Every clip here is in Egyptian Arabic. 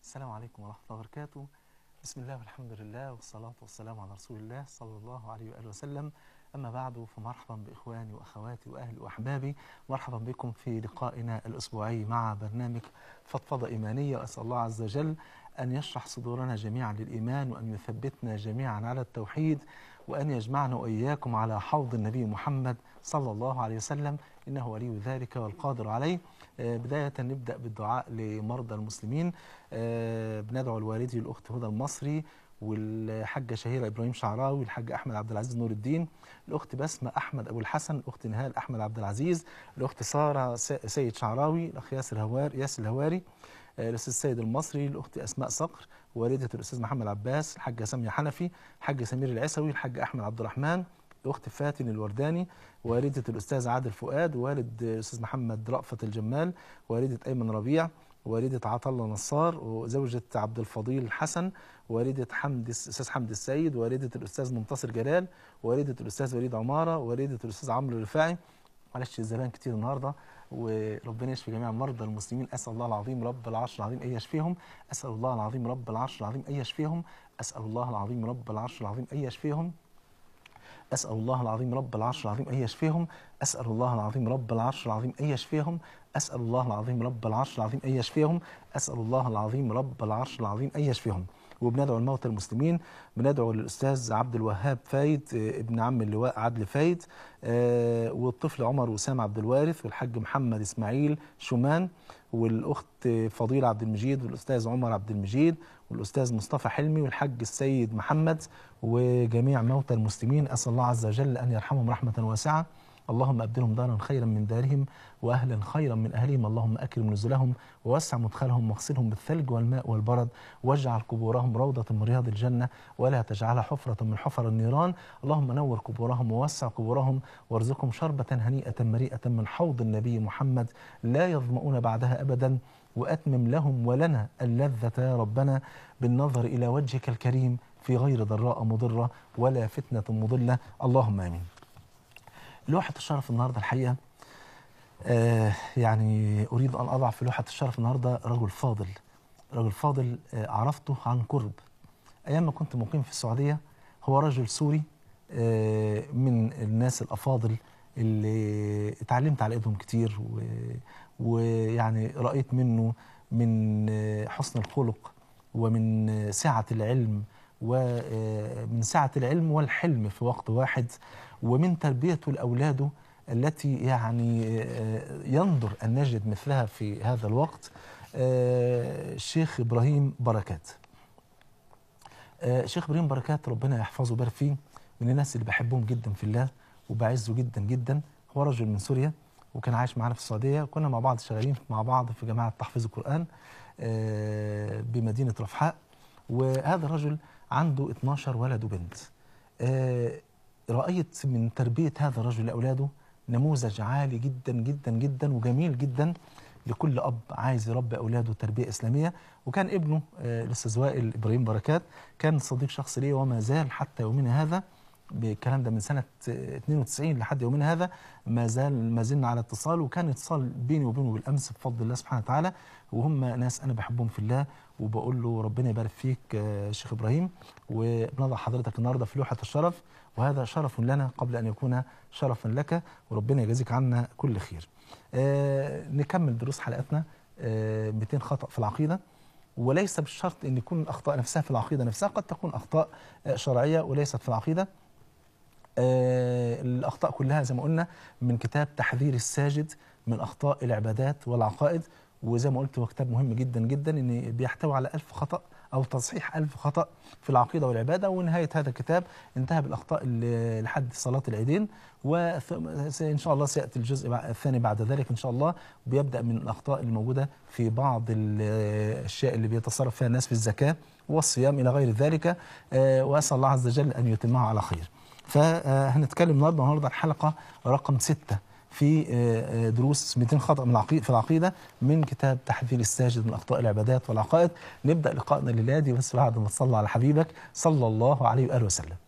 السلام عليكم ورحمة الله وبركاته بسم الله والحمد لله والصلاة والسلام على رسول الله صلى الله عليه وآله وسلم أما بعد فمرحبا بإخواني وأخواتي وأهلي وأحبابي مرحبا بكم في لقائنا الأسبوعي مع برنامج فضفضة إيمانية وأسأل الله عز وجل أن يشرح صدورنا جميعا للإيمان وأن يثبتنا جميعا على التوحيد وأن يجمعنا وإياكم على حوض النبي محمد صلى الله عليه وسلم إنه ولي ذلك والقادر عليه آه، بداية نبدأ بالدعاء لمرضى المسلمين آه، بندعو الوالدي الأخت هدى المصري والحاجة شهيرة إبراهيم شعراوي الحاج أحمد عبد العزيز نور الدين الأخت بسمة أحمد أبو الحسن الأخت نهال أحمد عبد العزيز الأخت سارة س- سيد شعراوي الأخ ياسر هوار ياسر الهواري آه، الأستاذ سيد المصري الأخت أسماء صقر والدة الأستاذ محمد عباس الحاجة سامية حنفي الحاج سمير العسوي الحاج أحمد عبد الرحمن الأخت فاتن الورداني والدة الأستاذ عادل فؤاد والد الأستاذ محمد رأفت الجمال والدة أيمن ربيع والدة عطا الله نصار وزوجة عبد الفضيل حسن والدة حمد الأستاذ حمد السيد والدة الأستاذ منتصر جلال والدة الأستاذ وليد عمارة والدة الأستاذ عمرو الرفاعي معلش الزبائن كتير النهارده وربنا يشفي جميع مرضى المسلمين اسال الله العظيم رب العرش العظيم ان يشفيهم اسال الله العظيم رب العرش العظيم ان يشفيهم اسال الله العظيم رب العرش العظيم ان يشفيهم أسأل الله العظيم رب العرش العظيم أن يشفيهم أسأل الله العظيم رب العرش العظيم أن يشفيهم أسأل الله العظيم رب العرش العظيم أن يشفيهم أسأل الله العظيم رب العرش العظيم أن يشفيهم وبندعو الموتى المسلمين بندعو للأستاذ عبد الوهاب فايد آه، ابن عم اللواء عدل فايد آه، والطفل عمر وسام عبد الوارث والحاج محمد إسماعيل شومان والأخت فضيلة عبد المجيد والأستاذ عمر عبد المجيد والأستاذ مصطفى حلمي والحاج السيد محمد وجميع موتى المسلمين أسأل الله عز وجل أن يرحمهم رحمة واسعة اللهم أبدلهم دارا خيرا من دارهم وأهلا خيرا من أهلهم اللهم أكرم نزلهم ووسع مدخلهم واغسلهم بالثلج والماء والبرد واجعل قبورهم روضة من رياض الجنة ولا تجعلها حفرة من حفر النيران اللهم نور قبورهم ووسع قبورهم وارزقهم شربة هنيئة مريئة من حوض النبي محمد لا يظمؤون بعدها أبدا وأتمم لهم ولنا اللذة يا ربنا بالنظر إلى وجهك الكريم في غير ضراء مضرة ولا فتنة مضلة اللهم آمين لوحة الشرف النهاردة الحقيقة آه يعني أريد أن أضع في لوحة الشرف النهاردة رجل فاضل رجل فاضل آه عرفته عن قرب أيام ما كنت مقيم في السعودية هو رجل سوري آه من الناس الأفاضل اللي اتعلمت على ايدهم كتير و- ويعني رأيت منه من آه، حسن الخلق ومن آه، سعة العلم ومن سعة العلم والحلم في وقت واحد ومن تربيته لأولاده التي يعني آه، ينظر أن نجد مثلها في هذا الوقت آه، الشيخ إبراهيم بركات آه، شيخ ابراهيم بركات ربنا يحفظه ويبارك فيه من الناس اللي بحبهم جدا في الله وبعزه جدا جدا هو رجل من سوريا وكان عايش معانا في السعوديه كنا مع بعض شغالين مع بعض في جماعه تحفيظ القران آه، بمدينه رفحاء وهذا الرجل عنده 12 ولد وبنت آه، رايت من تربيه هذا الرجل لاولاده نموذج عالي جدا جدا جدا وجميل جدا لكل اب عايز يربي اولاده تربيه اسلاميه وكان ابنه آه، الاستاذ وائل ابراهيم بركات كان صديق شخص ليه وما زال حتى يومنا هذا بالكلام ده من سنه آه، 92 لحد يومنا هذا ما زال ما زلنا على اتصال وكان اتصال بيني وبينه بالامس بفضل الله سبحانه وتعالى وهم ناس انا بحبهم في الله وبقول له ربنا يبارك فيك آه، شيخ ابراهيم وبنضع حضرتك النهارده في لوحه الشرف وهذا شرف لنا قبل ان يكون شرفا لك وربنا يجازيك عنا كل خير. آه نكمل دروس حلقتنا آه 200 خطأ في العقيدة وليس بالشرط ان يكون الاخطاء نفسها في العقيدة نفسها قد تكون اخطاء آه، شرعية وليست في العقيدة آه، الأخطاء كلها زي ما قلنا من كتاب تحذير الساجد من أخطاء العبادات والعقائد وزي ما قلت هو كتاب مهم جدا جدا إن بيحتوي على ألف خطأ أو تصحيح ألف خطأ في العقيدة والعبادة ونهاية هذا الكتاب انتهى بالأخطاء اللي لحد صلاة العيدين وإن شاء الله سيأتي الجزء بع- الثاني بعد ذلك إن شاء الله بيبدأ من الأخطاء الموجودة في بعض ال- الأشياء اللي بيتصرف فيها الناس في الزكاة والصيام إلى غير ذلك آه، وأسأل الله عز وجل أن يتمها على خير فهنتكلم النهارده النهارده الحلقه رقم ستة في آه، آه، دروس 200 خطأ من العقيدة في العقيدة من كتاب تحذير الساجد من أخطاء العبادات والعقائد نبدأ لقائنا الليلة دي بس بعد ما تصلى على حبيبك صلى الله عليه وآله وسلم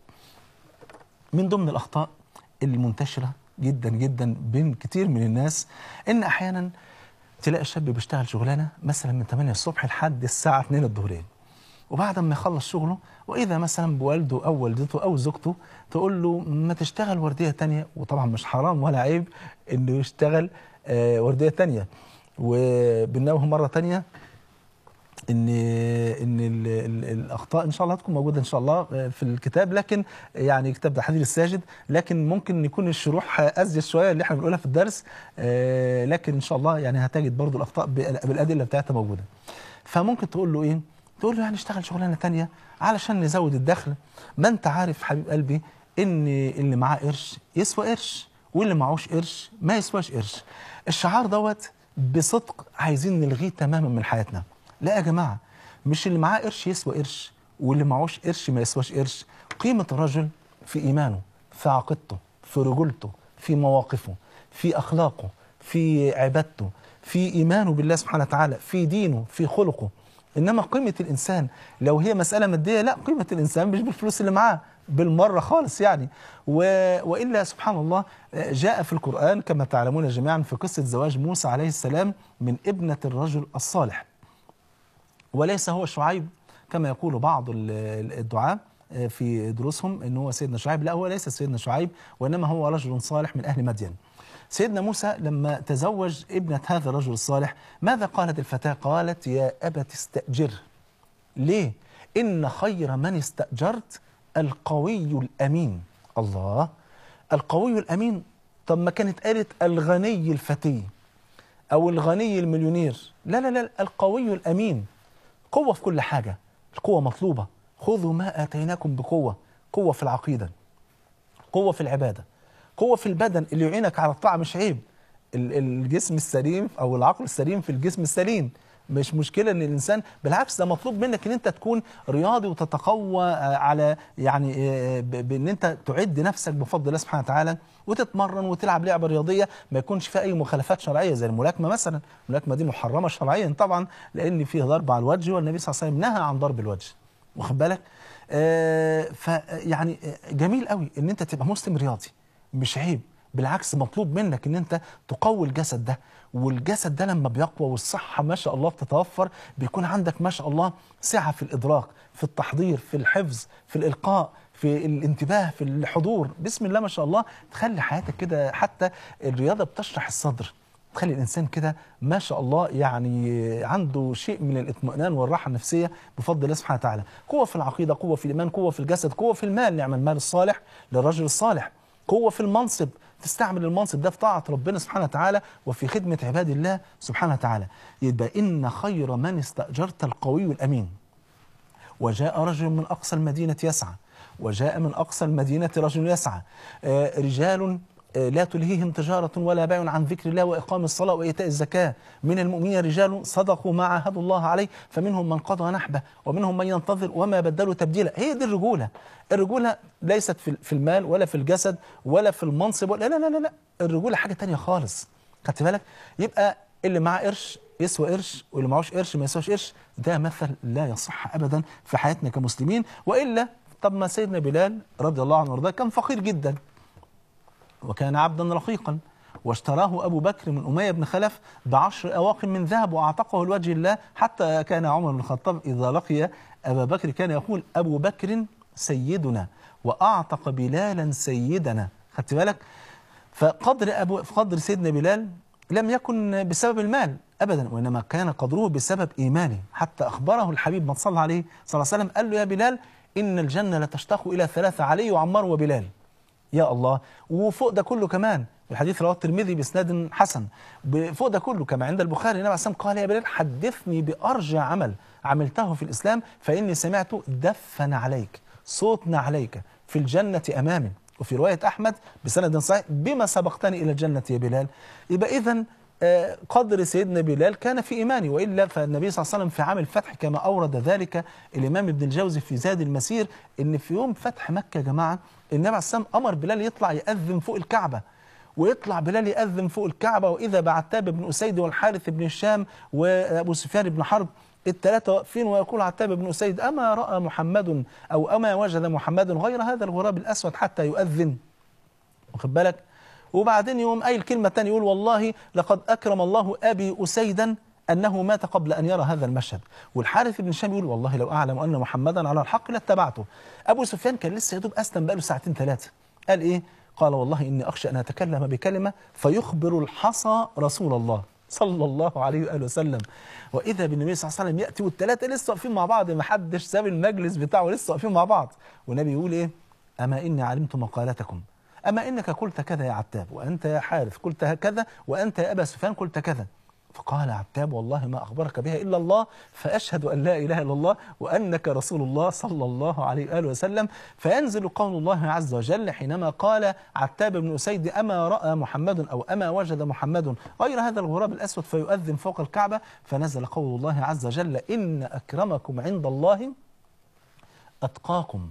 من ضمن الأخطاء المنتشرة جدا جدا بين كتير من الناس إن أحيانا تلاقي الشاب بيشتغل شغلانه مثلا من 8 الصبح لحد الساعه 2 الظهرين وبعد ما يخلص شغله واذا مثلا بوالده او والدته او زوجته تقول له ما تشتغل ورديه تانية وطبعا مش حرام ولا عيب انه يشتغل آه ورديه تانية وبنوه مره تانية ان ان ال ال الاخطاء ان شاء الله هتكون موجوده ان شاء الله في الكتاب لكن يعني كتاب تحرير الساجد لكن ممكن يكون الشروح ازيد شويه اللي احنا بنقولها في الدرس آه لكن ان شاء الله يعني هتجد برضو الاخطاء بالادله بتاعتها موجوده فممكن تقول له ايه تقول له يعني اشتغل شغلانه تانية علشان نزود الدخل ما انت عارف حبيب قلبي ان اللي معاه قرش يسوى قرش واللي معهوش قرش ما يسواش قرش الشعار دوت بصدق عايزين نلغيه تماما من حياتنا لا يا جماعه مش اللي معاه قرش يسوى قرش واللي معهوش قرش ما يسواش قرش قيمه الرجل في ايمانه في عقيدته في رجولته في مواقفه في اخلاقه في عبادته في ايمانه بالله سبحانه وتعالى في دينه في خلقه انما قيمه الانسان لو هي مساله ماديه لا قيمه الانسان مش بالفلوس اللي معاه بالمره خالص يعني و... والا سبحان الله جاء في القران كما تعلمون جميعا في قصه زواج موسى عليه السلام من ابنه الرجل الصالح وليس هو شعيب كما يقول بعض الدعاة في دروسهم ان هو سيدنا شعيب لا هو ليس سيدنا شعيب وانما هو رجل صالح من اهل مدين سيدنا موسى لما تزوج ابنة هذا الرجل الصالح ماذا قالت الفتاة قالت يا أبت استأجر ليه إن خير من استأجرت القوي الأمين الله القوي الأمين طب ما كانت قالت الغني الفتي أو الغني المليونير لا لا لا القوي الأمين قوة في كل حاجة القوة مطلوبة خذوا ما آتيناكم بقوة قوة في العقيدة قوة في العبادة قوة في البدن اللي يعينك على الطاعة مش عيب الجسم السليم أو العقل السليم في الجسم السليم مش مشكلة ان الانسان بالعكس ده مطلوب منك ان انت تكون رياضي وتتقوى على يعني بان انت تعد نفسك بفضل الله سبحانه وتعالى وتتمرن وتلعب لعبه رياضيه ما يكونش فيها اي مخالفات شرعيه زي الملاكمه مثلا الملاكمه دي محرمه شرعيا طبعا لان فيها ضرب على الوجه والنبي صلى الله عليه وسلم نهى عن ضرب الوجه واخد بالك آه فيعني جميل قوي ان انت تبقى مسلم رياضي مش عيب بالعكس مطلوب منك ان انت تقوي الجسد ده والجسد ده لما بيقوى والصحة ما شاء الله بتتوفر بيكون عندك ما شاء الله سعة في الإدراك في التحضير في الحفظ في الإلقاء في الانتباه في الحضور بسم الله ما شاء الله تخلي حياتك كده حتى الرياضة بتشرح الصدر تخلي الإنسان كده ما شاء الله يعني عنده شيء من الاطمئنان والراحة النفسية بفضل الله سبحانه وتعالى قوة في العقيدة قوة في الإيمان قوة في الجسد قوة في المال نعم المال الصالح للرجل الصالح قوة في المنصب تستعمل المنصب ده في طاعة ربنا سبحانه وتعالى وفي خدمة عباد الله سبحانه وتعالى يبقى إن خير من استأجرت القوي الأمين وجاء رجل من أقصى المدينة يسعى وجاء من أقصى المدينة رجل يسعى آه رجال لا تلهيهم تجارة ولا بيع عن ذكر الله وإقام الصلاة وإيتاء الزكاة من المؤمنين رجال صدقوا ما عاهدوا الله عليه فمنهم من قضى نحبه ومنهم من ينتظر وما بدلوا تبديلا هي دي الرجولة الرجولة ليست في المال ولا في الجسد ولا في المنصب ولا لا لا لا, لا. الرجولة حاجة تانية خالص خدت بالك يبقى اللي معاه قرش يسوى قرش واللي معهوش قرش ما يسواش قرش ده مثل لا يصح أبدا في حياتنا كمسلمين وإلا طب ما سيدنا بلال رضي الله عنه وارضاه كان فقير جدا وكان عبدا رقيقا واشتراه أبو بكر من أمية بن خلف بعشر أواق من ذهب وأعتقه لوجه الله حتى كان عمر بن الخطاب إذا لقي أبا بكر كان يقول أبو بكر سيدنا وأعتق بلالا سيدنا خدت بالك فقدر أبو قدر سيدنا بلال لم يكن بسبب المال أبدا وإنما كان قدره بسبب إيمانه حتى أخبره الحبيب من صلى عليه صلى الله عليه وسلم قال له يا بلال إن الجنة لتشتاق إلى ثلاثة علي وعمار وبلال يا الله وفوق ده كله كمان الحديث رواه الترمذي باسناد حسن فوق ده كله كما عند البخاري النبي عليه الصلاه قال يا بلال حدثني بارجى عمل عملته في الاسلام فاني سمعت دفن عليك صوتنا عليك في الجنه امامي وفي روايه احمد بسند صحيح بما سبقتني الى الجنه يا بلال يبقى اذا قدر سيدنا بلال كان في إيمانه وإلا فالنبي صلى الله عليه وسلم في عام الفتح كما أورد ذلك الإمام ابن الجوزي في زاد المسير إن في يوم فتح مكة يا جماعة النبي عليه السلام أمر بلال يطلع يأذن فوق الكعبة ويطلع بلال يأذن فوق الكعبة وإذا بعتاب بن أسيد والحارث بن الشام وأبو سفيان بن حرب الثلاثة واقفين ويقول عتاب بن أسيد أما رأى محمد أو أما وجد محمد غير هذا الغراب الأسود حتى يؤذن واخد بالك وبعدين يوم قايل كلمة تانية يقول والله لقد أكرم الله أبي أسيدا أنه مات قبل أن يرى هذا المشهد والحارث بن هشام يقول والله لو أعلم أن محمدا على الحق لاتبعته أبو سفيان كان لسه يدوب أسلم بقاله ساعتين ثلاثة قال إيه قال والله إني أخشى أن أتكلم بكلمة فيخبر الحصى رسول الله صلى الله عليه وآله وسلم وإذا بالنبي صلى الله عليه وسلم يأتي والثلاثة لسه واقفين مع بعض ما حدش ساب المجلس بتاعه لسه واقفين مع بعض والنبي يقول إيه أما إني علمت مقالتكم أما إنك قلت كذا يا عتاب وأنت يا حارث قلت كذا وأنت يا أبا سفيان قلت كذا فقال عتاب والله ما أخبرك بها إلا الله فأشهد أن لا إله إلا الله وأنك رسول الله صلى الله عليه وآله وسلم فينزل قول الله عز وجل حينما قال عتاب بن أسيد أما رأى محمد أو أما وجد محمد غير هذا الغراب الأسود فيؤذن فوق الكعبة فنزل قول الله عز وجل إن أكرمكم عند الله أتقاكم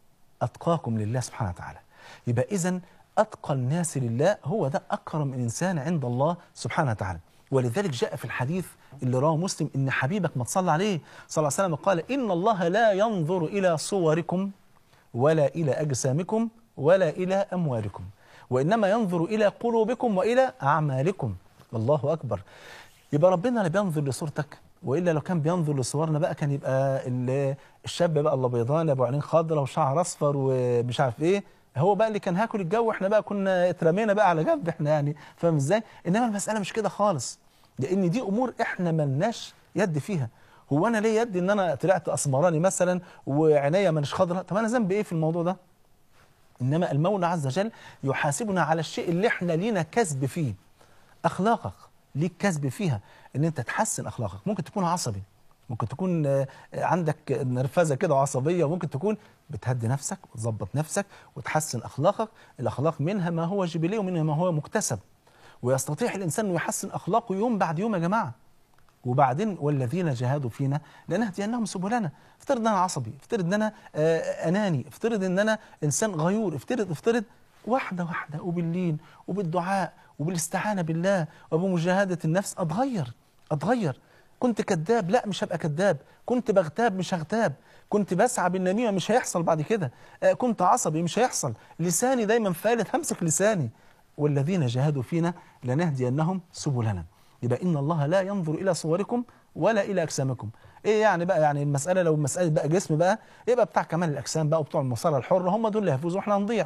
أتقاكم لله سبحانه وتعالى يبقى إذن أتقى الناس لله هو ده أكرم إنسان عند الله سبحانه وتعالى ولذلك جاء في الحديث اللي رواه مسلم إن حبيبك ما تصلى عليه صلى الله عليه وسلم قال إن الله لا ينظر إلى صوركم ولا إلى أجسامكم ولا إلى أموالكم وإنما ينظر إلى قلوبكم وإلى أعمالكم الله أكبر يبقى ربنا لا بينظر لصورتك والا لو كان بينظر لصورنا بقى كان يبقى الشاب بقى الله بيضان ابو عينين خضراء وشعر اصفر ومش عارف ايه هو بقى اللي كان هاكل الجو احنا بقى كنا اترمينا بقى على جنب احنا يعني فاهم ازاي انما المساله مش كده خالص لان دي امور احنا ملناش يد فيها هو انا ليه يد ان انا طلعت اسمراني مثلا وعينيا مش خضراء طب انا ذنبي ايه في الموضوع ده انما المولى عز وجل يحاسبنا على الشيء اللي احنا لينا كسب فيه اخلاقك ليك كسب فيها ان انت تحسن اخلاقك ممكن تكون عصبي ممكن تكون عندك نرفزه كده وعصبيه وممكن تكون بتهدي نفسك وتظبط نفسك وتحسن اخلاقك الاخلاق منها ما هو جبلي ومنها ما هو مكتسب ويستطيع الانسان انه يحسن اخلاقه يوم بعد يوم يا جماعه وبعدين والذين جاهدوا فينا لنهدينهم سبلنا افترض ان انا عصبي افترض ان انا اناني افترض ان انا انسان غيور افترض افترض واحده واحده وباللين وبالدعاء وبالاستعانه بالله وبمجاهده النفس اتغير اتغير كنت كذاب لا مش هبقى كذاب كنت بغتاب مش هغتاب كنت بسعى بالنميمه مش هيحصل بعد كده كنت عصبي مش هيحصل لساني دايما فالت همسك لساني والذين جاهدوا فينا لنهدينهم سبلنا يبقى ان الله لا ينظر الى صوركم ولا الى اجسامكم ايه يعني بقى يعني المساله لو مساله بقى جسم بقى يبقى بتاع كمال الاجسام بقى وبتوع المصارعه الحره هم دول اللي هيفوزوا واحنا هنضيع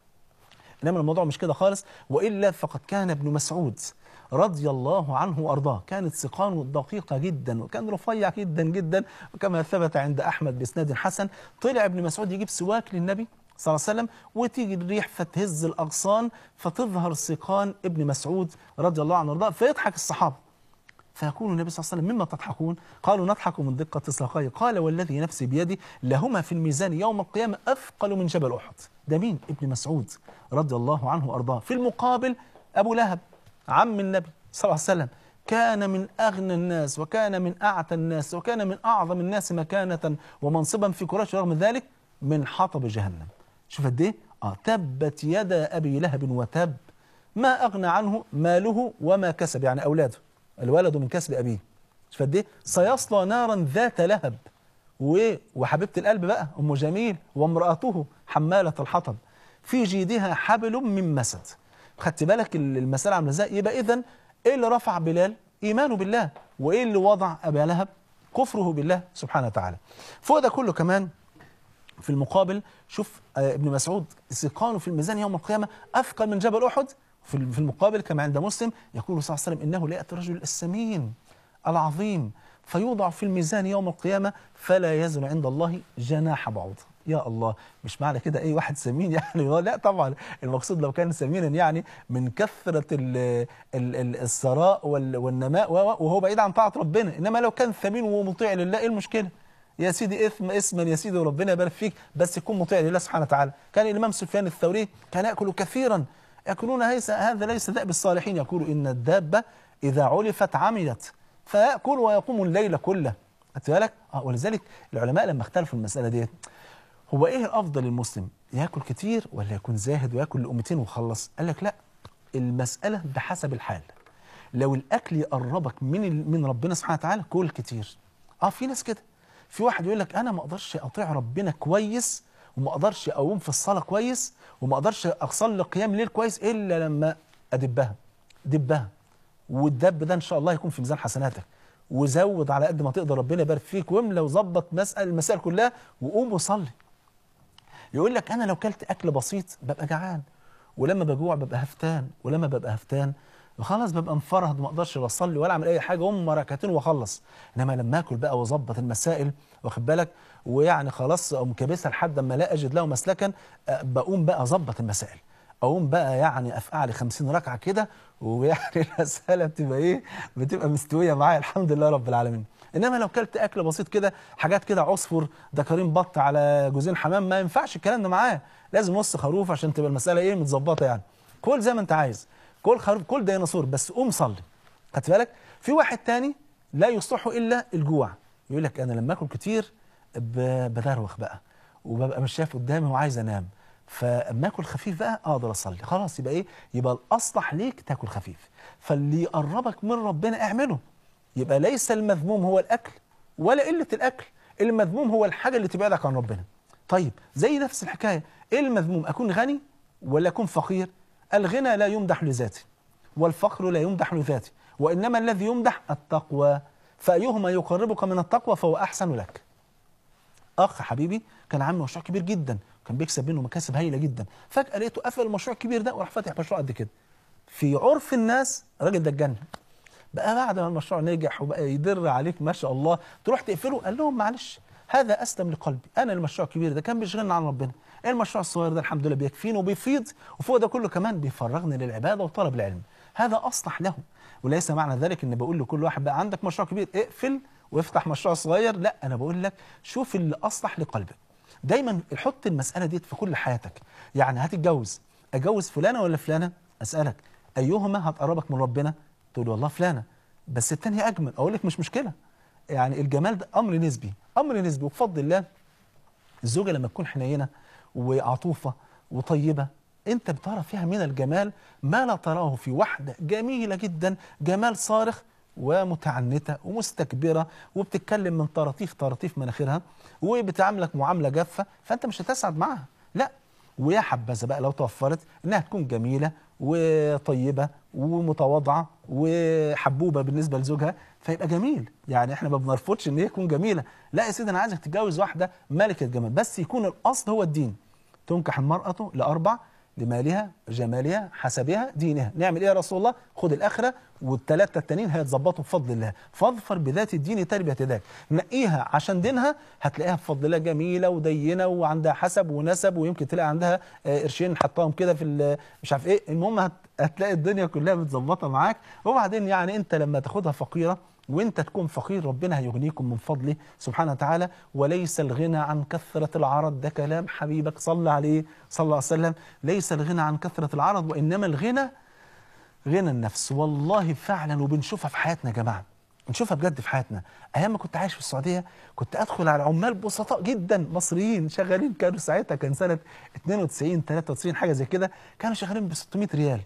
انما الموضوع مش كده خالص والا فقد كان ابن مسعود رضي الله عنه وارضاه كانت سقانه دقيقه جدا وكان رفيع جدا جدا وكما ثبت عند احمد باسناد حسن طلع ابن مسعود يجيب سواك للنبي صلى الله عليه وسلم وتيجي الريح فتهز الاغصان فتظهر سقان ابن مسعود رضي الله عنه وارضاه فيضحك الصحابه فيقول النبي صلى الله عليه وسلم مما تضحكون قالوا نضحك من دقة ساقيه قال والذي نفسي بيدي لهما في الميزان يوم القيامة أثقل من جبل أحد ده مين ابن مسعود رضي الله عنه وأرضاه في المقابل أبو لهب عم النبي صلى الله عليه وسلم كان من أغنى الناس وكان من أعتى الناس وكان من أعظم الناس مكانة ومنصبا في قريش رغم ذلك من حطب جهنم شوف قد ايه اه تبت يدا ابي لهب وتب ما اغنى عنه ماله وما كسب يعني اولاده الولد من كسب ابيه شوف قد ايه سيصلى نارا ذات لهب و... وحبيبه القلب بقى ام جميل وامراته حماله الحطب في جيدها حبل من مسد خدت بالك المساله عامله ازاي يبقى اذا ايه اللي رفع بلال ايمانه بالله وايه اللي وضع ابا لهب كفره بالله سبحانه وتعالى فوق ده كله كمان في المقابل شوف ابن مسعود سقانه في الميزان يوم القيامة أثقل من جبل أحد في المقابل كما عند مسلم يقول صلى الله عليه وسلم إنه لا يأتي الرجل السمين العظيم فيوضع في الميزان يوم القيامة فلا يزن عند الله جناح بعوض يا الله مش معنى كده اي واحد سمين يعني لا طبعا المقصود لو كان سمينا يعني من كثرة ال ال ال الثراء والنماء وهو بعيد عن طاعة ربنا انما لو كان ثمين ومطيع لله ايه المشكله يا سيدي اثم اسما يا سيدي وربنا يبارك فيك بس يكون مطيع لله سبحانه وتعالى كان الامام سفيان الثوري كان ياكل كثيرا ياكلون هذا ليس دأب الصالحين يقول ان الدابه اذا علفت عميت فياكل ويقوم الليل كله خدت بالك اه ولذلك العلماء لما اختلفوا المساله ديت هو ايه الافضل للمسلم ياكل كتير ولا يكون زاهد وياكل لقمتين وخلص قال لك لا المساله بحسب الحال لو الاكل يقربك من من ربنا سبحانه وتعالى كل كتير اه في ناس كده في واحد يقول لك انا ما اقدرش اطيع ربنا كويس وما اقدرش اقوم في الصلاه كويس وما اقدرش اصلي قيام ليل كويس الا لما ادبها دبها والدب ده ان شاء الله يكون في ميزان حسناتك وزود على قد ما تقدر ربنا يبارك فيك واملى وظبط مسألة المسائل كلها وقوم وصلي يقول لك انا لو كلت اكل بسيط ببقى جعان ولما بجوع ببقى هفتان ولما ببقى هفتان خلاص ببقى مفرهد وما اقدرش لا اصلي ولا اعمل اي حاجه هم ركعتين واخلص انما لما اكل بقى واظبط المسائل واخد بالك ويعني خلاص اقوم كابسها لحد ما لا اجد له مسلكا أه، بقوم بقى اظبط المسائل اقوم بقى يعني افقع لي 50 ركعه كده ويعني المساله بتبقى ايه بتبقى مستويه معايا الحمد لله رب العالمين انما لو كلت اكل بسيط كده حاجات كده عصفر دكارين بط على جوزين حمام ما ينفعش الكلام ده معاه لازم نص خروف عشان تبقى المساله ايه متظبطه يعني كل زي ما انت عايز كل خروف كل ديناصور بس قوم صلي خدت بالك في واحد تاني لا يصلحه الا الجوع يقول لك انا لما اكل كتير ب- بدروخ بقى وببقى مش شايف قدامي وعايز انام فاما اكل خفيف بقى اقدر اصلي خلاص يبقى ايه يبقى الاصلح ليك تاكل خفيف فاللي يقربك من ربنا اعمله يبقى ليس المذموم هو الاكل ولا قله الاكل المذموم هو الحاجه اللي تبعدك عن ربنا طيب زي نفس الحكايه ايه المذموم اكون غني ولا اكون فقير الغنى لا يمدح لذاته والفقر لا يمدح لذاته وانما الذي يمدح التقوى فايهما يقربك من التقوى فهو احسن لك اخ حبيبي كان عامل مشروع كبير جدا كان بيكسب منه مكاسب هايله جدا فجاه لقيته قفل المشروع الكبير ده وراح فاتح مشروع قد كده في عرف الناس الراجل ده اتجنن بقى بعد ما المشروع نجح وبقى يدر عليك ما شاء الله تروح تقفله قال لهم معلش هذا اسلم لقلبي انا المشروع الكبير ده كان بيشغلنا عن ربنا المشروع الصغير ده الحمد لله بيكفيني وبيفيض وفوق ده كله كمان بيفرغني للعباده وطلب العلم هذا اصلح له وليس معنى ذلك ان بقول لكل واحد بقى عندك مشروع كبير اقفل وافتح مشروع صغير لا انا بقول لك شوف اللي اصلح لقلبك دايما حط المساله دي في كل حياتك يعني هتتجوز اتجوز فلانه ولا فلانه اسالك ايهما هتقربك من ربنا تقول والله فلانه بس الثانيه اجمل اقول لك مش مشكله يعني الجمال ده امر نسبي امر نسبي وبفضل الله الزوجه لما تكون حنينه وعطوفه وطيبه انت بترى فيها من الجمال ما لا تراه في واحده جميله جدا جمال صارخ ومتعنته ومستكبره وبتتكلم من طراطيف طراطيف مناخيرها وبتعاملك معامله جافه فانت مش هتسعد معاها لا ويا حبذا بقى لو توفرت انها تكون جميله وطيبه ومتواضعه وحبوبه بالنسبه لزوجها فيبقى جميل يعني احنا ما بنرفضش ان هي تكون جميله لا يا سيدي انا عايزك تتجوز واحده ملكه جمال بس يكون الاصل هو الدين تنكح المراه لاربع لمالها جمالها حسبها دينها نعمل ايه يا رسول الله خد الاخره والثلاثه التانيين هيتظبطوا بفضل الله فاظفر بذات الدين تربيه يداك نقيها عشان دينها هتلاقيها بفضل الله جميله ودينه وعندها حسب ونسب ويمكن تلاقي عندها آه، قرشين حطاهم كده في ال- مش عارف ايه المهم هت- هتلاقي الدنيا كلها متظبطه معاك وبعدين يعني انت لما تاخدها فقيره وانت تكون فقير ربنا هيغنيكم من فضله سبحانه وتعالى وليس الغنى عن كثرة العرض ده كلام حبيبك صلى عليه صلى الله عليه وسلم ليس الغنى عن كثرة العرض وإنما الغنى غنى النفس والله فعلا وبنشوفها في حياتنا يا جماعة نشوفها بجد في حياتنا ايام ما كنت عايش في السعوديه كنت ادخل على عمال بسطاء جدا مصريين شغالين كانوا ساعتها كان سنه 92 93 حاجه زي كده كانوا شغالين ب 600 ريال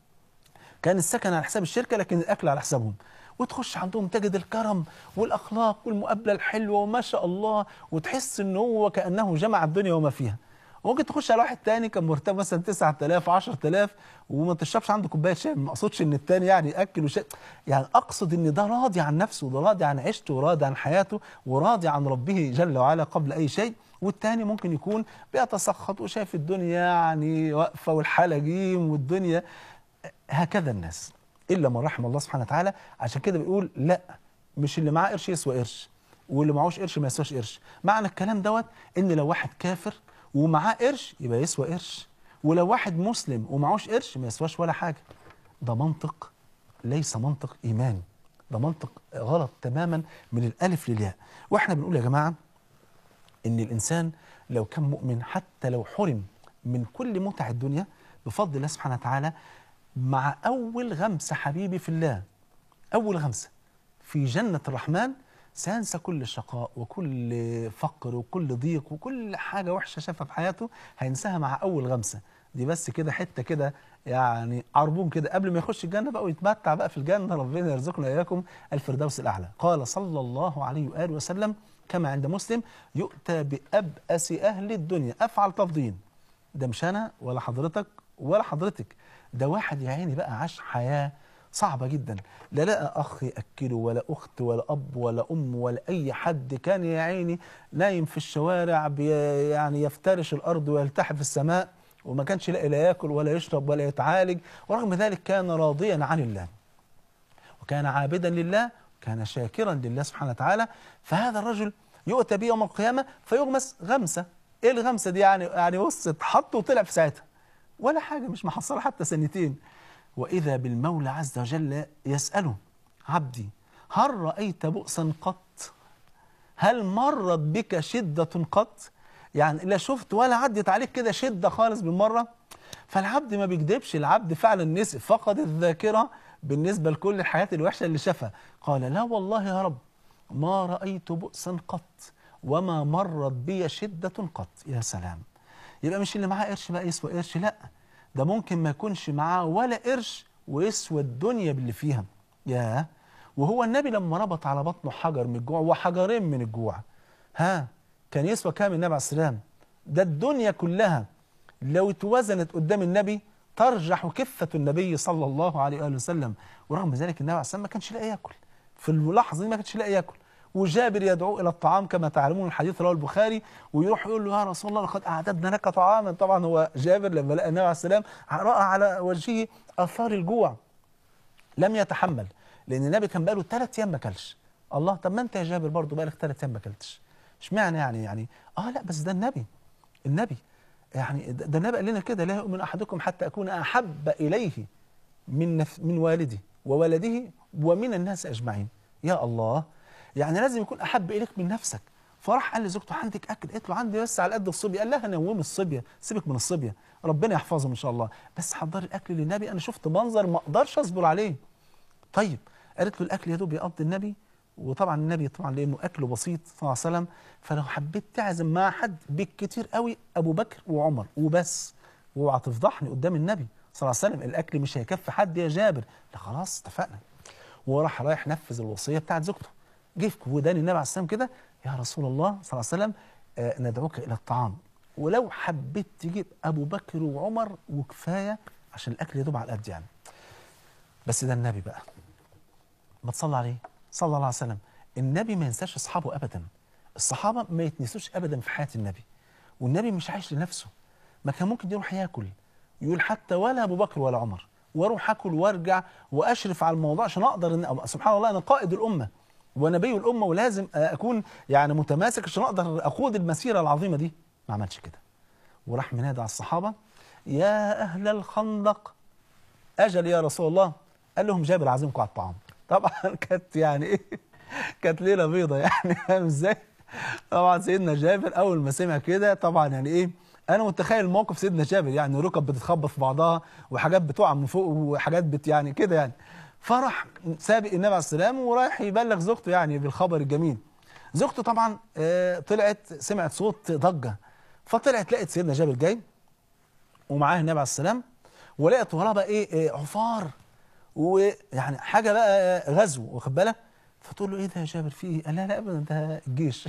كان السكن على حساب الشركه لكن الاكل على حسابهم وتخش عندهم تجد الكرم والاخلاق والمقابله الحلوه وما شاء الله وتحس ان هو كانه جمع الدنيا وما فيها ممكن تخش على واحد تاني كان مرتب مثلا 9000 10000 وما تشربش عنده كوبايه شاي ما اقصدش ان التاني يعني ياكل وشيء يعني اقصد ان ده راضي عن نفسه وده راضي عن عيشته وراضي عن حياته وراضي عن ربه جل وعلا قبل اي شيء والتاني ممكن يكون بيتسخط وشايف الدنيا يعني واقفه والحاله جيم والدنيا هكذا الناس الا من رحم الله سبحانه وتعالى عشان كده بيقول لا مش اللي معاه قرش يسوى قرش واللي معهوش قرش ما يسواش قرش معنى الكلام دوت ان لو واحد كافر ومعاه قرش يبقى يسوى قرش ولو واحد مسلم ومعهوش قرش ما يسواش ولا حاجه ده منطق ليس منطق ايماني ده منطق غلط تماما من الالف للياء واحنا بنقول يا جماعه ان الانسان لو كان مؤمن حتى لو حرم من كل متع الدنيا بفضل الله سبحانه وتعالى مع اول غمسه حبيبي في الله اول غمسه في جنه الرحمن سينسى كل شقاء وكل فقر وكل ضيق وكل حاجه وحشه شافها في حياته هينساها مع اول غمسه دي بس كده حته كده يعني عربون كده قبل ما يخش الجنه بقى ويتمتع بقى في الجنه ربنا يرزقنا اياكم الفردوس الاعلى قال صلى الله عليه واله وسلم كما عند مسلم يؤتى بأبأس أهل الدنيا أفعل تفضيل ده مش أنا ولا حضرتك ولا حضرتك ده واحد يا عيني بقى عاش حياة صعبة جدا لا لقى أخ يأكله ولا أخت ولا أب ولا أم ولا أي حد كان يا عيني نايم في الشوارع بي يعني يفترش الأرض ويلتحف في السماء وما كانش لاقي لا ياكل ولا يشرب ولا يتعالج ورغم ذلك كان راضيا عن الله وكان عابدا لله كان شاكرا لله سبحانه وتعالى فهذا الرجل يؤتى به يوم القيامة فيغمس غمسة ايه الغمسة دي يعني يعني بص اتحط وطلع في ساعتها ولا حاجة مش محصلة حتى سنتين وإذا بالمولى عز وجل يسأله عبدي هل رأيت بؤسا قط هل مرت بك شدة قط يعني لا شفت ولا عدت عليك كده شدة خالص بالمرة فالعبد ما بيكذبش العبد فعلا نسي فقد الذاكرة بالنسبة لكل الحاجات الوحشة اللي شافها قال لا والله يا رب ما رأيت بؤسا قط وما مرت بي شدة قط يا سلام يبقى مش اللي معاه قرش بقى يسوى قرش لا ده ممكن ما يكونش معاه ولا قرش ويسوى الدنيا باللي فيها ياه وهو النبي لما ربط على بطنه حجر من الجوع وحجرين من الجوع ها كان يسوى كام النبي عليه السلام ده الدنيا كلها لو اتوزنت قدام النبي ترجح كفة النبي صلى الله عليه وآله وسلم ورغم ذلك النبي عليه السلام ما كانش لاقي ياكل في اللحظة دي ما كانش لاقي ياكل وجابر يدعو إلى الطعام كما تعلمون الحديث رواه البخاري ويروح يقول له يا رسول الله لقد أعددنا لك طعاما طبعا هو جابر لما لقى النبي عليه السلام رأى على وجهه آثار الجوع لم يتحمل لأن النبي كان بقاله ثلاث أيام ما أكلش الله طب ما أنت يا جابر برضه بقالك ثلاث أيام ما أكلتش اشمعنى يعني يعني اه لا بس ده النبي النبي يعني ده النبي قال لنا كده لا يؤمن احدكم حتى اكون احب اليه من نف من والده وولده ومن الناس اجمعين يا الله يعني لازم يكون احب اليك من نفسك فراح قال لزوجته عندك اكل قالت له عندي بس على قد الصبيه قال لها نومي الصبيه سيبك من الصبيه ربنا يحفظهم ان شاء الله بس حضري الاكل للنبي انا شفت منظر ما اقدرش اصبر عليه طيب قالت له الاكل يا دوب يقضي النبي وطبعا النبي طبعا لانه اكله بسيط صلى الله عليه وسلم فلو حبيت تعزم مع حد بالكتير قوي ابو بكر وعمر وبس واوعى تفضحني قدام النبي صلى الله عليه وسلم الاكل مش هيكفي حد يا جابر لا خلاص اتفقنا وراح رايح نفذ الوصيه بتاعت زوجته جه في ودان النبي عليه السلام كده يا رسول الله صلى الله عليه وسلم آه ندعوك الى الطعام ولو حبيت تجيب ابو بكر وعمر وكفايه عشان الاكل يدوب على القد يعني بس ده النبي بقى ما تصلى عليه صلى الله عليه وسلم النبي ما ينساش اصحابه ابدا الصحابه ما يتنسوش ابدا في حياه النبي والنبي مش عايش لنفسه ما كان ممكن يروح ياكل يقول حتى ولا ابو بكر ولا عمر واروح اكل وارجع واشرف على الموضوع عشان اقدر ان سبحان الله انا قائد الامه ونبي الامه ولازم اكون يعني متماسك عشان اقدر اخوض المسيره العظيمه دي ما عملش كده وراح منادى على الصحابه يا اهل الخندق اجل يا رسول الله قال لهم جابر عازمكم على الطعام طبعا كانت يعني ايه كانت ليله بيضه يعني فاهم ازاي طبعا سيدنا جابر اول ما سمع كده طبعا يعني ايه انا متخيل موقف سيدنا جابر يعني ركب بتتخبط في بعضها وحاجات بتقع من فوق وحاجات بت يعني كده يعني فرح سابق النبي عليه السلام ورايح يبلغ زوجته يعني بالخبر الجميل زوجته طبعا آه طلعت سمعت صوت ضجه فطلعت لقت سيدنا جابر جاي ومعاه النبي عليه السلام ولقت وراه بقى ايه, إيه عفار ويعني حاجه بقى غزو واخد بالك فتقول له ايه ده يا جابر في ايه؟ قال لا لا ابدا ده الجيش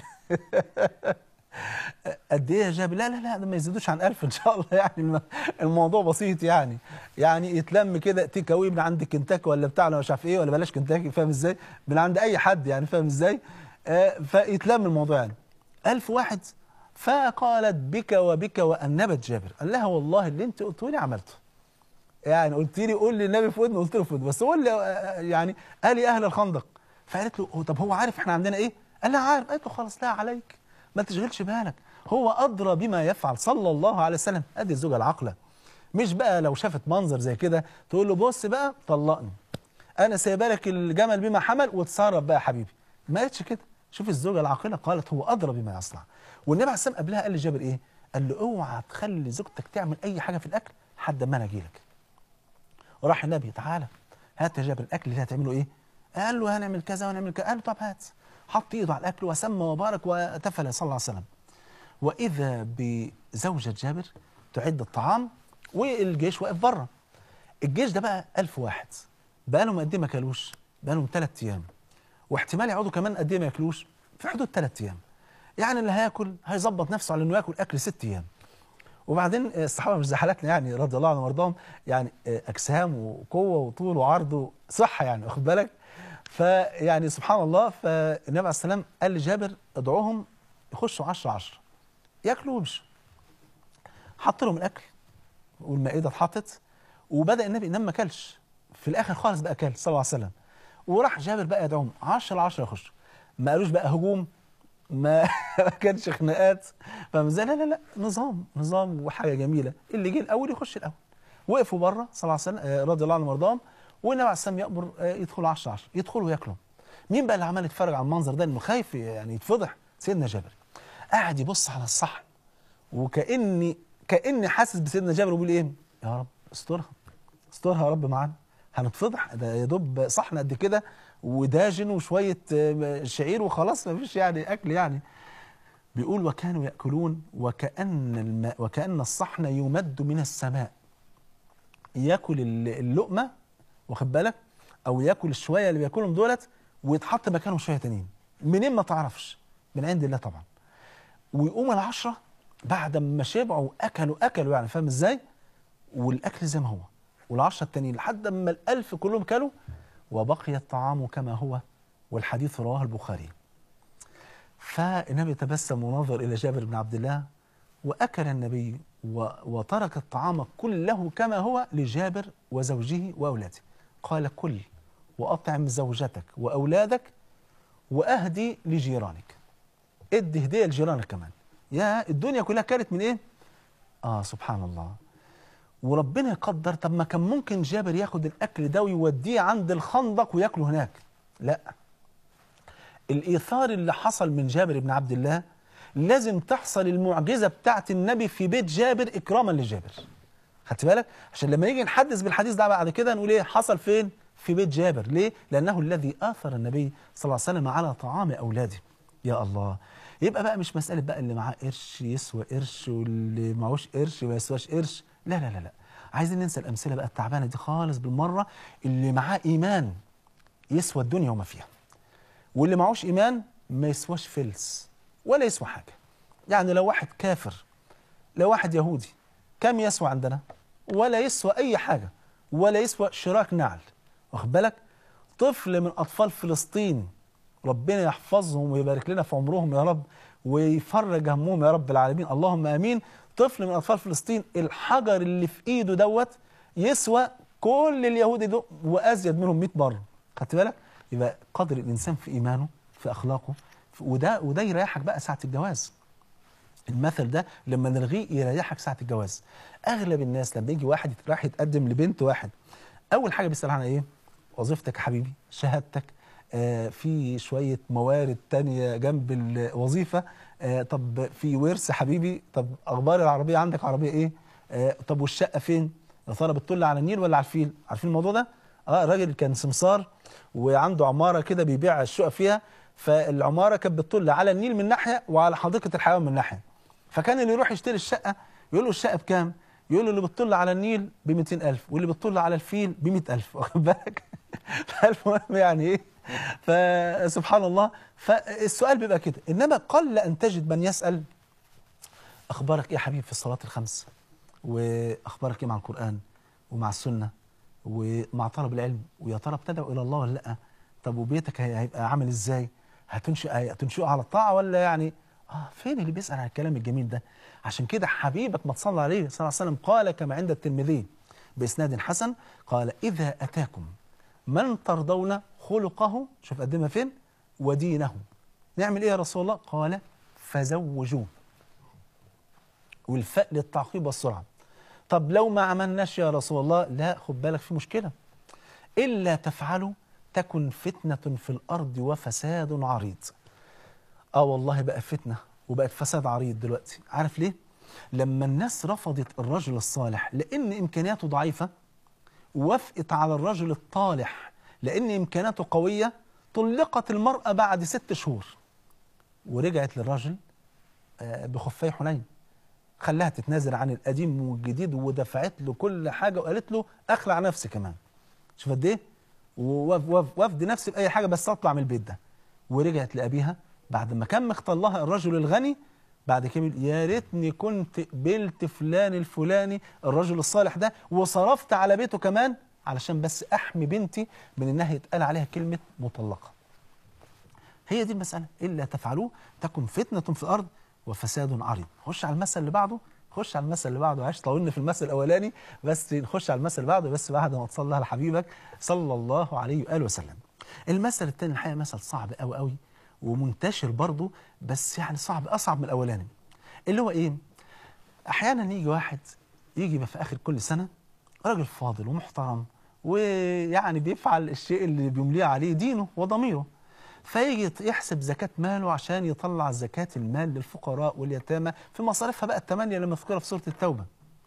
قد ايه يا جابر؟ لا لا لا ده ما يزيدوش عن 1000 ان شاء الله يعني الموضوع بسيط يعني يعني يتلم كده تيك اواي من عند كنتاكي ولا بتاع ولا مش عارف ايه ولا بلاش كنتاكي فاهم ازاي؟ من عند اي حد يعني فاهم ازاي؟ آه فيتلم الموضوع يعني 1000 واحد فقالت بك وبك وانبت جابر قال لها والله اللي انت قلته لي عملته يعني قلت لي قول لي النبي في ودنه قلت له في ودنه بس هو اللي يعني قال لي اهل الخندق فقالت له طب هو عارف احنا عندنا ايه؟ قال لها عارف قالت له خلاص لا عليك ما تشغلش بالك هو ادرى بما يفعل صلى الله عليه وسلم ادي الزوجه العاقله مش بقى لو شافت منظر زي كده تقول له بص بقى طلقني انا سايبه لك الجمل بما حمل وتصرف بقى يا حبيبي ما قالتش كده شوف الزوجه العاقله قالت هو ادرى بما يصنع والنبي عليه السلام قبلها قال لجابر ايه؟ قال له اوعى تخلي زوجتك تعمل اي حاجه في الاكل لحد ما انا اجي لك وراح النبي تعالى هات يا جابر الاكل اللي هتعمله ايه؟ قال له هنعمل كذا ونعمل كذا قال له طب هات حط ايده على الاكل وسمى وبارك وتفل صلى الله عليه وسلم واذا بزوجه جابر تعد الطعام والجيش واقف بره الجيش ده بقى ألف واحد بقى لهم قد ايه ما كلوش بقى لهم ثلاث ايام واحتمال يقعدوا كمان قد ايه ما ياكلوش في حدود ثلاث ايام يعني اللي هياكل هيظبط نفسه على انه ياكل اكل ست ايام وبعدين الصحابه مش زي حالاتنا يعني رضي الله عنهم وارضاهم يعني اجسام وقوه وطول وعرض وصحه يعني واخد بالك فيعني سبحان الله فالنبي عليه السلام قال لجابر ادعوهم يخشوا 10 10 ياكلوا ويمشوا حط لهم الاكل والمائده اتحطت وبدا النبي ينام ما اكلش في الاخر خالص بقى اكل صلى الله عليه وسلم وراح جابر بقى يدعوهم 10 10 يخشوا ما قالوش بقى هجوم ما ما كانش خناقات فاهم ازاي لا لا لا نظام نظام وحاجه جميله اللي جه الاول يخش الاول وقفوا بره صلى الله عليه وسلم آه، رضي الله عنهم وارضاهم والنبي عليه السلام يامر آه، يدخلوا 10 10 يدخلوا وياكلوا مين بقى اللي عمال يتفرج على المنظر ده انه خايف يعني يتفضح سيدنا جابر قاعد يبص على الصحن وكاني كاني حاسس بسيدنا جابر وبيقول ايه يا رب استرها استرها يا رب معانا هنتفضح ده يا دوب صحن قد كده وداجن وشويه آه، شعير وخلاص ما فيش يعني اكل يعني بيقول وكانوا ياكلون وكان الماء وكان الصحن يمد من السماء ياكل ال- اللقمه واخد بالك او ياكل الشويه اللي بياكلهم دولت ويتحط مكانهم شويه تانيين منين ما تعرفش من عند الله طبعا ويقوم العشره بعد ما شبعوا اكلوا اكلوا يعني فاهم ازاي والاكل زي ما هو والعشره التانيين لحد ما الالف كلهم كلوا وبقي الطعام كما هو والحديث رواه البخاري فالنبي تبسم ونظر إلى جابر بن عبد الله وأكل النبي و- وترك الطعام كله كما هو لجابر وزوجه وأولاده قال كل وأطعم زوجتك وأولادك وأهدي لجيرانك ادي هدية لجيرانك كمان يا الدنيا كلها كانت من إيه؟ آه سبحان الله وربنا يقدر طب ما كان ممكن جابر ياخد الأكل ده ويوديه عند الخندق وياكله هناك لا الإيثار اللي حصل من جابر بن عبد الله لازم تحصل المعجزة بتاعت النبي في بيت جابر إكراما لجابر خدت بالك عشان لما يجي نحدث بالحديث ده بعد كده نقول ايه حصل فين في بيت جابر ليه لأنه الذي آثر النبي صلى الله عليه وسلم على طعام أولاده يا الله يبقى بقى مش مسألة بقى اللي معاه قرش يسوى قرش واللي معهوش قرش ما يسواش قرش لا لا لا لا عايزين ننسى الأمثلة بقى التعبانة دي خالص بالمرة اللي معاه إيمان يسوى الدنيا وما فيها واللي معهوش ايمان ما يسواش فلس ولا يسوى حاجه يعني لو واحد كافر لو واحد يهودي كم يسوى عندنا ولا يسوى اي حاجه ولا يسوى شراك نعل واخد بالك طفل من اطفال فلسطين ربنا يحفظهم ويبارك لنا في عمرهم يا رب ويفرج همهم يا رب العالمين اللهم امين طفل من اطفال فلسطين الحجر اللي في ايده دوت يسوى كل اليهود دول وازيد منهم 100 مره خدت بالك يبقى قدر الانسان في ايمانه في اخلاقه في- وده وده يريحك بقى ساعه الجواز المثل ده لما نلغيه يريحك ساعه الجواز اغلب الناس لما يجي واحد راح يتقدم لبنت واحد اول حاجه بيسال عنها ايه وظيفتك يا حبيبي شهادتك آه في شويه موارد تانية جنب الوظيفه آه طب في ورث حبيبي طب اخبار العربيه عندك عربيه ايه آه طب والشقه فين يا ترى بتطل على النيل ولا على الفيل عارفين الموضوع ده اه راجل كان سمسار وعنده عماره كده بيبيع الشقق فيها فالعماره كانت بتطل على النيل من ناحيه وعلى حديقه الحيوان من ناحيه فكان اللي يروح يشتري الشقه يقول له الشقه بكام يقول له اللي بتطل على النيل ب 200000 واللي بتطل على الفيل ب 100000 واخد بالك فالمهم يعني ايه فسبحان الله فالسؤال بيبقى كده انما قل ان تجد من يسال اخبارك ايه يا حبيبي في الصلاه الخمس واخبارك ايه مع القران ومع السنه ومع طلب العلم ويا ترى بتدعو الى الله ولا لا طب وبيتك هي- هيبقى عامل ازاي هتنشئ هتنشئه على الطاعه ولا يعني اه فين اللي بيسال عن الكلام الجميل ده عشان كده حبيبك ما تصلى عليه صلى الله عليه وسلم قال كما عند الترمذي باسناد حسن قال اذا اتاكم من ترضون خلقه شوف قدمها فين ودينه نعمل ايه يا رسول الله قال فزوجوه والفاء للتعقيب والسرعه طب لو ما عملناش يا رسول الله لا خد بالك في مشكله الا تفعلوا تكن فتنه في الارض وفساد عريض اه والله بقى فتنه وبقت فساد عريض دلوقتي عارف ليه لما الناس رفضت الرجل الصالح لان امكانياته ضعيفه وافقت على الرجل الطالح لان امكاناته قويه طلقت المراه بعد ست شهور ورجعت للرجل آه، بخفي حنين خلاها تتنازل عن القديم والجديد ودفعت له كل حاجه وقالت له اخلع نفسي كمان شوف قد ايه ووف- وف- وفد نفسي باي حاجه بس اطلع من البيت ده ورجعت لابيها بعد ما كان مختار لها الرجل الغني بعد كده بيقول يا ريتني كنت قبلت فلان الفلاني الرجل الصالح ده وصرفت على بيته كمان علشان بس احمي بنتي من انها يتقال عليها كلمه مطلقه هي دي المسألة إلا تفعلوه تكن فتنة في الأرض وفساد عريض خش على المثل اللي بعده خش على المثل اللي بعده عايش طولنا في المثل الأولاني بس نخش على المثل اللي بعده بس بعد ما تصلي على حبيبك صلى الله عليه وآله وسلم المثل الثاني الحقيقة مثل صعب قوي قوي ومنتشر برضه بس يعني صعب أصعب من الأولاني اللي هو إيه أحيانا يجي واحد يجي بقى في آخر كل سنة راجل فاضل ومحترم ويعني بيفعل الشيء اللي بيمليه عليه دينه وضميره فيجي يحسب زكاة ماله عشان يطلع زكاة المال للفقراء واليتامى في مصاريفها بقى الثمانية اللي مذكورة في سورة التوبة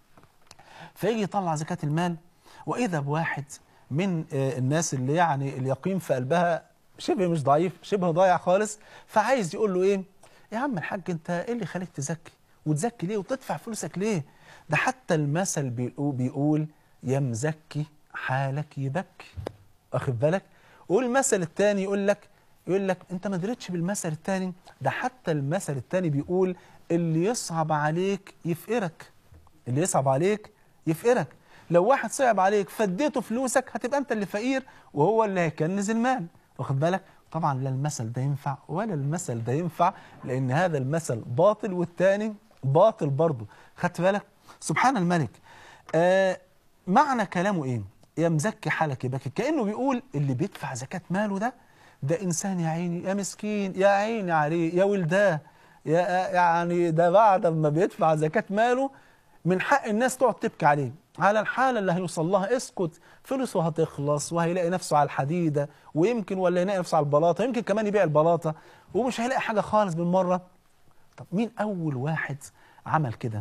فيجي يطلع زكاة المال وإذا بواحد من آه، الناس اللي يعني اليقين في قلبها شبه مش ضعيف شبه ضايع خالص فعايز يقول له إيه يا عم الحاج أنت إيه اللي خليك تزكي وتزكي ليه وتدفع فلوسك ليه ده حتى المثل بيقول, بيقول يا مزكي حالك يبكي واخد بالك والمثل الثاني يقول لك يقول لك انت ما دريتش بالمثل الثاني ده حتى المثل الثاني بيقول اللي يصعب عليك يفقرك اللي يصعب عليك يفقرك لو واحد صعب عليك فديته فلوسك هتبقى انت اللي فقير وهو اللي هيكنز المال واخد بالك طبعا لا المثل ده ينفع ولا المثل ده ينفع لان هذا المثل باطل والتاني باطل برضه خدت بالك سبحان الملك آه معنى كلامه ايه يا مزكي حالك يبكي كانه بيقول اللي بيدفع زكاه ماله ده ده انسان يا عيني يا مسكين يا عيني عليه يا ولداه يا يعني ده بعد ما بيدفع زكاه ماله من حق الناس تقعد تبكي عليه على الحاله اللي هيوصل لها اسكت فلوسه هتخلص وهيلاقي نفسه على الحديده ويمكن ولا يلاقي نفسه على البلاطه يمكن كمان يبيع البلاطه ومش هيلاقي حاجه خالص بالمره طب مين اول واحد عمل كده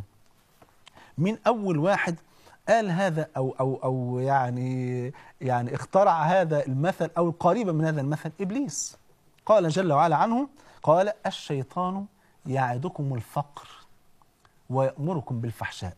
مين اول واحد قال هذا او او او يعني يعني اخترع هذا المثل او قريبا من هذا المثل ابليس قال جل وعلا عنه قال الشيطان يعدكم الفقر ويأمركم بالفحشاء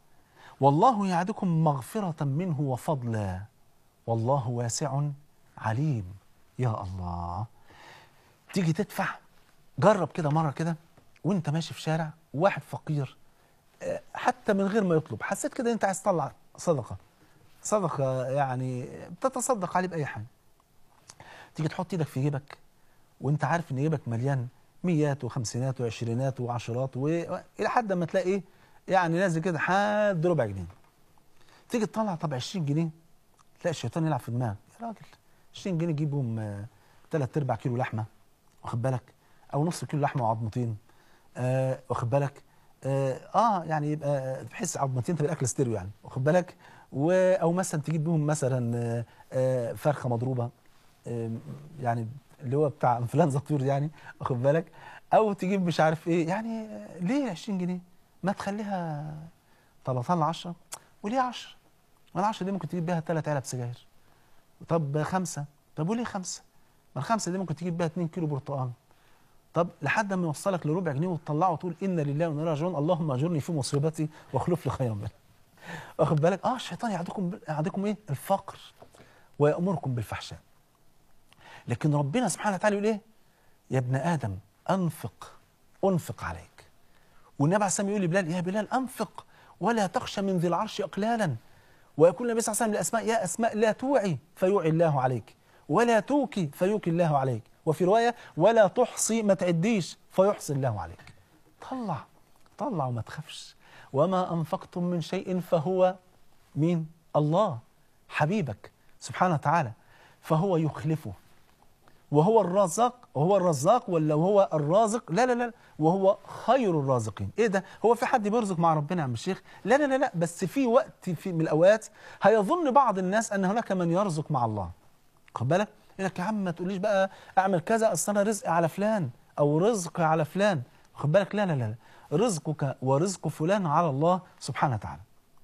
والله يعدكم مغفرة منه وفضلا والله واسع عليم يا الله تيجي تدفع جرب كده مرة كده وانت ماشي في شارع واحد فقير آه، حتى من غير ما يطلب حسيت كده انت عايز تطلع صدقة صدقة يعني بتتصدق عليه بأي حاجة تيجي تحط ايدك في جيبك وانت عارف ان جيبك مليان ميات وخمسينات وعشرينات وعشرات والى حد ما تلاقي ايه يعني نازل كده حد ربع جنيه تيجي تطلع طب 20 جنيه تلاقي الشيطان يلعب في دماغك يا راجل 20 جنيه تجيب بهم ثلاث ارباع كيلو لحمه واخد بالك او نص كيلو لحمه وعظمتين آه واخد بالك آه, اه يعني يبقى بحيث عظمتين تبقى الاكل ستيريو يعني واخد بالك و او مثلا تجيب بهم مثلا آه آه فرخه مضروبه آه يعني اللي هو بتاع انفلونزا الطيور يعني واخد بالك او تجيب مش عارف ايه يعني آه، ليه 20 جنيه ما تخليها 13 ل 10 وليه 10 ما ال 10 دي ممكن تجيب بيها ثلاث علب سجاير طب خمسه طب وليه خمسه ما الخمسه دي ممكن تجيب بيها 2 كيلو برتقال طب لحد ما يوصلك لربع جنيه وتطلعه وتقول انا لله وانا إليه راجعون اللهم اجرني في مصيبتي واخلف لي خيرا منها واخد بالك اه الشيطان يعدكم يعدكم ايه الفقر ويامركم بالفحشاء لكن ربنا سبحانه وتعالى يقول ايه يا ابن ادم انفق انفق عليك والنبي عليه الصلاه والسلام يقول لبلال يا بلال انفق ولا تخشى من ذي العرش اقلالا ويقول النبي صلى الله عليه وسلم لاسماء يا اسماء لا توعي فيوعي الله عليك ولا توكي فيوكي الله عليك وفي روايه ولا تحصي ما تعديش فيحصي الله عليك طلع طلع وما تخافش وما انفقتم من شيء فهو مين الله حبيبك سبحانه وتعالى فهو يخلفه وهو الرازق وهو الرزاق ولا هو الرازق لا لا لا وهو خير الرازقين ايه ده هو في حد بيرزق مع ربنا يا عم الشيخ لا لا لا لا بس في وقت في من الاوقات هيظن بعض الناس ان هناك من يرزق مع الله خد بالك يقول لك يا عم ما تقوليش بقى اعمل كذا اصل انا رزقي على فلان او رزقي على فلان خد بالك لا لا لا رزقك ورزق فلان على الله سبحانه وتعالى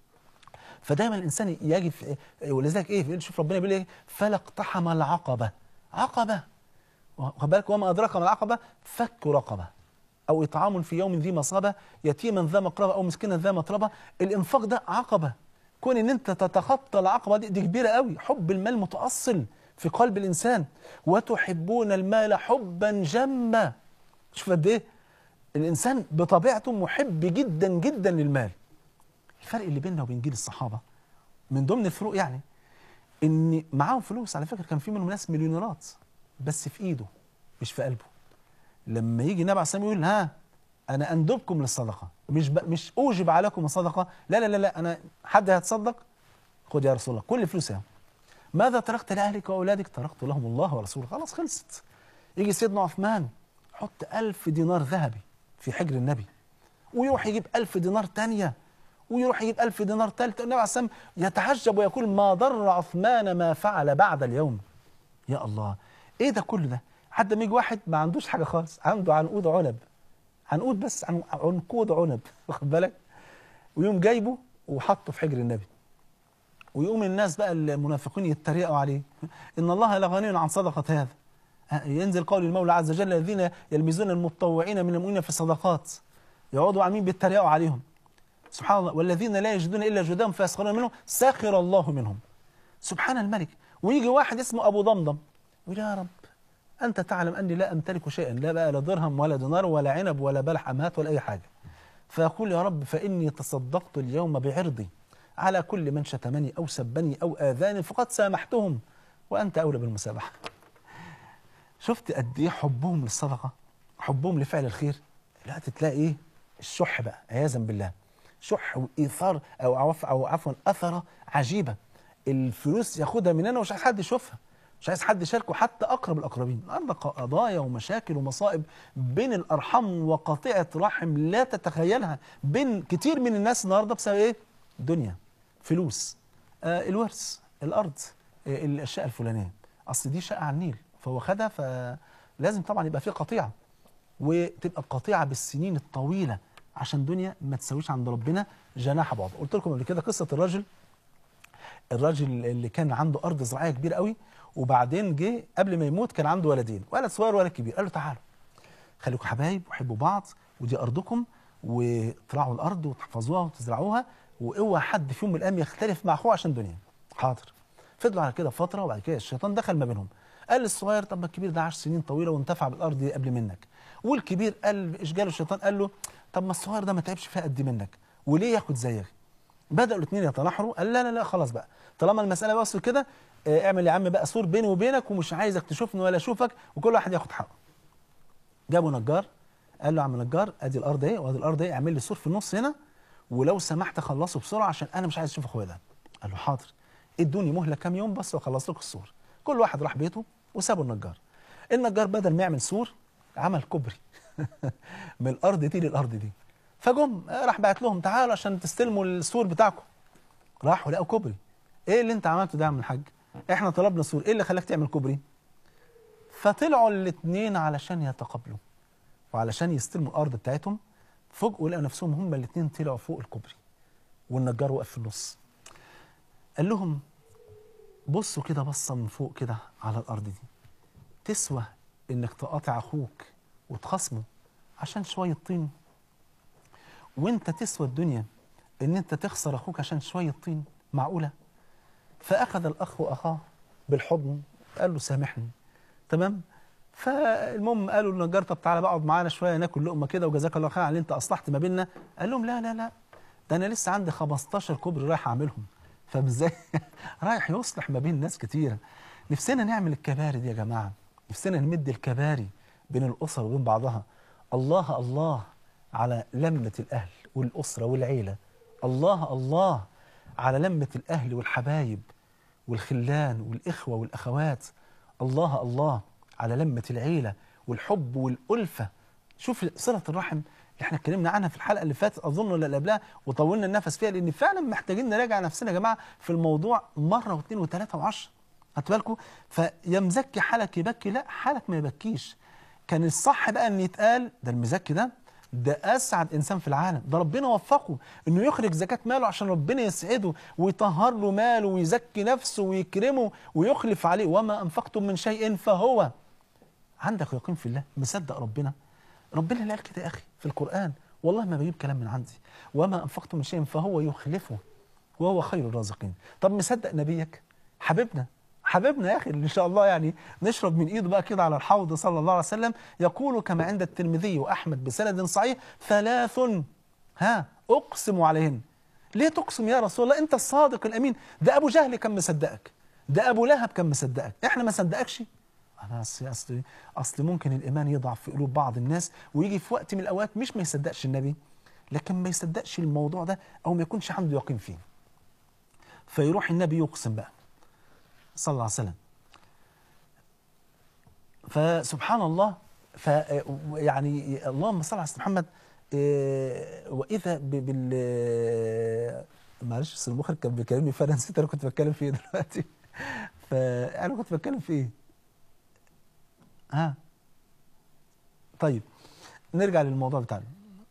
فدايما الانسان يجب ولذلك ايه شوف ربنا بيقول ايه فلا اقتحم العقبه عقبه خد بالك وما ادراك ما العقبه فك رقبه او اطعام في يوم ذي مصابه يتيما ذا مقربه او مسكينا ذا مطربه الانفاق ده عقبه كون ان انت تتخطى العقبه دي دي كبيره قوي حب المال متاصل في قلب الانسان وتحبون المال حبا جما شوف قد ايه الانسان بطبيعته محب جدا جدا للمال الفرق اللي بيننا وبين جيل الصحابه من ضمن الفروق يعني ان معاهم فلوس على فكره كان في منهم ناس مليونيرات بس في ايده مش في قلبه لما يجي النبي عليه الصلاه والسلام يقول ها انا اندبكم للصدقه مش ب... مش اوجب عليكم الصدقه لا لا لا لا انا حد هيتصدق خد يا رسول الله كل فلوسي اهو ماذا تركت لاهلك واولادك تركت لهم الله ورسوله خلاص خلصت يجي سيدنا عثمان حط ألف دينار ذهبي في حجر النبي ويروح يجيب ألف دينار تانية ويروح يجيب ألف دينار تالتة النبي عليه الصلاة والسلام يتعجب ويقول ما ضر عثمان ما فعل بعد اليوم يا الله ايه ده كل ده حتى ما يجي واحد ما عندوش حاجة خالص عنده عنقود عنب عنقود بس عن- عنقود عنب واخد بالك ويقوم جايبه وحطه في حجر النبي ويقوم الناس بقى المنافقين يتريقوا عليه ان الله لغني عن صدقه هذا آه، ينزل قول المولى عز وجل الذين يلمزون المتطوعين من المؤمنين في الصدقات يقعدوا عاملين بيتريقوا عليهم سبحان الله والذين لا يجدون الا جهدهم فيسخرون منهم سخر الله منهم سبحان الملك ويجي واحد اسمه ابو ضمضم يقول يا رب انت تعلم اني لا امتلك شيئا لا بقى لا درهم ولا دينار ولا عنب ولا بلح امهات ولا اي حاجه فيقول يا رب فاني تصدقت اليوم بعرضي على كل من شتمني او سبني او اذاني فقد سامحتهم وانت اولى بالمسامحه شفت قد ايه حبهم للصدقه حبهم لفعل الخير لا تلاقي ايه الشح بقى عياذا بالله شح وايثار او عفوا او عفوا اثره عجيبه الفلوس ياخدها مننا ومش عايز حد يشوفها مش عايز حد يشاركه حتى اقرب الاقربين النهارده قضايا ومشاكل ومصائب بين الارحام وقطيعه رحم لا تتخيلها بين كتير من الناس النهارده بسبب ايه دنيا فلوس آه الورث الارض آه الاشياء الفلانيه اصل دي شقه على النيل فهو خدها فلازم طبعا يبقى في قطيعه وتبقى القطيعه بالسنين الطويله عشان دنيا ما تساويش عند ربنا جناح بعض قلت لكم قبل كده قصه الراجل الراجل اللي كان عنده ارض زراعيه كبيره قوي وبعدين جه قبل ما يموت كان عنده ولدين ولد صغير وولد كبير قال له تعالوا خليكم حبايب وحبوا بعض ودي ارضكم وتراعوا الارض وتحفظوها وتزرعوها واوعى حد فيهم من الايام يختلف مع اخوه عشان دنيا حاضر فضلوا على كده فتره وبعد كده الشيطان دخل ما بينهم قال للصغير طب ما الكبير ده عاش سنين طويله وانتفع بالارض دي قبل منك والكبير قال ايش جاله الشيطان قال له طب ما الصغير ده ما تعبش فيها قد منك وليه ياخد زيك بداوا الاثنين يتناحروا قال لا لا لا خلاص بقى طالما المساله وصلت كده آه، اعمل يا عم بقى سور بيني وبينك ومش عايزك تشوفني ولا اشوفك وكل واحد ياخد حقه جابوا نجار قال له يا عم نجار ادي الارض اهي وادي الارض اهي اعمل لي سور في النص هنا ولو سمحت خلصه بسرعه عشان انا مش عايز اشوف اخويا ده قال له حاضر ادوني مهله كام يوم بس واخلص لكم السور كل واحد راح بيته وسابوا النجار النجار بدل ما يعمل سور عمل كوبري من الارض دي للارض دي فجم آه، راح بعت لهم تعالوا عشان تستلموا السور بتاعكم راحوا لقوا كوبري ايه اللي انت عملته ده يا عم الحاج احنا طلبنا سور ايه اللي خلاك تعمل كوبري فطلعوا الاثنين علشان يتقابلوا وعلشان يستلموا الارض بتاعتهم فوجئوا لقوا نفسهم هما الاثنين طلعوا فوق الكوبري والنجار واقف في النص قال لهم بصوا كده بصه من فوق كده على الارض دي تسوى انك تقاطع اخوك وتخصمه عشان شويه طين وانت تسوى الدنيا ان انت تخسر اخوك عشان شويه طين معقوله فاخذ الاخ اخاه بالحضن قال له سامحني تمام فالمهم قالوا للنجار طب تعالى بقعد معانا شويه ناكل لقمه كده وجزاك الله خير على اللي انت اصلحت ما بيننا قال لهم لا لا لا ده انا لسه عندي 15 كوبري رايح اعملهم فاهم ازاي رايح يصلح ما بين ناس كتيره نفسنا نعمل الكباري دي يا جماعه نفسنا نمد الكباري بين الاسر وبين بعضها الله الله على لمه الاهل والاسره والعيله الله الله على لمه الاهل والحبايب والخلان والاخوه والاخوات الله الله على لمه العيله والحب والالفه شوف صله الرحم اللي احنا اتكلمنا عنها في الحلقه اللي فاتت اظن ولا اللي قبلها وطولنا النفس فيها لان فعلا محتاجين نراجع نفسنا يا جماعه في الموضوع مره واثنين وثلاثه وعشرة خدتوا بالكم فيا مزكي حالك يبكي لا حالك ما يبكيش كان الصح بقى ان يتقال ده المزكي ده ده اسعد انسان في العالم ده ربنا وفقه انه يخرج زكاه ماله عشان ربنا يسعده ويطهر له ماله ويزكي نفسه ويكرمه ويخلف عليه وما انفقتم من شيء فهو عندك يقين في الله مصدق ربنا ربنا اللي قال كده يا اخي في القران والله ما بجيب كلام من عندي وما انفقتم من شيء فهو يخلفه وهو خير الرازقين طب مصدق نبيك حبيبنا حبيبنا يا اخي ان شاء الله يعني نشرب من ايده بقى كده على الحوض صلى الله عليه وسلم يقول كما عند الترمذي واحمد بسند صحيح ثلاث ها اقسم عليهن ليه تقسم يا رسول الله انت الصادق الامين ده ابو جهل كان مصدقك ده ابو لهب كان مصدقك احنا ما صدقكش انا اصل اصل اصل ممكن الايمان يضعف في قلوب بعض الناس ويجي في وقت من الاوقات مش ما يصدقش النبي لكن ما يصدقش الموضوع ده او ما يكونش عنده يقين فيه فيروح النبي يقسم بقى صلى الله عليه وسلم فسبحان الله ف يعني اللهم صل على سيدنا محمد إيه، واذا ب- بال معلش بس المخرج كان بيكلمني فانا نسيت انا كنت بتكلم في ايه دلوقتي فانا كنت بتكلم في ايه ها طيب نرجع للموضوع بتاعنا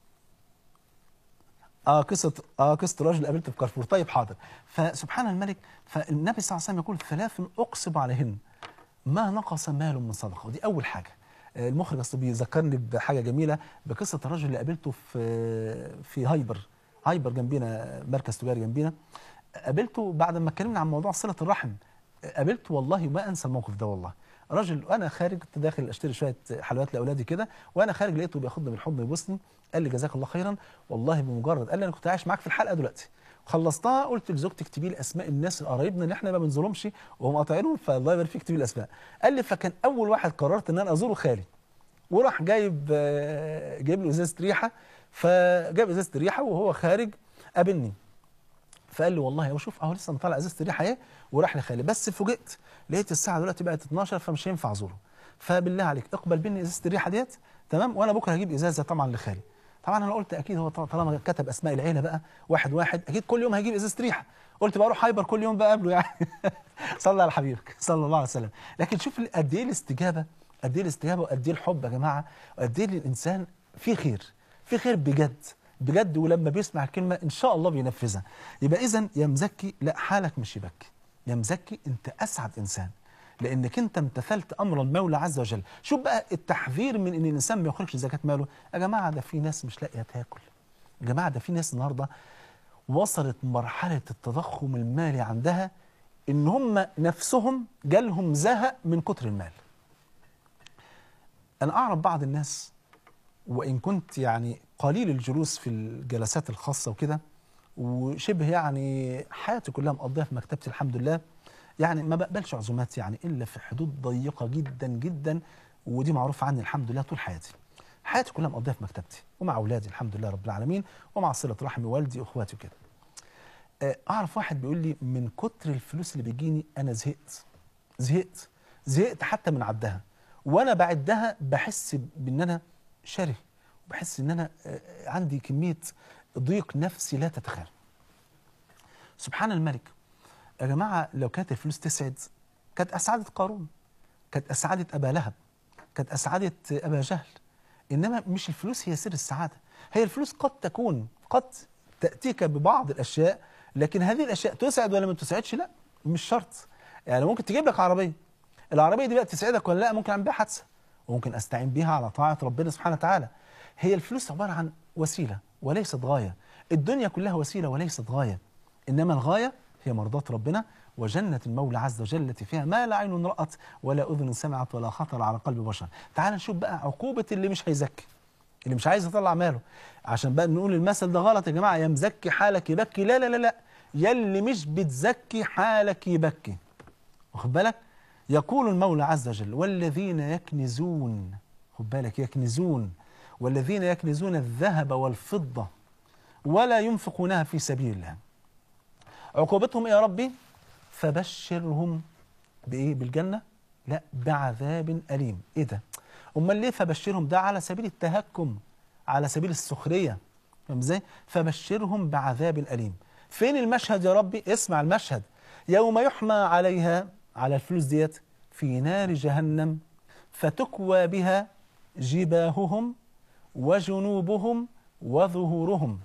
اه قصه اه قصه الراجل قابلته في كارفور طيب حاضر فسبحان الملك فالنبي صلى الله عليه وسلم يقول ثلاث اقسم عليهن ما نقص مال من صدقه ودي اول حاجه آه، المخرج اصل بيذكرني بحاجه جميله بقصه الرجل اللي قابلته في في هايبر هايبر جنبينا مركز تجاري جنبينا قابلته بعد ما اتكلمنا عن موضوع صله الرحم قابلته والله ما انسى الموقف ده والله راجل وانا خارج كنت داخل اشتري شويه حلويات لاولادي كده وانا خارج لقيته بياخدني بالحضن يبوسني قال لي جزاك الله خيرا والله بمجرد قال لي انا كنت عايش معاك في الحلقه دلوقتي خلصتها قلت لزوجتي اكتبي لي اسماء الناس قرايبنا اللي احنا ما بنزورهمش وهم قاطعينهم فالله يبارك فيك اكتبي لي الاسماء قال لي فكان اول واحد قررت ان انا ازوره خالي وراح جايب آه، جايب له ازازه ريحه فجاب ازازه ريحه وهو خارج قابلني فقال لي والله هو شوف اهو لسه مطلع ازازه الريحه اهي وراح لخالي بس فوجئت لقيت الساعه دلوقتي بقت 12 فمش هينفع ازوره فبالله عليك اقبل مني ازازه الريحه ديت تمام وانا بكره هجيب ازازه طبعا لخالي طبعا انا قلت اكيد هو طالما كتب اسماء العيله بقى واحد واحد اكيد كل يوم هيجيب ازازه ريحه قلت بقى اروح هايبر كل يوم بقى قبله يعني صلى على حبيبك صلى الله عليه وسلم لكن شوف قد ايه الاستجابه قد ايه الاستجابه وقد ايه الحب يا جماعه وقد ايه الانسان في خير في خير بجد بجد ولما بيسمع الكلمه ان شاء الله بينفذها يبقى اذا يا مزكي لا حالك مش يبكي يا مزكي انت اسعد انسان لانك انت امتثلت امر المولى عز وجل شوف بقى التحذير من ان الانسان ما يخرجش زكاه ماله يا جماعه ده في ناس مش لاقيه تاكل يا جماعه ده في ناس النهارده وصلت مرحله التضخم المالي عندها ان هم نفسهم جالهم زهق من كتر المال انا اعرف بعض الناس وان كنت يعني قليل الجلوس في الجلسات الخاصه وكده وشبه يعني حياتي كلها مقضيها في مكتبتي الحمد لله يعني ما بقبلش عزومات يعني الا في حدود ضيقه جدا جدا ودي معروفه عني الحمد لله طول حياتي حياتي كلها مقضيها في مكتبتي ومع اولادي الحمد لله رب العالمين ومع صله رحم والدي واخواتي وكده آه، اعرف واحد بيقول لي من كتر الفلوس اللي بيجيني انا زهقت زهقت زهقت حتى من عدها وانا بعدها بحس بان انا شره وبحس ان انا آه، عندي كميه ضيق نفسي لا تتخيل سبحان الملك يا جماعه لو كانت الفلوس تسعد كانت اسعدت قارون كانت اسعدت ابا لهب كانت اسعدت ابا جهل انما مش الفلوس هي سر السعاده هي الفلوس قد تكون قد تاتيك ببعض الاشياء لكن هذه الاشياء تسعد ولا ما تسعدش لا مش شرط يعني ممكن تجيب لك عربيه العربيه دي بقى تسعدك ولا لا ممكن اعمل بيها حادثه وممكن استعين بيها على طاعه ربنا سبحانه وتعالى هي الفلوس عباره عن وسيله وليست غايه الدنيا كلها وسيله وليست غايه انما الغايه هي مرضاه ربنا وجنة المولى عز وجل التي فيها ما لا عين رأت ولا أذن سمعت ولا خطر على قلب بشر تعال نشوف بقى عقوبة اللي مش هيزكي اللي مش عايز يطلع ماله عشان بقى نقول المثل ده غلط يا جماعة يا مزكي حالك يبكي لا لا لا لا يا اللي مش بتزكي حالك يبكي واخد بالك يقول المولى عز وجل والذين يكنزون خد بالك يكنزون والذين يكنزون الذهب والفضة ولا ينفقونها في سبيل الله عقوبتهم إيه يا ربي فبشرهم بايه بالجنه لا بعذاب اليم ايه ده امال ليه فبشرهم ده على سبيل التهكم على سبيل السخريه فاهم ازاي فبشرهم بعذاب اليم فين المشهد يا ربي اسمع المشهد يوم يحمى عليها على الفلوس ديت في نار جهنم فتكوى بها جباههم وجنوبهم وظهورهم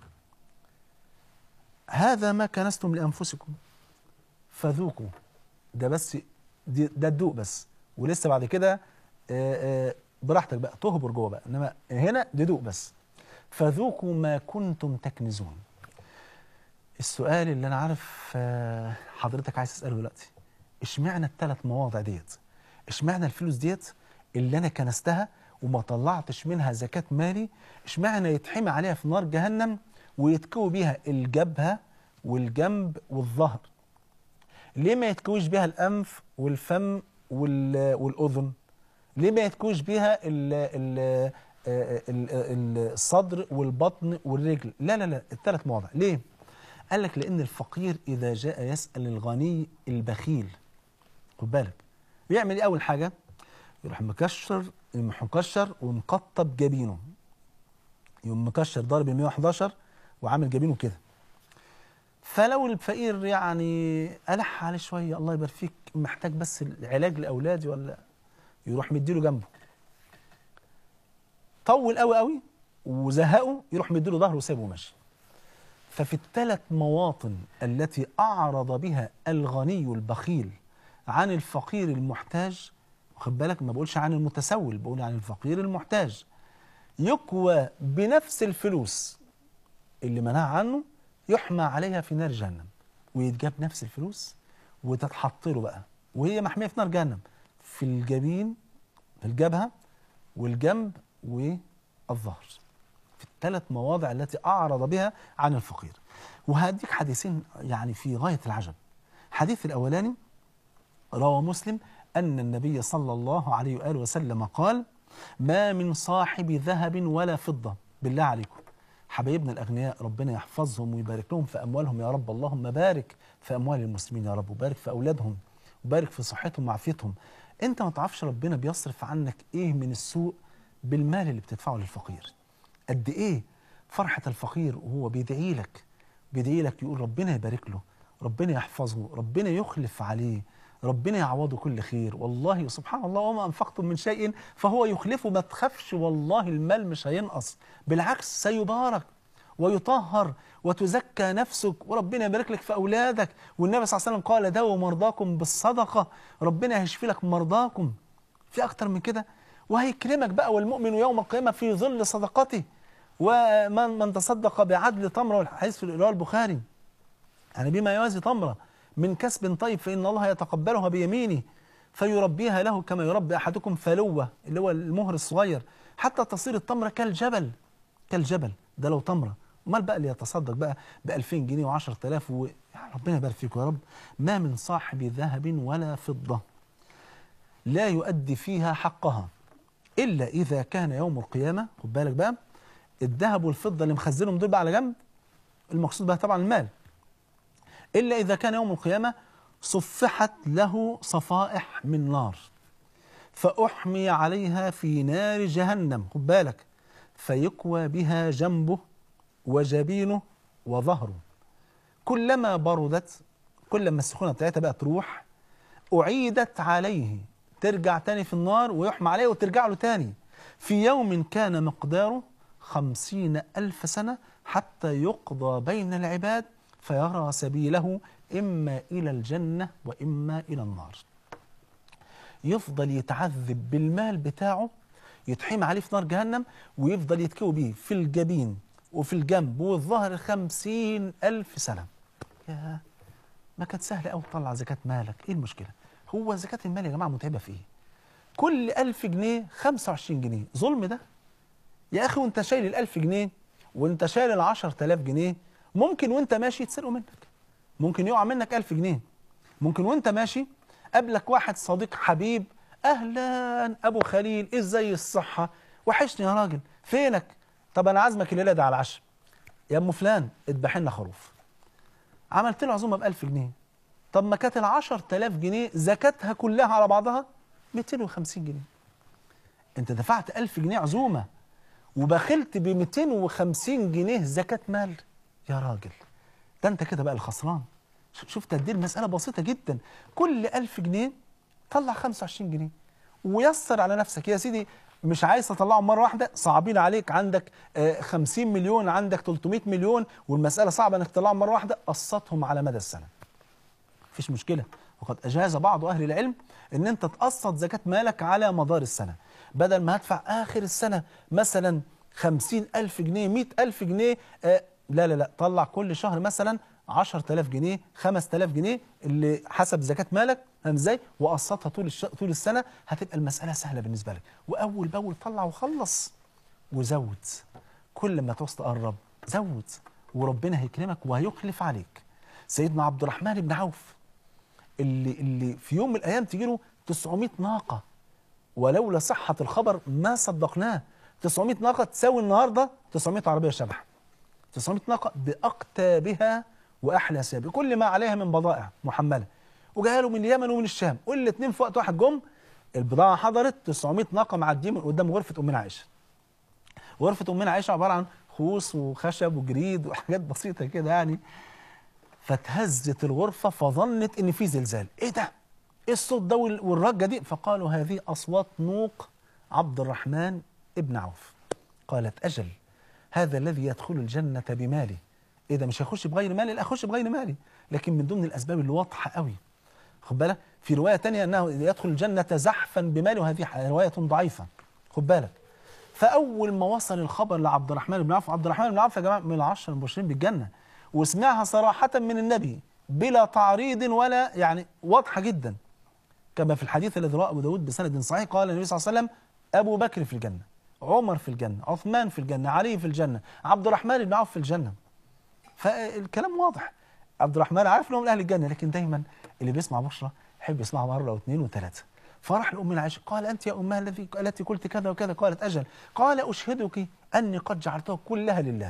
هذا ما كنستم لانفسكم فذوقوا ده بس دي ده الدوق بس ولسه بعد كده آه، آه، براحتك بقى تهبر جوه بقى انما هنا دي دوق بس فذوقوا ما كنتم تكنزون السؤال اللي انا عارف آه، حضرتك عايز تساله دلوقتي اشمعنى الثلاث مواضع ديت اشمعنى الفلوس ديت اللي انا كنستها وما طلعتش منها زكاة مالي اشمعنى يتحمى عليها في نار جهنم ويتكوي بيها الجبهة والجنب والظهر ليه ما يتكويش بيها الأنف والفم وال- والأذن ليه ما يتكويش بيها ال ال ال ال الصدر والبطن والرجل لا لا لا الثلاث مواضع ليه قال لك لأن الفقير إذا جاء يسأل الغني البخيل خد بالك بيعمل ايه اول حاجه يروح مكشر يروح مكشر ومقطب جبينه يقوم مكشر ضارب ال 111 وعامل جبينه كده فلو الفقير يعني ألح عليه شويه الله يبارك فيك محتاج بس العلاج لاولادي ولا يروح مديله جنبه طول قوي قوي وزهقه يروح مديله ظهره وسايبه وماشي ففي الثلاث مواطن التي أعرض بها الغني البخيل عن الفقير المحتاج واخد بالك ما بقولش عن المتسول بقول عن الفقير المحتاج يكوى بنفس الفلوس اللي منع عنه يحمى عليها في نار جهنم ويتجاب نفس الفلوس وتتحط له بقى وهي محمية في نار جهنم في الجبين في الجبهة والجنب والظهر في الثلاث مواضع التي أعرض بها عن الفقير وهديك حديثين يعني في غاية العجب حديث الأولاني روى مسلم أن النبي صلى الله عليه وآله وسلم قال ما من صاحب ذهب ولا فضة بالله عليكم حبايبنا الأغنياء ربنا يحفظهم ويبارك لهم في أموالهم يا رب اللهم بارك في أموال المسلمين يا رب وبارك في أولادهم وبارك في صحتهم وعافيتهم أنت ما تعرفش ربنا بيصرف عنك إيه من السوء بالمال اللي بتدفعه للفقير قد إيه فرحة الفقير وهو بيدعي لك بيدعي لك يقول ربنا يبارك له ربنا يحفظه ربنا يخلف عليه ربنا يعوضه كل خير والله سبحان الله وما أنفقتم من شيء فهو يخلفه ما تخافش والله المال مش هينقص بالعكس سيبارك ويطهر وتزكى نفسك وربنا يبارك لك في أولادك والنبي صلى الله عليه وسلم قال داووا مرضاكم بالصدقة ربنا هيشفي لك مرضاكم في أكتر من كده وهيكرمك بقى والمؤمن يوم القيامة في ظل صدقته ومن من تصدق بعدل تمرة والحديث في الإله البخاري يعني بما يوازي تمرة من كسب طيب فإن الله يتقبلها بيمينه فيربيها له كما يربي أحدكم فلوة اللي هو المهر الصغير حتى تصير التمرة كالجبل كالجبل ده لو تمرة امال بقى اللي يتصدق بقى ب 2000 جنيه و10000 و... يعني ربنا يبارك فيكم يا رب ما من صاحب ذهب ولا فضة لا يؤدي فيها حقها إلا إذا كان يوم القيامة خد بالك بقى الذهب والفضة اللي مخزنهم دول بقى على جنب المقصود بها طبعا المال إلا إذا كان يوم القيامة صفحت له صفائح من نار فأحمي عليها في نار جهنم خد بالك فيكوى بها جنبه وجبينه وظهره كلما بردت كلما السخونة بتاعتها بقى تروح أعيدت عليه ترجع تاني في النار ويحمى عليه وترجع له تاني في يوم كان مقداره خمسين ألف سنة حتى يقضى بين العباد فيرى سبيله إما إلى الجنة وإما إلى النار يفضل يتعذب بالمال بتاعه يتحمى عليه في نار جهنم ويفضل يتكوي بيه في الجبين وفي الجنب والظهر خمسين ألف سنة يا ما كانت سهلة أوي تطلع زكاة مالك إيه المشكلة هو زكاة المال يا جماعة متعبة في إيه كل ألف جنيه خمسة وعشرين جنيه ظلم ده يا أخي وانت شايل الألف جنيه وانت شايل العشر تلاف جنيه ممكن وانت ماشي يتسرقوا منك ممكن يقع منك ألف جنيه ممكن وانت ماشي قابلك واحد صديق حبيب أهلا أبو خليل إزاي الصحة وحشني يا راجل فينك طب أنا عازمك الليلة ده على العشاء يا أم فلان اذبح لنا خروف عملت له عزومة بألف جنيه طب ما كانت العشر تلاف جنيه زكاتها كلها على بعضها 250 جنيه انت دفعت ألف جنيه عزومة وبخلت ب 250 جنيه زكاة مال يا راجل ده انت كده بقى الخسران شوف قد ايه المسألة بسيطة جدا كل ألف جنيه طلع 25 جنيه ويسر على نفسك يا سيدي مش عايز تطلعهم مرة واحدة صعبين عليك عندك آه، 50 مليون عندك 300 مليون والمسألة صعبة انك تطلعهم مرة واحدة قسطهم على مدى السنة مفيش مشكلة وقد أجاز بعض أهل العلم أن أنت تقسط زكاة مالك على مدار السنة بدل ما هدفع آخر السنة مثلا خمسين ألف جنيه مئة ألف جنيه آه لا لا لا طلع كل شهر مثلا 10000 جنيه 5000 جنيه اللي حسب زكاه مالك فاهم ازاي وقسطها طول الش... طول السنه هتبقى المساله سهله بالنسبه لك واول باول طلع وخلص وزود كل ما تعوز تقرب زود وربنا هيكرمك وهيخلف عليك سيدنا عبد الرحمن بن عوف اللي اللي في يوم من الايام تجي له 900 ناقه ولولا صحه الخبر ما صدقناه 900 ناقه تساوي النهارده 900 عربيه شبح 900 ناقه باقتابها واحلى ساب كل ما عليها من بضائع محمله وجايه له من اليمن ومن الشام والاثنين في وقت واحد جم البضاعه حضرت 900 ناقه معديين من قدام غرفه امنا عائشه غرفه امنا عائشه عباره عن خوص وخشب وجريد وحاجات بسيطه كده يعني فتهزت الغرفه فظنت ان في زلزال ايه ده ايه الصوت ده وال- والرجه دي فقالوا هذه اصوات نوق عبد الرحمن ابن عوف قالت اجل هذا الذي يدخل الجنه بماله ايه ده مش هيخش بغير مالي لا اخش بغير مالي لكن من ضمن الاسباب اللي واضحه قوي خد بالك في روايه تانية انه يدخل الجنه زحفا بماله وهذه روايه ضعيفه خد بالك فاول ما وصل الخبر لعبد الرحمن بن عوف عبد الرحمن بن عوف يا جماعه من العشر المبشرين بالجنه وسمعها صراحه من النبي بلا تعريض ولا يعني واضحه جدا كما في الحديث الذي رواه ابو داود بسند صحيح قال النبي صلى الله عليه وسلم ابو بكر في الجنه عمر في الجنه عثمان في الجنه علي في الجنه عبد الرحمن بن عوف في الجنه فالكلام واضح عبد الرحمن عارف انه من اهل الجنه لكن دايما اللي بيسمع بشرى يحب يسمعها مره واثنين وثلاثه فراح لام عائشه قال انت يا امها الذي التي قلت كذا وكذا قالت اجل قال اشهدك اني قد جعلتها كلها لله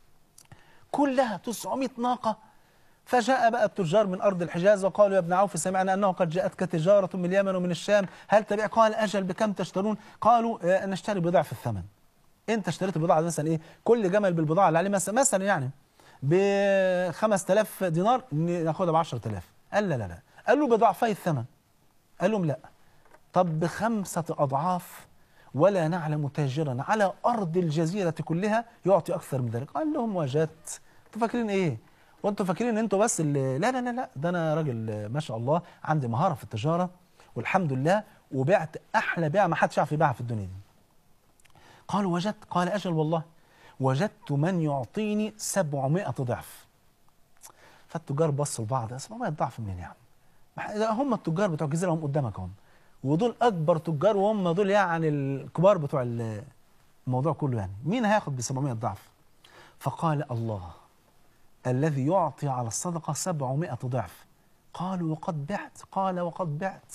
كلها 900 ناقه فجاء بقى التجار من ارض الحجاز وقالوا يا ابن عوف سمعنا انه قد جاءتك تجاره من اليمن ومن الشام هل تبيع قال اجل بكم تشترون قالوا آه، نشتري بضاعه في الثمن انت اشتريت البضاعه مثلا ايه كل جمل بالبضاعه اللي عليه مثلا مثلا يعني ب 5000 دينار ناخدها ب 10000 قال لا لا لا قال له بضعفي الثمن قال لهم لا طب بخمسة أضعاف ولا نعلم تاجرا على أرض الجزيرة كلها يعطي أكثر من ذلك قال لهم وجدت أنتوا فاكرين إيه وأنتوا فاكرين إن أنتوا بس اللي لا لا لا لا ده أنا راجل آه، ما شاء الله عندي مهارة في التجارة والحمد لله وبعت أحلى بيعة ما حدش يعرف يبيعها في الدنيا دي قالوا وجدت قال أجل والله وجدت من يعطيني سبعمائة ضعف فالتجار بصوا لبعض 700 ضعف منين يا عم ما إذا هم التجار بتوع الجزيره هم قدامك هم ودول اكبر تجار وهم دول يعني الكبار بتوع ال- الموضوع كله يعني مين هياخد ب 700 ضعف فقال الله الذي يعطي على الصدقه 700 ضعف قالوا وقد بعت قال وقد بعت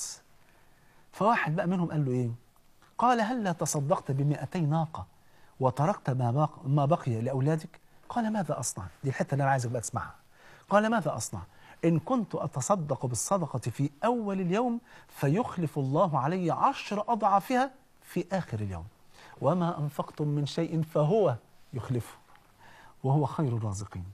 فواحد بقى منهم قال له ايه قال هل لا تصدقت بمئتي ناقه وتركت ما بقى, ما بقي لاولادك قال ماذا اصنع دي الحته اللي انا عايزك بقى تسمعها قال ماذا اصنع ان كنت اتصدق بالصدقه في اول اليوم فيخلف الله علي عشر اضعافها في اخر اليوم وما انفقتم من شيء فهو يخلفه وهو خير الرازقين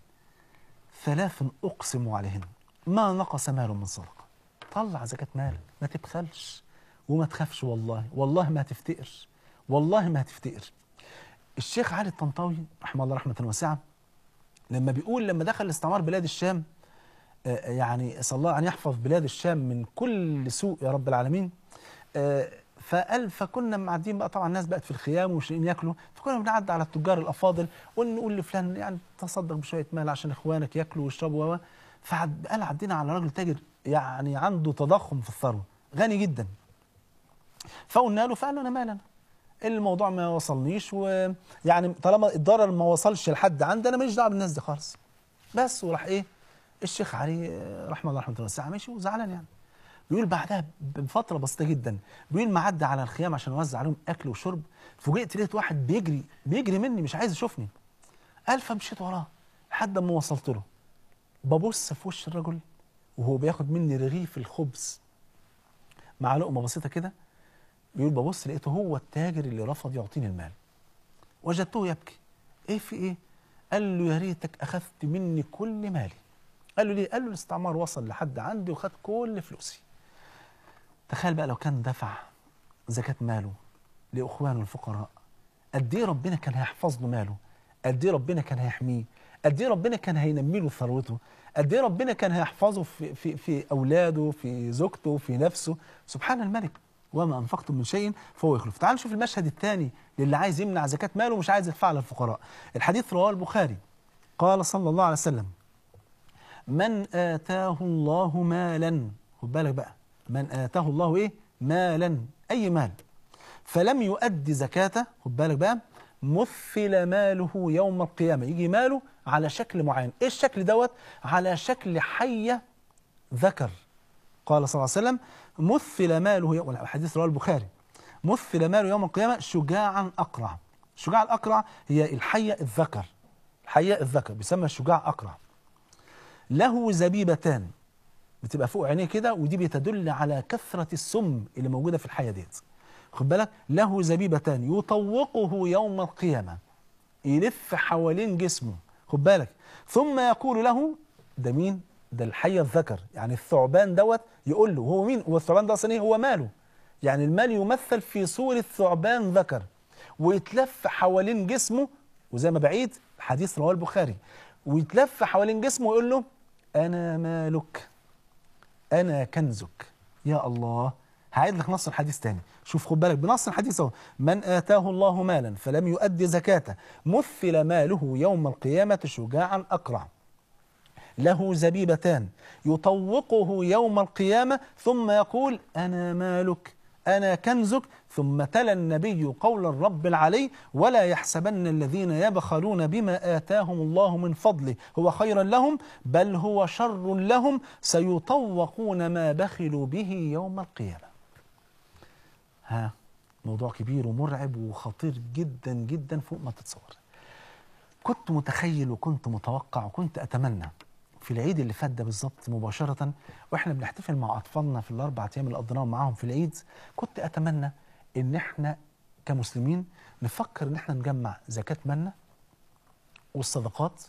ثلاث اقسم عليهن ما نقص مال من صدقه طلع زكاه مالك ما تبخلش وما تخافش والله والله ما هتفتقر والله ما هتفتقر الشيخ علي الطنطاوي رحمه الله رحمه واسعه لما بيقول لما دخل استعمار بلاد الشام آه، يعني اسال الله ان يحفظ بلاد الشام من كل سوء يا رب العالمين آه، فقال فكنا معديين بقى طبعا الناس بقت في الخيام ومش لاقيين ياكلوا فكنا بنعدي على التجار الافاضل ونقول لفلان يعني تصدق بشويه مال عشان اخوانك ياكلوا ويشربوا و فقال عدينا على راجل تاجر يعني عنده تضخم في الثروه غني جدا فقلنا له فقال لنا مالنا الموضوع ما وصلنيش ويعني طالما الضرر ما وصلش لحد عندي انا ماليش دعوه بالناس دي خالص بس وراح ايه الشيخ علي آه، رحمه الله رحمه الله واسعه ماشي وزعلان يعني بيقول بعدها بفتره بسيطه جدا بيقول معدي على الخيام عشان اوزع عليهم اكل وشرب فوجئت لقيت واحد بيجري بيجري مني مش عايز يشوفني قال فمشيت وراه لحد ما وصلت له ببص في وش الرجل وهو بياخد مني رغيف الخبز مع لقمه بسيطه كده بيقول ببص لقيته هو التاجر اللي رفض يعطيني المال وجدته يبكي ايه في ايه قال له يا ريتك اخذت مني كل مالي قال له ليه قال له الاستعمار وصل لحد عندي وخد كل فلوسي تخيل بقى لو كان دفع زكاة ماله لإخوانه الفقراء قد إيه ربنا كان هيحفظ له ماله قد إيه ربنا كان هيحميه قد إيه ربنا كان هينمي له ثروته قد إيه ربنا كان هيحفظه في, في, في أولاده في زوجته في نفسه سبحان الملك وما أنفقتم من شيء فهو يخلف تعالوا نشوف المشهد الثاني للي عايز يمنع زكاة ماله ومش عايز يدفعها للفقراء الحديث رواه البخاري قال صلى الله عليه وسلم من آتاه الله مالا خد بالك بقى من آتاه الله إيه مالا أي مال فلم يؤدي زكاته خد بالك بقى مثل ماله يوم القيامة يجي ماله على شكل معين إيه الشكل دوت على شكل حية ذكر قال صلى الله عليه وسلم مثل ماله يوم الحديث رواه البخاري مثل ماله يوم القيامة شجاعا أقرع الشجاع الأقرع هي الحية الذكر الحية الذكر بيسمى الشجاع أقرع له زبيبتان بتبقى فوق عينيه كده ودي بتدل على كثرة السم اللي موجودة في الحية ديت خد بالك له زبيبتان يطوقه يوم القيامة يلف حوالين جسمه خد بالك ثم يقول له ده مين ده الحية الذكر يعني الثعبان دوت يقول له هو مين هو الثعبان ده اصلا ايه هو ماله يعني المال يمثل في صورة ثعبان ذكر ويتلف حوالين جسمه وزي ما بعيد حديث رواه البخاري ويتلف حوالين جسمه ويقول له أنا مالك أنا كنزك يا الله هعيد لك نص الحديث تاني شوف خد بالك بنص الحديث اهو من آتاه الله مالا فلم يؤدي زكاته مثل ماله يوم القيامة شجاعا أقرع له زبيبتان يطوقه يوم القيامة ثم يقول أنا مالك أنا كنزك ثم تلا النبي قول الرب العلي ولا يحسبن الذين يبخلون بما آتاهم الله من فضله هو خيرا لهم بل هو شر لهم سيطوقون ما بخلوا به يوم القيامة ها موضوع كبير ومرعب وخطير جدا جدا فوق ما تتصور كنت متخيل وكنت متوقع وكنت أتمنى في العيد اللي فات ده بالظبط مباشرة واحنا بنحتفل مع أطفالنا في الأربع أيام اللي قضيناهم معاهم في العيد كنت أتمنى إن احنا كمسلمين نفكر إن احنا نجمع زكاة منا والصدقات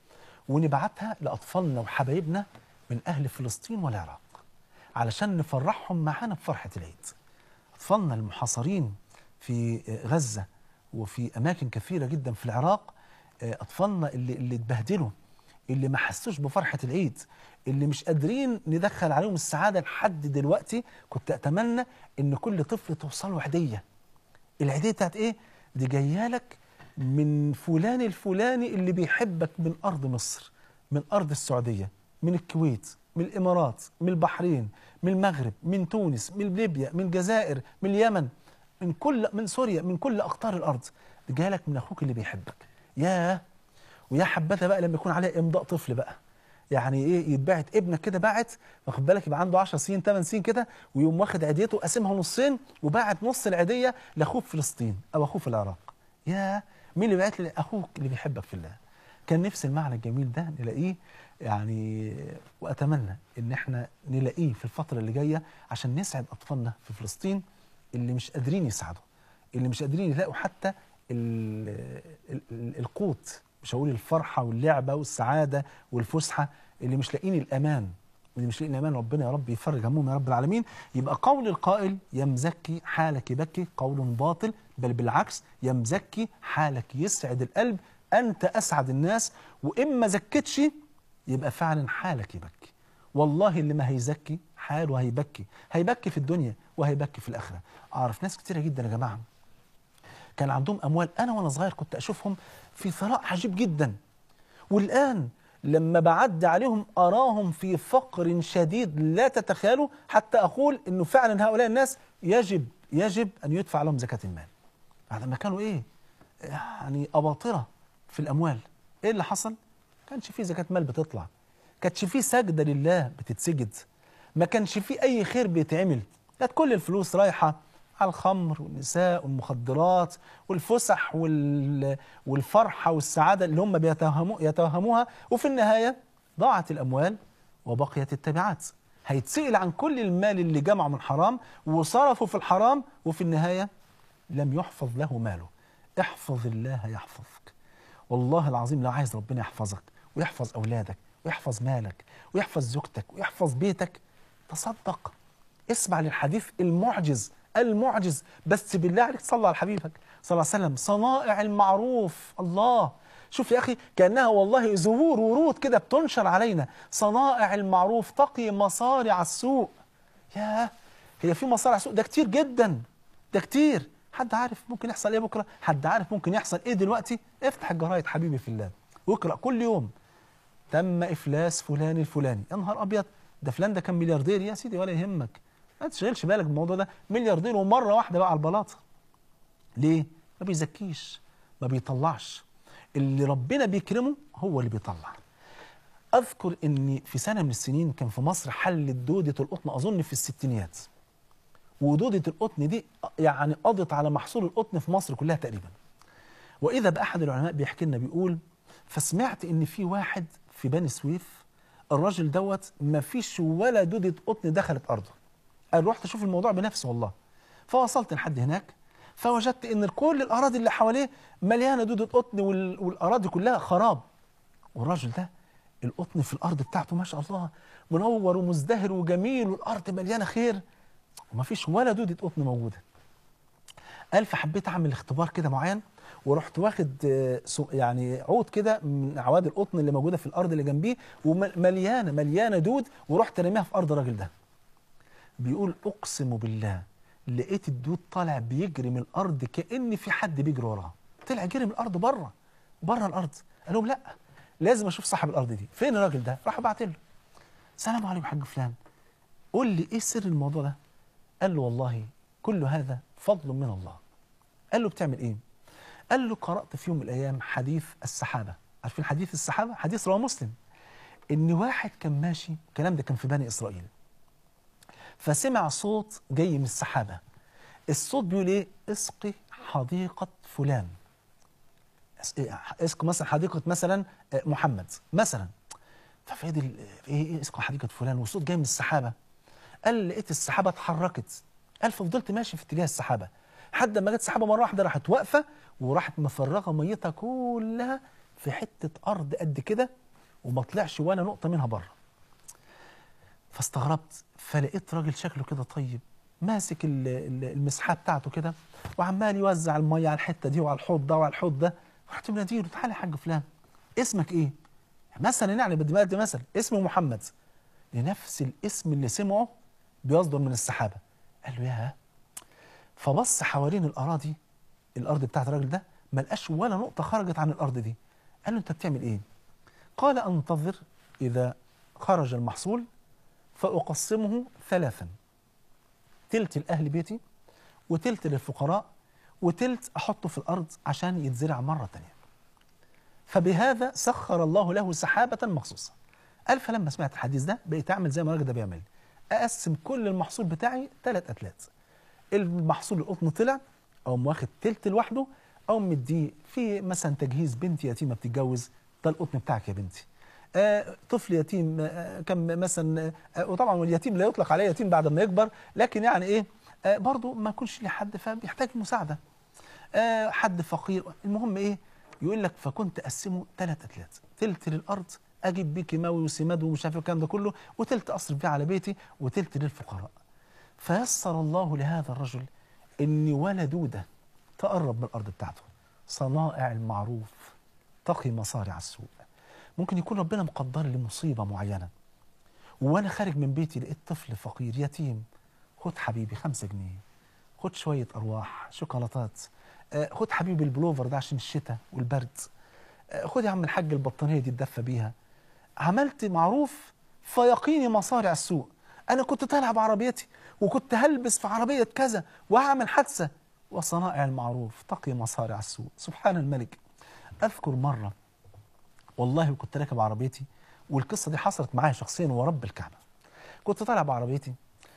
ونبعتها لأطفالنا وحبايبنا من أهل فلسطين والعراق علشان نفرحهم معانا بفرحة العيد أطفالنا المحاصرين في غزة وفي أماكن كثيرة جدا في العراق أطفالنا اللي, اللي اتبهدلوا اللي ما حسوش بفرحة العيد اللي مش قادرين ندخل عليهم السعادة لحد دلوقتي كنت أتمنى إن كل طفل توصله هدية الهدية بتاعت إيه؟ دي جاية لك من فلان الفلاني اللي بيحبك من أرض مصر من أرض السعودية من الكويت من الإمارات من البحرين من المغرب من تونس من ليبيا من الجزائر من اليمن من كل من سوريا من كل أقطار الأرض دي جاية لك من أخوك اللي بيحبك ياه ويا حبذا بقى لما يكون عليه امضاء طفل بقى يعني ايه يتبعت ابنك كده باعت واخد بالك يبقى عنده 10 سنين 8 سنين كده ويقوم واخد عيديته قاسمها نصين وباعت نص العيديه لاخوه في فلسطين او اخوه في العراق يا مين اللي بعت لي اخوك اللي بيحبك في الله كان نفسي المعنى الجميل ده نلاقيه يعني واتمنى ان احنا نلاقيه في الفتره اللي جايه عشان نسعد اطفالنا في فلسطين اللي مش قادرين يساعدوا اللي مش قادرين يلاقوا حتى ال ال ال القوت مش هقول الفرحة واللعبة والسعادة والفسحة اللي مش لاقيين الأمان اللي مش لاقيين الأمان ربنا يا رب يفرج همهم يا رب العالمين يبقى قول القائل يمزكي حالك يبكي قول باطل بل بالعكس يمزكي حالك يسعد القلب أنت أسعد الناس وإن ما زكتش يبقى فعلا حالك يبكي والله اللي ما هيزكي حاله هيبكي هيبكي في الدنيا وهيبكي في الآخرة أعرف ناس كتيرة جدا يا جماعة كان عندهم أموال أنا وأنا صغير كنت أشوفهم في ثراء عجيب جدا والآن لما بعد عليهم أراهم في فقر شديد لا تتخيلوا حتى أقول أنه فعلا هؤلاء الناس يجب يجب أن يدفع لهم زكاة المال بعد ما كانوا إيه يعني أباطرة في الأموال إيه اللي حصل كانش فيه زكاة مال بتطلع كانش فيه سجدة لله بتتسجد ما كانش فيه أي خير بيتعمل كانت كل الفلوس رايحة على الخمر والنساء والمخدرات والفسح وال... والفرحة والسعادة اللي هم بيتوهموا يتوهموها وفي النهاية ضاعت الأموال وبقيت التبعات هيتسئل عن كل المال اللي جمعه من حرام وصرفه في الحرام وفي النهاية لم يحفظ له ماله احفظ الله يحفظك والله العظيم لو عايز ربنا يحفظك ويحفظ أولادك ويحفظ مالك ويحفظ زوجتك ويحفظ بيتك تصدق اسمع للحديث المعجز المعجز بس بالله عليك صلى على حبيبك صلى الله عليه وسلم صنائع المعروف الله شوف يا أخي كأنها والله زهور ورود كده بتنشر علينا صنائع المعروف تقي مصارع السوء يا هي في مصارع سوء ده كتير جدا ده كتير حد عارف ممكن يحصل ايه بكره حد عارف ممكن يحصل ايه دلوقتي افتح الجرايد حبيبي في الله واقرا كل يوم تم افلاس فلان الفلاني يا نهار ابيض ده فلان ده كان ملياردير يا سيدي ولا يهمك ما تشغلش بالك بالموضوع ده ملياردير ومره واحده بقى على البلاطه ليه ما بيزكيش ما بيطلعش اللي ربنا بيكرمه هو اللي بيطلع اذكر ان في سنه من السنين كان في مصر حلت دوده القطن اظن في الستينيات ودودة القطن دي يعني قضت على محصول القطن في مصر كلها تقريبا وإذا بأحد العلماء بيحكي لنا بيقول فسمعت إن في واحد في بني سويف الراجل دوت ما فيش ولا دودة قطن دخلت أرضه قال رحت أشوف الموضوع بنفسي والله فوصلت لحد هناك فوجدت إن كل الأراضي اللي حواليه مليانة دودة قطن وال- والأراضي كلها خراب والراجل ده القطن في الأرض بتاعته ما شاء الله منور ومزدهر وجميل والأرض مليانة خير وما فيش ولا دودة قطن موجودة قال فحبيت اعمل اختبار كده معين ورحت واخد آه، سو- يعني عود كده من اعواد القطن اللي موجوده في الارض اللي جنبيه ومليانه مليانه دود ورحت رميها في ارض الراجل ده بيقول اقسم بالله لقيت الدود طالع بيجري من الارض كان في حد بيجري وراه طلع جري من الارض بره بره الارض قال لهم لا لازم اشوف صاحب الارض دي فين الراجل ده راح بعت له السلام عليكم حاج فلان قول لي ايه سر الموضوع ده قال له والله كل هذا فضل من الله قال له بتعمل ايه قال له قرأت في يوم من الأيام حديث السحابة عارفين حديث السحابة حديث رواه مسلم إن واحد كان ماشي الكلام ده كان في بني إسرائيل فسمع صوت جاي من السحابة الصوت بيقول إيه اسقي حديقة فلان اس- إيه، اسقي مثلا حديقة مثلا آه، محمد مثلا ففادي ال- ايه ايه اسقي حديقة فلان والصوت جاي من السحابة قال لقيت السحابة اتحركت قال ففضلت ماشي في اتجاه السحابة لحد ما جت سحابة مرة واحدة راحت واقفة وراحت مفرغة ميتها كلها في حتة أرض قد كده وما طلعش ولا نقطة منها بره فاستغربت فلقيت راجل شكله كده طيب ماسك ال- ال- المسحه بتاعته كده وعمال يوزع الميه على الحته دي وعلى الحوض ده وعلى الحوض ده رحت مناديله تعالى يا حاج فلان اسمك ايه؟ مثلا يعني بدي بدي مثل اسمه محمد لنفس الاسم اللي سمعه بيصدر من السحابه قال له ياه فبص حوالين الاراضي الارض بتاعت الراجل ده ما لقاش ولا نقطه خرجت عن الارض دي قال له انت بتعمل ايه؟ قال انتظر اذا خرج المحصول فأقسمه ثلاثا تلت لأهل بيتي وتلت للفقراء وتلت أحطه في الأرض عشان يتزرع مرة تانية فبهذا سخر الله له سحابة مخصوصة قال فلما سمعت الحديث ده بقيت أعمل زي ما الراجل ده بيعمل أقسم كل المحصول بتاعي ثلاث أتلات المحصول القطن طلع أو واخد تلت لوحده أو مديه في مثلا تجهيز بنت يتيمة بتتجوز ده القطن بتاعك يا بنتي آه، طفل يتيم آه، كم مثلا آه، وطبعا اليتيم لا يطلق عليه يتيم بعد ما يكبر لكن يعني ايه آه، برضه ما يكونش ليه حد فبيحتاج مساعده آه، حد فقير المهم ايه يقول لك فكنت اقسمه ثلاث اتلات تلت للارض اجيب بيه كيماوي وسماد ومش عارف الكلام ده كله وتلت اصرف بيه على بيتي وتلت للفقراء فيسر الله لهذا الرجل ان ولا دوده تقرب من الارض بتاعته صنائع المعروف تقي مصارع السوء ممكن يكون ربنا مقدر لي مصيبه معينه وانا خارج من بيتي لقيت طفل فقير يتيم خد حبيبي خمسة جنيه خد شويه ارواح شوكولاتات آه، خد حبيبي البلوفر ده عشان الشتاء والبرد آه، خد يا عم الحاج البطانيه دي اتدفى بيها عملت معروف فيقيني مصارع السوء انا كنت طالع بعربيتي وكنت هلبس في عربيه كذا وهعمل حادثه وصنائع المعروف تقي مصارع السوء سبحان الملك اذكر مره والله كنت راكب عربيتي والقصه دي حصلت معايا شخصيا ورب الكعبه كنت طالع بعربيتي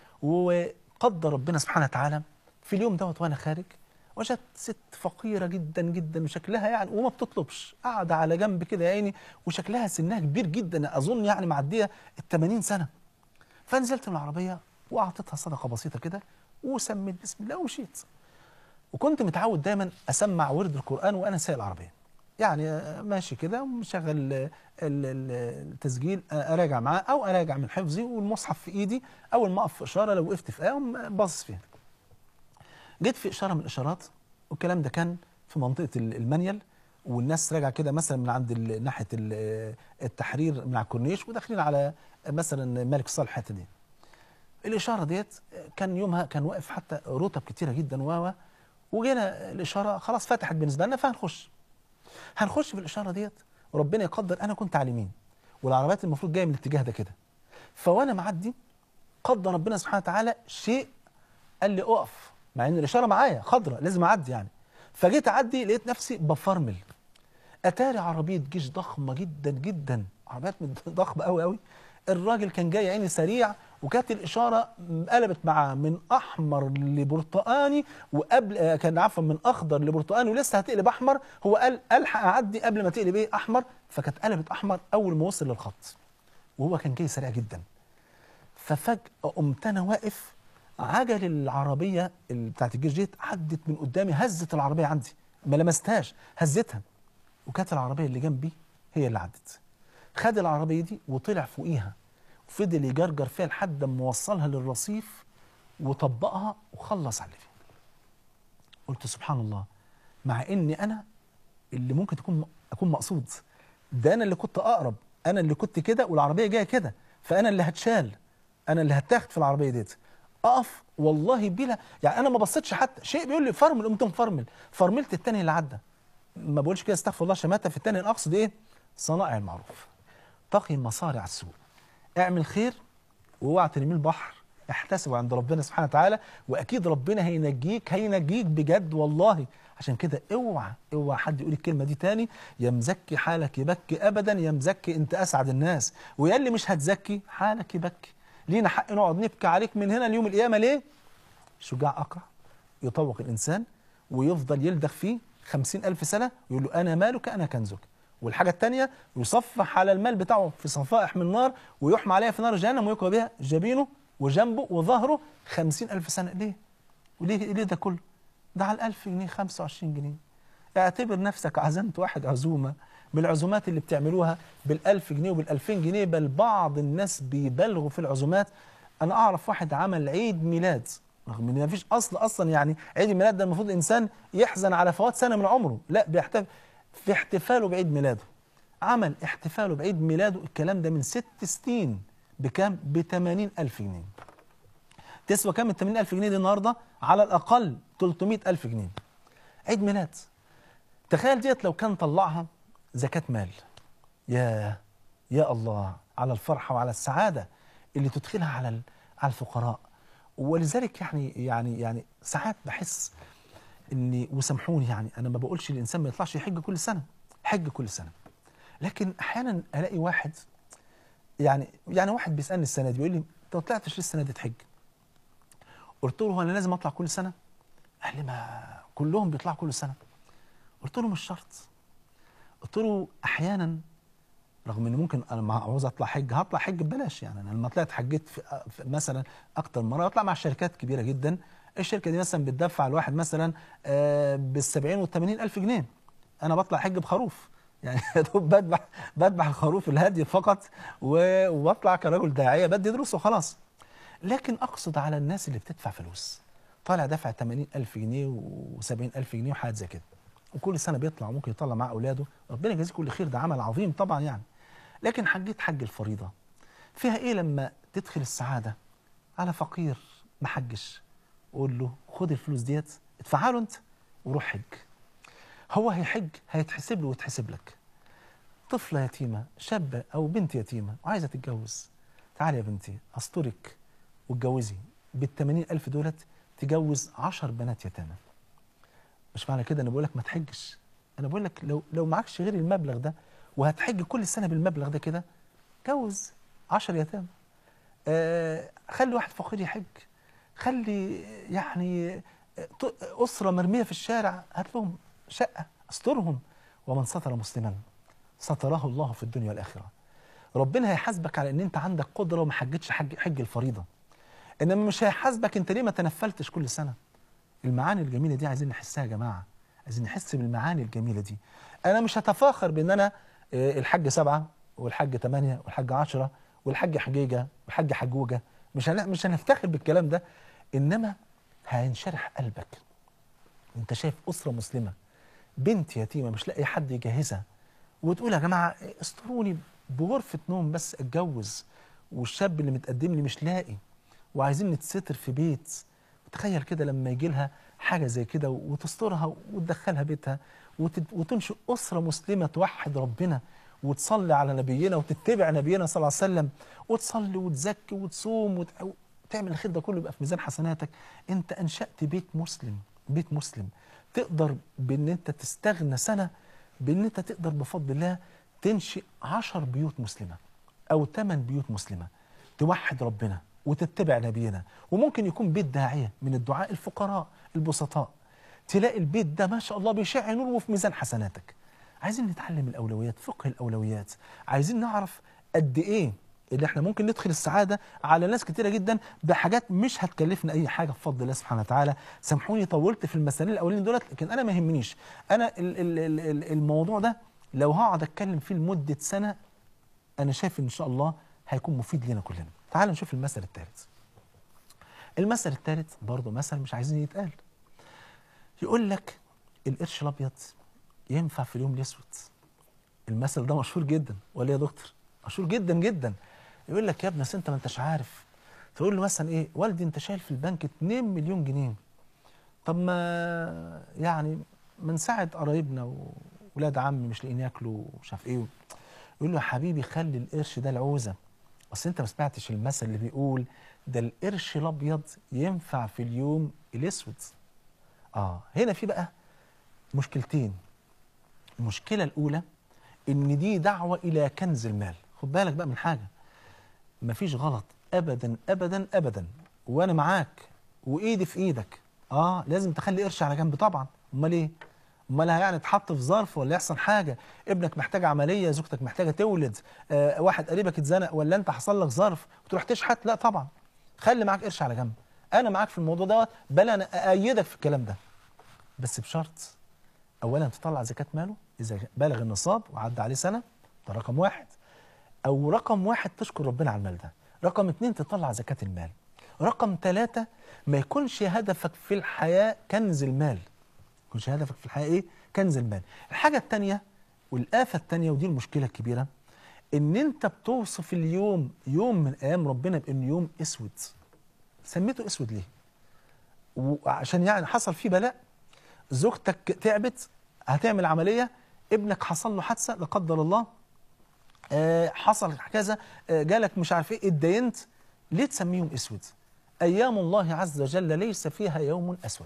وقدر ربنا سبحانه وتعالى في اليوم دوت وانا خارج وجدت ست فقيره جدا جدا وشكلها يعني وما بتطلبش قاعده على جنب كده يا عيني وشكلها سنها كبير جدا اظن يعني معديه ال 80 سنه فنزلت من العربيه واعطيتها صدقه بسيطه كده وسميت بسم الله ومشيت وكنت متعود دايما اسمع ورد القران وانا سايق العربيه يعني آه، ماشي كده ومشغل ال- ال- التسجيل آه، اراجع معاه او اراجع من حفظي والمصحف في ايدي اول ما اقف في اشاره لو وقفت في ايه أقوم باصص فيها جيت في اشاره من الاشارات والكلام ده كان في منطقه ال- المنيل والناس راجعه كده مثلا من عند ال- ناحيه ال- التحرير من على الكورنيش وداخلين على مثلا ملك صالح الحته دي الاشاره ديت كان يومها كان واقف حتى رتب كتيره جدا و وجينا الاشاره خلاص فتحت بالنسبه لنا فهنخش هنخش في الاشاره ديت وربنا يقدر انا كنت على اليمين والعربيات المفروض جايه من الاتجاه ده كده فوانا معدي قدر ربنا سبحانه وتعالى شيء قال لي اقف مع ان الاشاره معايا خضراء لازم اعدي يعني فجيت اعدي لقيت نفسي بفرمل اتاري عربيه جيش ضخمه جدا جدا عربيات من- ضخمه قوي قوي الراجل كان جاي عيني سريع وكانت الاشاره قلبت معاه من احمر لبرتقاني وقبل آه، كان عفوا من اخضر لبرتقاني ولسه هتقلب احمر هو قال الحق اعدي قبل ما تقلب ايه احمر فكانت قلبت احمر اول ما وصل للخط وهو كان جاي سريع جدا ففجأة قمت أنا واقف عجل العربية اللي بتاعت الجيش ديت عدت من قدامي هزت العربية عندي ما لمستهاش هزتها وكانت العربية اللي جنبي هي اللي عدت خد العربية دي وطلع فوقيها وفضل يجرجر فيها لحد ما وصلها للرصيف وطبقها وخلص على اللي فيها قلت سبحان الله مع اني انا اللي ممكن تكون اكون مقصود ده انا اللي كنت اقرب انا اللي كنت كده والعربيه جايه كده فانا اللي هتشال انا اللي هتاخد في العربيه ديت اقف والله بلا يعني انا ما بصيتش حتى شيء بيقول لي فرمل قمت مفرمل فرملت التاني اللي عدى ما بقولش كده استغفر الله شماته في التاني انا اقصد ايه صنائع المعروف تقي مصارع السوء اعمل خير واوعى ترميه البحر احتسبه عند ربنا سبحانه وتعالى واكيد ربنا هينجيك هينجيك بجد والله عشان كده اوعى اوعى حد يقول الكلمه دي تاني يا مزكي حالك يبكي ابدا يا مزكي انت اسعد الناس ويا اللي مش هتزكي حالك يبكي لينا حق نقعد نبكي عليك من هنا ليوم القيامه ليه شجاع اقرع يطوق الانسان ويفضل يلدغ فيه خمسين ألف سنة ويقول له أنا مالك أنا كنزك والحاجة التانية يصفح على المال بتاعه في صفائح من نار ويحمى عليها في نار جهنم ويقوى بها جبينه وجنبه وظهره خمسين ألف سنة ليه؟ وليه ليه ده كله؟ ده على الألف جنيه خمسة وعشرين جنيه اعتبر نفسك عزمت واحد عزومة من العزومات اللي بتعملوها بالألف جنيه وبالألفين جنيه بل بعض الناس بيبالغوا في العزومات أنا أعرف واحد عمل عيد ميلاد رغم ان مفيش اصل اصلا يعني عيد الميلاد ده المفروض الانسان يحزن على فوات سنه من عمره لا بيحتفل في احتفاله بعيد ميلاده عمل احتفاله بعيد ميلاده الكلام ده من ست سنين بكام ب 80 ألف جنيه تسوى كام ال 80 ألف جنيه دي النهارده على الأقل 300 ألف جنيه عيد ميلاد تخيل ديت لو كان طلعها زكاة مال يا يا الله على الفرحة وعلى السعادة اللي تدخلها على ال- على الفقراء ولذلك يعني يعني يعني ساعات بحس اني وسامحوني يعني انا ما بقولش الانسان ما يطلعش يحج كل سنه حج كل سنه لكن احيانا الاقي واحد يعني يعني واحد بيسالني السنه دي بيقول لي انت ما طلعتش ليه السنه دي تحج قلت له هو انا لازم اطلع كل سنه قال لي ما كلهم بيطلعوا كل سنه قلت له مش شرط قلت له احيانا رغم ان ممكن انا ما عاوز اطلع حج هطلع حج ببلاش يعني انا لما طلعت حجيت في في مثلا اكتر مره اطلع مع شركات كبيره جدا الشركه دي مثلا بتدفع الواحد مثلا بال 70 وال 80 الف جنيه انا بطلع حج بخروف يعني يا دوب بذبح بذبح الخروف الهادي فقط و- وبطلع كرجل داعيه بدي دروس وخلاص لكن اقصد على الناس اللي بتدفع فلوس طالع دافع 80 الف جنيه و70 الف جنيه وحاجات زي كده وكل سنه بيطلع وممكن يطلع مع اولاده ربنا يجازيه كل خير ده عمل عظيم طبعا يعني لكن حجيت حج الفريضه فيها ايه لما تدخل السعاده على فقير ما حجش قول له خد الفلوس ديت ادفعها له انت وروح حج هو هيحج هيتحسب له ويتحسب لك طفلة يتيمة شابة أو بنت يتيمة وعايزة تتجوز تعالي يا بنتي أسترك واتجوزي بالتمانين ألف دولت تجوز عشر بنات يتامى مش معنى كده أنا بقول لك ما تحجش أنا بقول لك لو لو معكش غير المبلغ ده وهتحج كل سنة بالمبلغ ده كده جوز عشر يتامى آه خلي واحد فقير يحج خلي يعني آه، ط- أسرة مرمية في الشارع هات لهم شقة استرهم ومن ستر مسلما ستره الله في الدنيا والآخرة ربنا هيحاسبك على ان انت عندك قدرة وما حجتش حج, حج الفريضة انما مش هيحاسبك انت ليه ما تنفلتش كل سنة المعاني الجميلة دي عايزين نحسها يا جماعة عايزين نحس بالمعاني الجميلة دي انا مش هتفاخر بان انا آه، الحج سبعة والحج ثمانية والحج عشرة والحج حجيجة والحج حجوجة مش هن- مش هنفتخر بالكلام ده انما هينشرح قلبك انت شايف اسرة مسلمة بنت يتيمة مش لاقي حد يجهزها وتقول يا جماعة استروني بغرفة نوم بس اتجوز والشاب اللي متقدم لي مش لاقي وعايزين نتستر في بيت تخيل كده لما يجي لها حاجة زي كده وتسترها وتدخلها بيتها وتد- وتنشئ أسرة مسلمة توحد ربنا وتصلي على نبينا وتتبع نبينا صلى الله عليه وسلم وتصلي وتزكي وتصوم وت... وتعمل الخير ده كله يبقى في ميزان حسناتك انت انشأت بيت مسلم بيت مسلم تقدر بان انت تستغنى سنة بان انت تقدر بفضل الله تنشئ عشر بيوت مسلمة او ثمان بيوت مسلمة توحد ربنا وتتبع نبينا وممكن يكون بيت داعية من الدعاء الفقراء البسطاء تلاقي البيت ده ما شاء الله بيشع نور وفي ميزان حسناتك عايزين نتعلم الأولويات فقه الأولويات عايزين نعرف قد إيه اللي احنا ممكن ندخل السعادة على ناس كتيرة جدا بحاجات مش هتكلفنا أي حاجة بفضل الله سبحانه وتعالى سامحوني طولت في المسائل الأولين دولت لكن أنا ما يهمنيش أنا ال ال ال ال الموضوع ده لو هقعد أتكلم فيه لمدة سنة أنا شايف إن شاء الله هيكون مفيد لنا كلنا تعال نشوف المثل الثالث المثل الثالث برضه مثل مش عايزين يتقال يقول لك القرش الابيض ينفع في اليوم الاسود المثل ده مشهور جدا ولا يا دكتور مشهور جدا جدا يقول لك يا ابني أصل انت ما انتش عارف تقول له مثلا ايه والدي انت شايل في البنك 2 مليون جنيه طب ما يعني من ساعه قرايبنا وولاد عمي مش لاقيين ياكلوا ومش عارف ايه يقول له يا حبيبي خلي القرش ده العوزه اصل انت ما سمعتش المثل اللي بيقول ده القرش الابيض ينفع في اليوم الاسود اه هنا في بقى مشكلتين المشكله الاولى ان دي دعوه الى كنز المال خد بالك بقى من حاجه مفيش غلط ابدا ابدا ابدا وانا معاك وايدي في ايدك اه لازم تخلي قرش على جنب طبعا امال ايه امال يعني تحط في ظرف ولا يحصل حاجه ابنك محتاج عمليه زوجتك محتاجه تولد آه واحد قريبك اتزنق ولا انت حصل لك ظرف وتروح تشحت لا طبعا خلي معاك قرش على جنب انا معاك في الموضوع دوت بل انا اايدك في الكلام ده بس بشرط اولا تطلع زكاه ماله اذا بلغ النصاب وعدى عليه سنه ده رقم واحد او رقم واحد تشكر ربنا على المال ده رقم اتنين تطلع زكاه المال رقم ثلاثة ما يكونش هدفك في الحياة كنز المال ما يكونش هدفك في الحياة ايه كنز المال الحاجة التانية والآفة التانية ودي المشكلة الكبيرة ان انت بتوصف اليوم يوم من ايام ربنا بانه يوم اسود سميته اسود ليه وعشان يعني حصل فيه بلاء زوجتك تعبت هتعمل عملية ابنك حصل له حادثة لا قدر الله آه حصل كذا آه جالك مش عارف ايه اتدينت ليه تسميهم اسود ايام الله عز وجل ليس فيها يوم اسود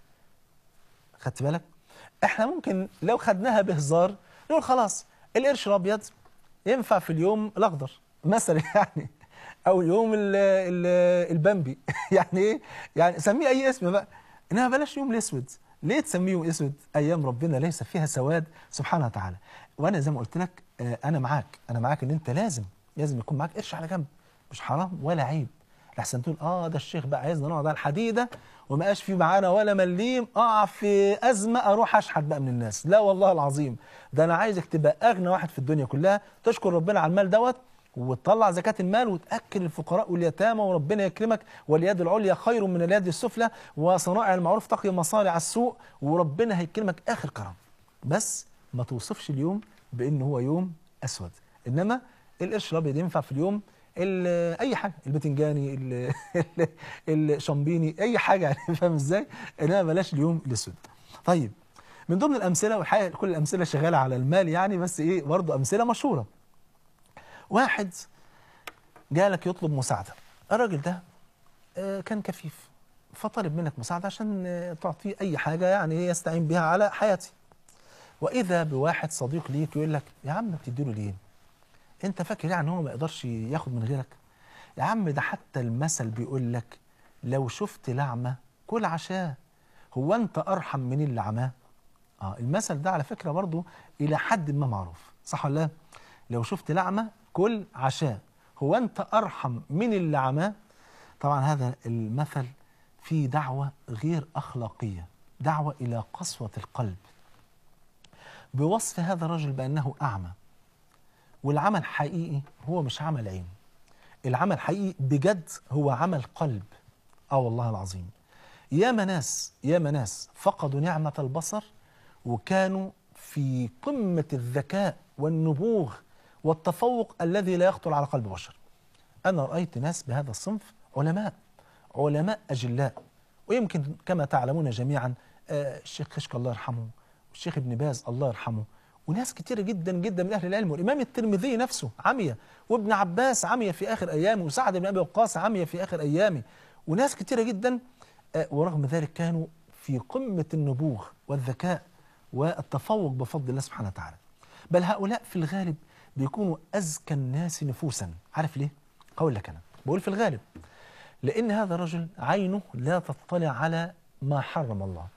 خدت بالك احنا ممكن لو خدناها بهزار نقول خلاص القرش الابيض ينفع في اليوم الاخضر مثلا يعني او يوم ال ال البامبي يعني ايه يعني سميه اي اسم بقى انما بلاش يوم الاسود ليه تسميه يوم اسود ايام ربنا ليس فيها سواد سبحانه وتعالى وانا زي ما قلت لك آه انا معاك انا معاك ان انت لازم لازم يكون معاك قرش على جنب مش حرام ولا عيب لحسن تقول اه ده الشيخ بقى عايزنا نقعد على الحديده وما بقاش في معانا ولا مليم اقع في ازمه اروح اشحت بقى من الناس لا والله العظيم ده انا عايزك تبقى اغنى واحد في الدنيا كلها تشكر ربنا على المال دوت وتطلع زكاة المال وتأكل الفقراء واليتامى وربنا يكرمك واليد العليا خير من اليد السفلى وصنائع المعروف تقي مصارع السوء وربنا هيكرمك آخر كرم بس ما توصفش اليوم بأنه هو يوم أسود إنما القرش الأبيض ينفع في اليوم اي حاجه البتنجاني الشامبيني اي حاجه يعني فاهم ازاي انما بلاش اليوم الاسود طيب من ضمن الامثله والحقيقه كل الامثله شغاله على المال يعني بس ايه برضه امثله مشهوره واحد جالك يطلب مساعده الراجل ده كان كفيف فطلب منك مساعده عشان تعطيه اي حاجه يعني يستعين بها على حياتي واذا بواحد صديق ليك يقول لك يا عم بتديله ليه انت فاكر يعني هو ما يقدرش ياخد من غيرك يا عم ده حتى المثل بيقول لك لو شفت لعمة كل عشاه هو انت ارحم من اللي عماه اه المثل ده على فكرة برضو الى حد ما معروف صح ولا لا لو شفت لعمة كل عشاه هو انت ارحم من اللي عماه طبعا هذا المثل فيه دعوة غير اخلاقية دعوة الى قسوة القلب بوصف هذا الرجل بانه اعمى والعمل حقيقي هو مش عمل عين العمل حقيقي بجد هو عمل قلب اه والله العظيم يا ناس يا ناس فقدوا نعمة البصر وكانوا في قمة الذكاء والنبوغ والتفوق الذي لا يخطر على قلب بشر أنا رأيت ناس بهذا الصنف علماء علماء أجلاء ويمكن كما تعلمون جميعا الشيخ خشك الله يرحمه والشيخ ابن باز الله يرحمه وناس كتيرة جدا جدا من أهل العلم والإمام الترمذي نفسه عمية وابن عباس عمية في آخر أيامه وسعد بن أبي وقاص عمية في آخر أيامه وناس كتيرة جدا آه، ورغم ذلك كانوا في قمة النبوغ والذكاء والتفوق بفضل الله سبحانه وتعالى بل هؤلاء في الغالب بيكونوا أزكى الناس نفوسا عارف ليه؟ أقول لك أنا بقول في الغالب لأن هذا الرجل عينه لا تطلع على ما حرم الله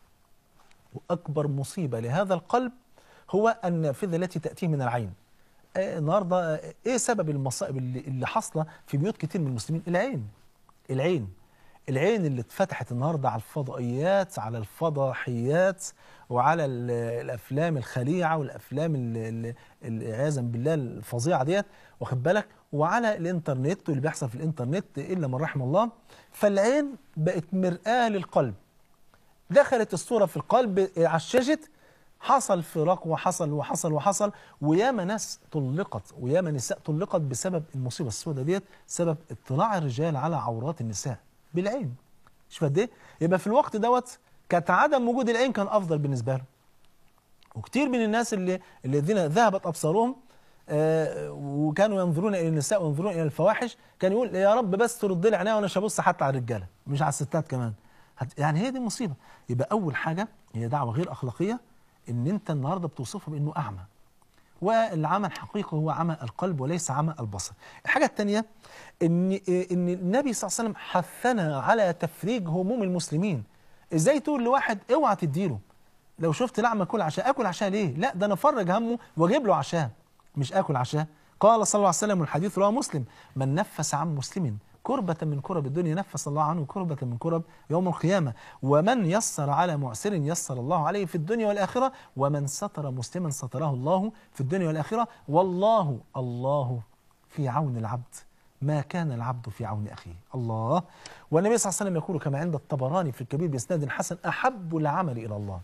وأكبر مصيبة لهذا القلب هو النافذة التي تأتيه من العين آه، النهاردة آه، إيه سبب المصائب اللي, اللي حاصلة في بيوت كتير من المسلمين العين العين العين اللي اتفتحت النهاردة على الفضائيات على الفضاحيات وعلى ال- الأفلام الخليعة والأفلام ال- ال- ال- عياذا بالله الفظيعة ديت واخد بالك وعلى الإنترنت واللي بيحصل في الإنترنت إلا من رحم الله فالعين بقت مرآة للقلب دخلت الصورة في القلب عششت حصل فراق وحصل وحصل وحصل وياما ناس طلقت وياما نساء طلقت بسبب المصيبة السوداء ديت سبب اطلاع الرجال على عورات النساء بالعين شوف قد ايه يبقى في الوقت دوت كانت عدم وجود العين كان افضل بالنسبه له وكتير من الناس اللي الذين ذهبت ابصارهم آه، وكانوا ينظرون الى النساء وينظرون الى الفواحش كان يقول يا رب بس ترد لي عينيا وانا مش هبص حتى على الرجاله مش على الستات كمان هت- يعني هي دي المصيبه يبقى اول حاجه هي دعوه غير اخلاقيه ان انت النهارده بتوصفه بانه اعمى والعمى الحقيقي هو عمى القلب وليس عمى البصر الحاجة الثانية إن, إن النبي صلى الله عليه وسلم حثنا على تفريج هموم المسلمين إزاي تقول لواحد اوعى تديله لو شفت لعمة كل عشاء أكل عشاء ليه لا ده أنا أفرج همه وأجيب له عشاء مش أكل عشاء قال صلى الله عليه وسلم والحديث رواه مسلم من نفس عن مسلم كربة من كرب الدنيا نفس الله عنه كربة من كرب يوم القيامة ومن يسر على معسر يسر الله عليه في الدنيا والآخرة ومن ستر مسلما ستره الله في الدنيا والآخرة والله الله في عون العبد ما كان العبد في عون أخيه الله والنبي صلى الله عليه وسلم يقول كما عند الطبراني في الكبير بإسناد حسن أحب العمل إلى الله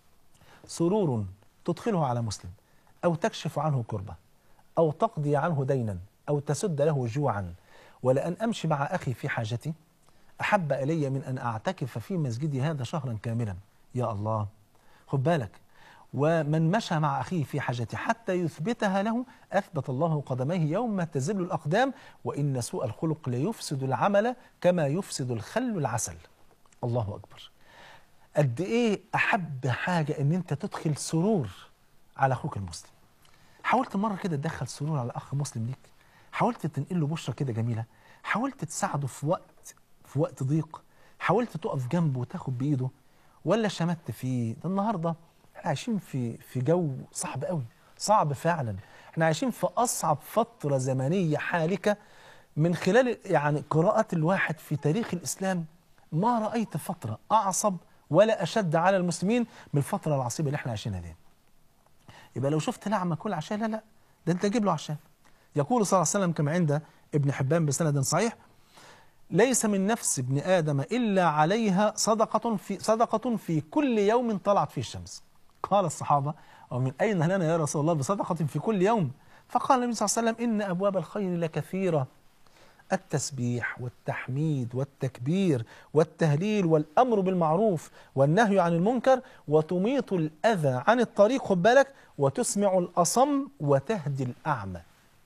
سرور تدخله على مسلم أو تكشف عنه كربة أو تقضي عنه دينا أو تسد له جوعا ولأن أمشي مع أخي في حاجتي أحب إلي من أن أعتكف في مسجدي هذا شهرا كاملا يا الله خد بالك ومن مشى مع أخيه في حاجته حتى يثبتها له أثبت الله قدميه يوم تزل الأقدام وإن سوء الخلق ليفسد العمل كما يفسد الخل العسل الله أكبر قد إيه أحب حاجة إن أنت تدخل سرور على أخوك المسلم حاولت مرة كده تدخل سرور على أخ مسلم ليك حاولت تنقل له بشرة كده جميلة حاولت تساعده في وقت في وقت ضيق حاولت تقف جنبه وتاخد بإيده ولا شمت فيه ده النهاردة احنا عايشين في في جو صعب قوي صعب فعلا احنا عايشين في أصعب فترة زمنية حالكة من خلال يعني قراءة الواحد في تاريخ الإسلام ما رأيت فترة أعصب ولا أشد على المسلمين من الفترة العصيبة اللي احنا عايشينها دي يبقى لو شفت لعمة كل عشاء لا لا ده انت جيب له عشاء يقول صلى الله عليه وسلم كما عند ابن حبان بسند صحيح ليس من نفس ابن آدم إلا عليها صدقة في صدقة في كل يوم طلعت فيه الشمس قال الصحابة ومن أين لنا يا رسول الله بصدقة في كل يوم فقال النبي صلى الله عليه وسلم إن أبواب الخير لكثيرة التسبيح والتحميد والتكبير والتهليل والأمر بالمعروف والنهي عن المنكر وتميط الأذى عن الطريق خد بالك وتسمع الأصم وتهدي الأعمى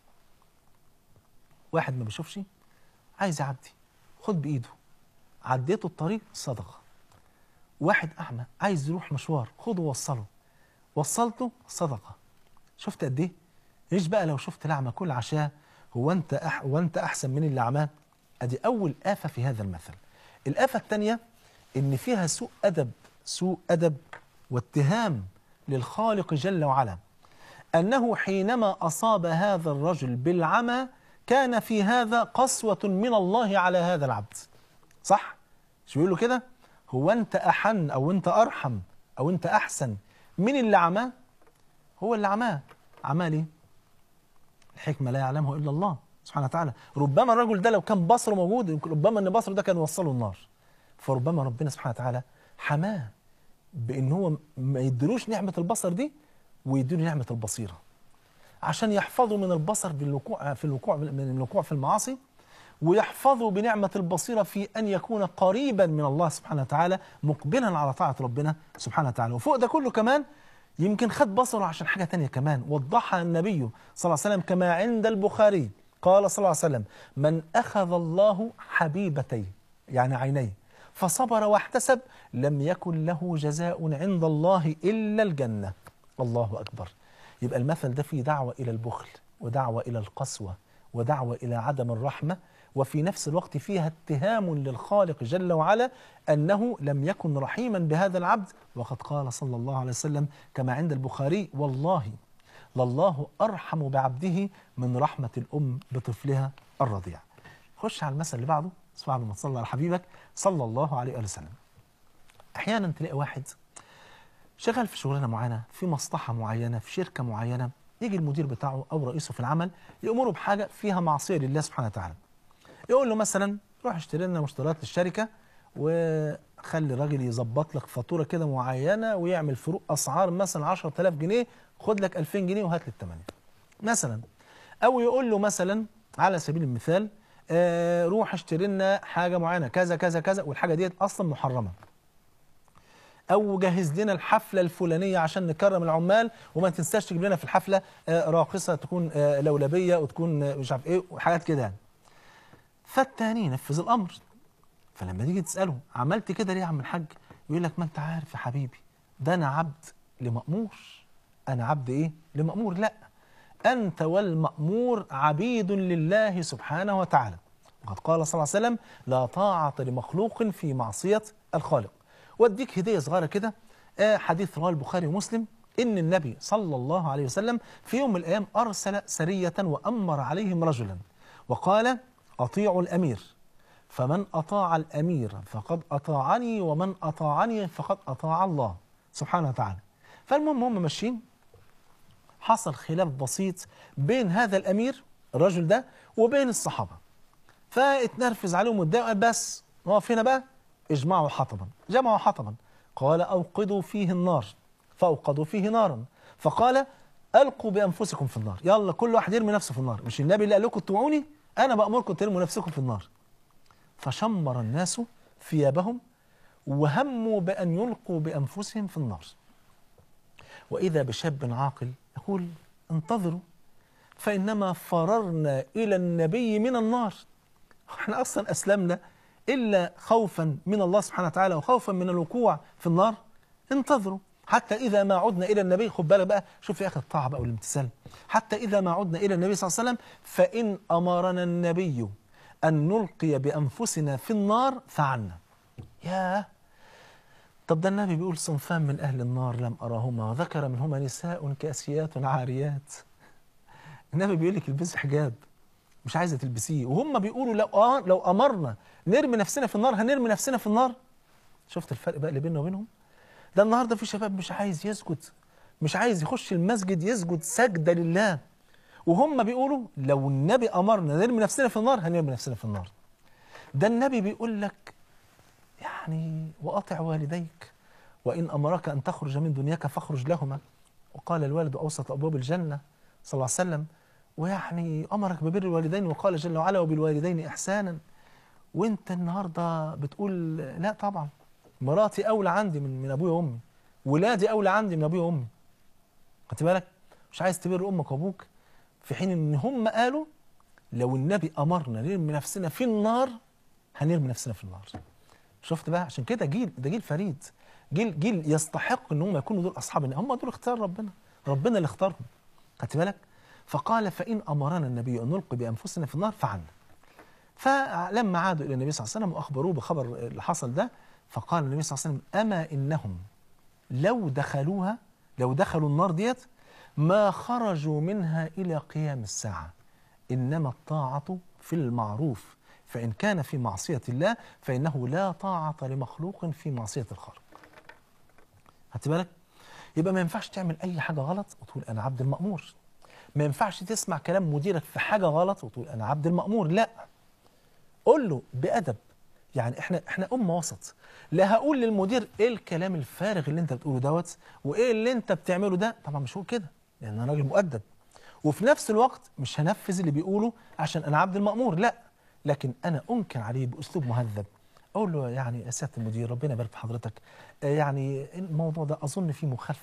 واحد ما بيشوفش عايز يعدي خد بإيده عديته الطريق صدقة واحد أعمى عايز يروح مشوار خده وصله وصلته صدقة شفت قد إيه؟ إيش بقى لو شفت الأعمى كل عشاء هو أنت أح هو أنت أحسن من اللي عماه؟ أدي أول آفة في هذا المثل الآفة الثانية إن فيها سوء أدب سوء أدب واتهام للخالق جل وعلا أنه حينما أصاب هذا الرجل بالعمى كان في هذا قسوة من الله على هذا العبد صح؟ شو بيقول له كده؟ هو أنت أحن أو أنت أرحم أو أنت أحسن من اللي عماه؟ هو اللي عماه عماه ليه؟ الحكمة لا يعلمها إلا الله سبحانه وتعالى ربما الرجل ده لو كان بصره موجود يمكن ربما أن بصره ده كان وصله النار فربما ربنا سبحانه وتعالى حماه بأن هو ما يديلوش نعمة البصر دي ويديله نعمة البصيرة عشان يحفظوا من البصر بالوقوع في الوقوع من الوقوع في المعاصي ويحفظوا بنعمة البصيرة في أن يكون قريبا من الله سبحانه وتعالى مقبلا على طاعة ربنا سبحانه وتعالى وفوق ده كله كمان يمكن خد بصره عشان حاجة تانية كمان وضحها النبي صلى الله عليه وسلم كما عند البخاري قال صلى الله عليه وسلم من أخذ الله حبيبتيه يعني عينيه فصبر واحتسب لم يكن له جزاء عند الله إلا الجنة الله أكبر يبقى المثل ده فيه دعوة إلى البخل ودعوة إلى القسوة ودعوة إلى عدم الرحمة وفي نفس الوقت فيها اتهام للخالق جل وعلا أنه لم يكن رحيما بهذا العبد وقد قال صلى الله عليه وسلم كما عند البخاري والله لله أرحم بعبده من رحمة الأم بطفلها الرضيع خش على المثل اللي بعده اسمع لما تصلي على حبيبك صلى الله عليه وآله وسلم أحيانا تلاقي واحد شغال في شغلانة معينة في مصلحة معينة في شركة معينة يجي المدير بتاعه أو رئيسه في العمل يأمره بحاجة فيها معصية لله سبحانه وتعالى يقول له مثلا روح اشتري لنا مشتريات للشركة وخلي الراجل يظبط لك فاتورة كده معينة ويعمل فروق أسعار مثلا 10000 جنيه خد لك 2000 جنيه وهات لي الثمانية مثلا أو يقول له مثلا على سبيل المثال آه روح اشتري لنا حاجة معينة كذا كذا كذا والحاجة ديت أصلا محرمة او جهز لنا الحفله الفلانيه عشان نكرم العمال وما تنساش تجيب لنا في الحفله آه، راقصه تكون آه، لولبيه وتكون آه، مش عارف ايه وحاجات كده يعني فالتاني ينفذ الامر فلما تيجي تساله عملت كده ليه يا عم الحاج يقول لك ما انت عارف يا حبيبي ده انا عبد لمامور انا عبد ايه لمامور لا انت والمامور عبيد لله سبحانه وتعالى وقد قال صلى الله عليه وسلم لا طاعه لمخلوق في معصيه الخالق واديك هديه صغيره كده آه، حديث رواه البخاري ومسلم ان النبي صلى الله عليه وسلم في يوم من الايام ارسل سريه وامر عليهم رجلا وقال اطيعوا الامير فمن اطاع الامير فقد اطاعني ومن اطاعني فقد اطاع الله سبحانه وتعالى فالمهم هم ماشيين حصل خلاف بسيط بين هذا الامير الرجل ده وبين الصحابه فاتنرفز عليهم واتضايقوا قال بس نقف هنا بقى اجمعوا حطبا جمعوا حطبا قال اوقدوا فيه النار فاوقدوا فيه نارا فقال القوا بانفسكم في النار يلا كل واحد يرمي نفسه في النار مش النبي اللي قال لكم توعوني انا بامركم ترموا نفسكم في النار فشمر الناس ثيابهم وهموا بان يلقوا بانفسهم في النار واذا بشاب عاقل يقول انتظروا فانما فررنا الى النبي من النار احنا اصلا اسلمنا الا خوفا من الله سبحانه وتعالى وخوفا من الوقوع في النار انتظروا حتى اذا ما عدنا الى النبي خد بالك بقى شوف يا اخي الطاعه بقى والامتثال حتى اذا ما عدنا الى النبي صلى الله عليه وسلم فان امرنا النبي ان نلقي بانفسنا في النار فعلنا ياه طب ده النبي بيقول صنفان من اهل النار لم اراهما وذكر منهما نساء كاسيات عاريات النبي بيقول لك البسي حجاب مش عايزه تلبسيه وهم بيقولوا لو آه لو امرنا نرمي نفسنا في النار هنرمي نفسنا في النار شفت الفرق بقى اللي بيننا وبينهم ده النهارده في شباب مش عايز يسجد مش عايز يخش المسجد يسجد سجده لله وهم بيقولوا لو النبي امرنا نرمي نفسنا في النار هنرمي نفسنا في النار ده النبي بيقول لك يعني واطع والديك وان امرك ان تخرج من دنياك فاخرج لهما وقال الوالد اوسط ابواب الجنه صلى الله عليه وسلم ويعني امرك ببر الوالدين وقال جل وعلا وبالوالدين احسانا وانت النهارده بتقول لا طبعا مراتي اولى عندي من من ابويا وامي ولادي اولى عندي من ابويا وامي خدت بالك مش عايز تبر امك وابوك في حين ان هم قالوا لو النبي امرنا نرمي نفسنا في النار هنرمي نفسنا في النار شفت بقى عشان كده جيل ده جيل فريد جيل جيل يستحق ان هم يكونوا دول اصحاب النبي هم دول اختيار ربنا ربنا اللي اختارهم خدت بالك فقال فان امرنا النبي ان نلقي بانفسنا في النار فعلنا فلما عادوا الى النبي صلى الله عليه وسلم واخبروه بخبر اللي حصل ده فقال النبي صلى الله عليه وسلم اما انهم لو دخلوها لو دخلوا النار ديت ما خرجوا منها الى قيام الساعه انما الطاعه في المعروف فان كان في معصيه الله فانه لا طاعه لمخلوق في معصيه الخالق خدت بالك يبقى ما ينفعش تعمل اي حاجه غلط وتقول انا عبد المامور ما ينفعش تسمع كلام مديرك في حاجه غلط وتقول انا عبد المامور لا قول له بادب يعني احنا احنا امه وسط لا هقول للمدير ايه الكلام الفارغ اللي انت بتقوله دوت وايه اللي انت بتعمله ده طبعا مش هقول كده لان انا راجل مؤدب وفي نفس الوقت مش هنفذ اللي بيقوله عشان انا عبد المامور لا لكن انا انكر عليه باسلوب مهذب اقول له يعني يا سياده المدير ربنا يبارك في حضرتك آه يعني الموضوع ده اظن فيه مخالفه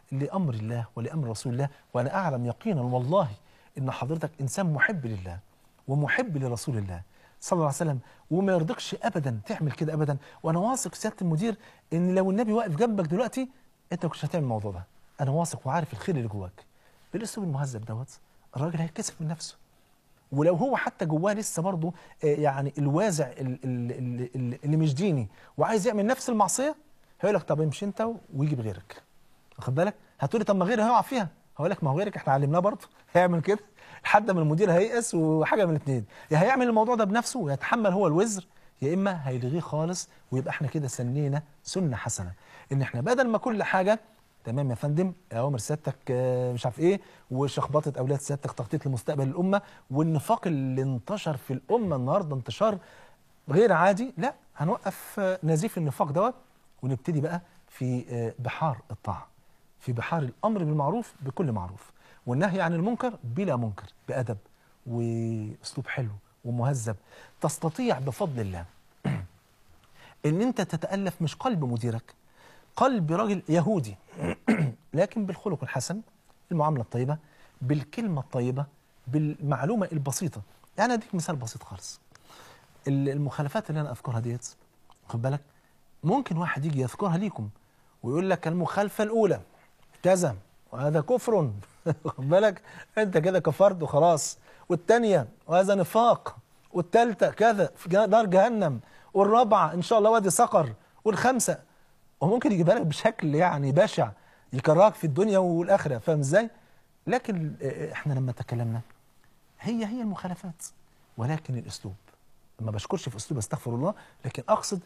لامر الله ولامر رسول الله وانا اعلم يقينا والله ان حضرتك انسان محب لله ومحب لرسول الله صلى الله عليه وسلم وما يرضكش ابدا تعمل كده ابدا وانا واثق سياده المدير ان لو النبي واقف جنبك دلوقتي انت ما كنتش هتعمل الموضوع ده انا واثق وعارف الخير اللي جواك بالاسلوب المهذب دوت الراجل هيتكسف من نفسه ولو هو حتى جواه لسه برضه آه، يعني الوازع ال- ال- ال- ال- اللي مش ديني وعايز يعمل نفس المعصيه هيقول لك طب امشي انت ويجي بغيرك واخد بالك هتقولي طب ما غيري هيقع فيها هقول لك ما هو غيرك احنا علمناه برضه هيعمل كده لحد ما المدير هييأس وحاجه من الاثنين يا هيعمل الموضوع ده بنفسه ويتحمل هو الوزر يا اما هيلغيه خالص ويبقى احنا كده سنينا سنه حسنه ان احنا بدل ما كل حاجه تمام يا فندم اوامر سيادتك آه، مش عارف ايه وشخبطه اولاد سيادتك تخطيط لمستقبل الامه والنفاق اللي انتشر في الامه النهارده انتشار غير عادي لا هنوقف آه، نزيف النفاق دوت ونبتدي بقى في آه، بحار الطاعه في بحار الامر بالمعروف بكل معروف والنهي عن المنكر بلا منكر بادب واسلوب حلو ومهذب تستطيع بفضل الله ان انت تتالف مش قلب مديرك قلب راجل يهودي لكن بالخلق الحسن المعامله الطيبه بالكلمه الطيبه بالمعلومه البسيطه يعني اديك مثال بسيط خالص ال- المخالفات اللي انا اذكرها ديت خد بالك ممكن واحد يجي يذكرها ليكم ويقول لك المخالفه الاولى كذا وهذا كفر خد بالك انت كده كفرت وخلاص والثانيه وهذا نفاق والثالثه كذا في جا- نار جهنم والرابعه ان شاء الله وادي سقر والخامسه وممكن يجيبها لك بشكل يعني بشع يكرهك في الدنيا والاخره فاهم ازاي؟ لكن اه، احنا لما تكلمنا هي هي المخالفات ولكن الاسلوب ما بشكرش في اسلوب استغفر الله لكن اقصد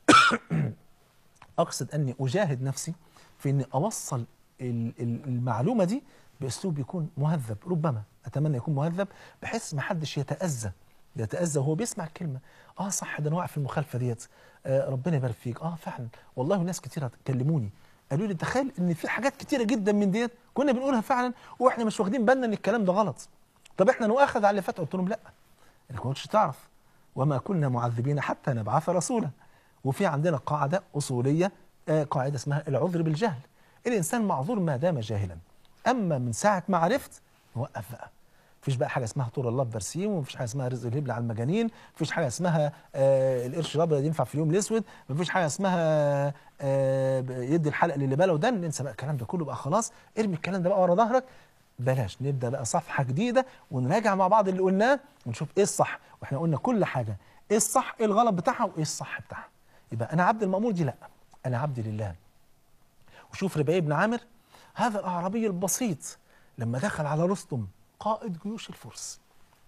اقصد اني اجاهد نفسي في اني اوصل ال- ال- المعلومه دي باسلوب يكون مهذب ربما اتمنى يكون مهذب بحيث ما حدش يتاذى يتاذى وهو بيسمع الكلمه اه صح ده انا واقع في المخالفه ديت آه ربنا يبارك فيك اه فعلا والله ناس كتير كلموني قالوا لي تخيل ان في حاجات كتيره جدا من ديت كنا بنقولها فعلا واحنا مش واخدين بالنا ان الكلام ده غلط طب احنا نؤاخذ على اللي فات قلت لهم لا انك ما كنتش تعرف وما كنا معذبين حتى نبعث رسولا وفي عندنا قاعدة أصولية آه، قاعدة اسمها العذر بالجهل الإنسان معذور ما دام جاهلا أما من ساعة ما عرفت نوقف بقى مفيش بقى حاجة اسمها طول الله في برسيم ومفيش حاجة اسمها رزق الهبل على المجانين مفيش حاجة اسمها آه القرش الأبيض ينفع في اليوم الأسود مفيش حاجة اسمها آه يدي الحلقة للي باله ودن ننسى بقى الكلام ده كله بقى خلاص ارمي الكلام ده بقى ورا ظهرك بلاش نبدا بقى صفحه جديده ونراجع مع بعض اللي قلناه ونشوف ايه الصح واحنا قلنا كل حاجه ايه الصح ايه الغلط بتاعها وايه الصح بتاعها يبقى انا عبد المامور دي لا انا عبد لله وشوف ربيع بن عامر هذا الاعرابي البسيط لما دخل على رستم قائد جيوش الفرس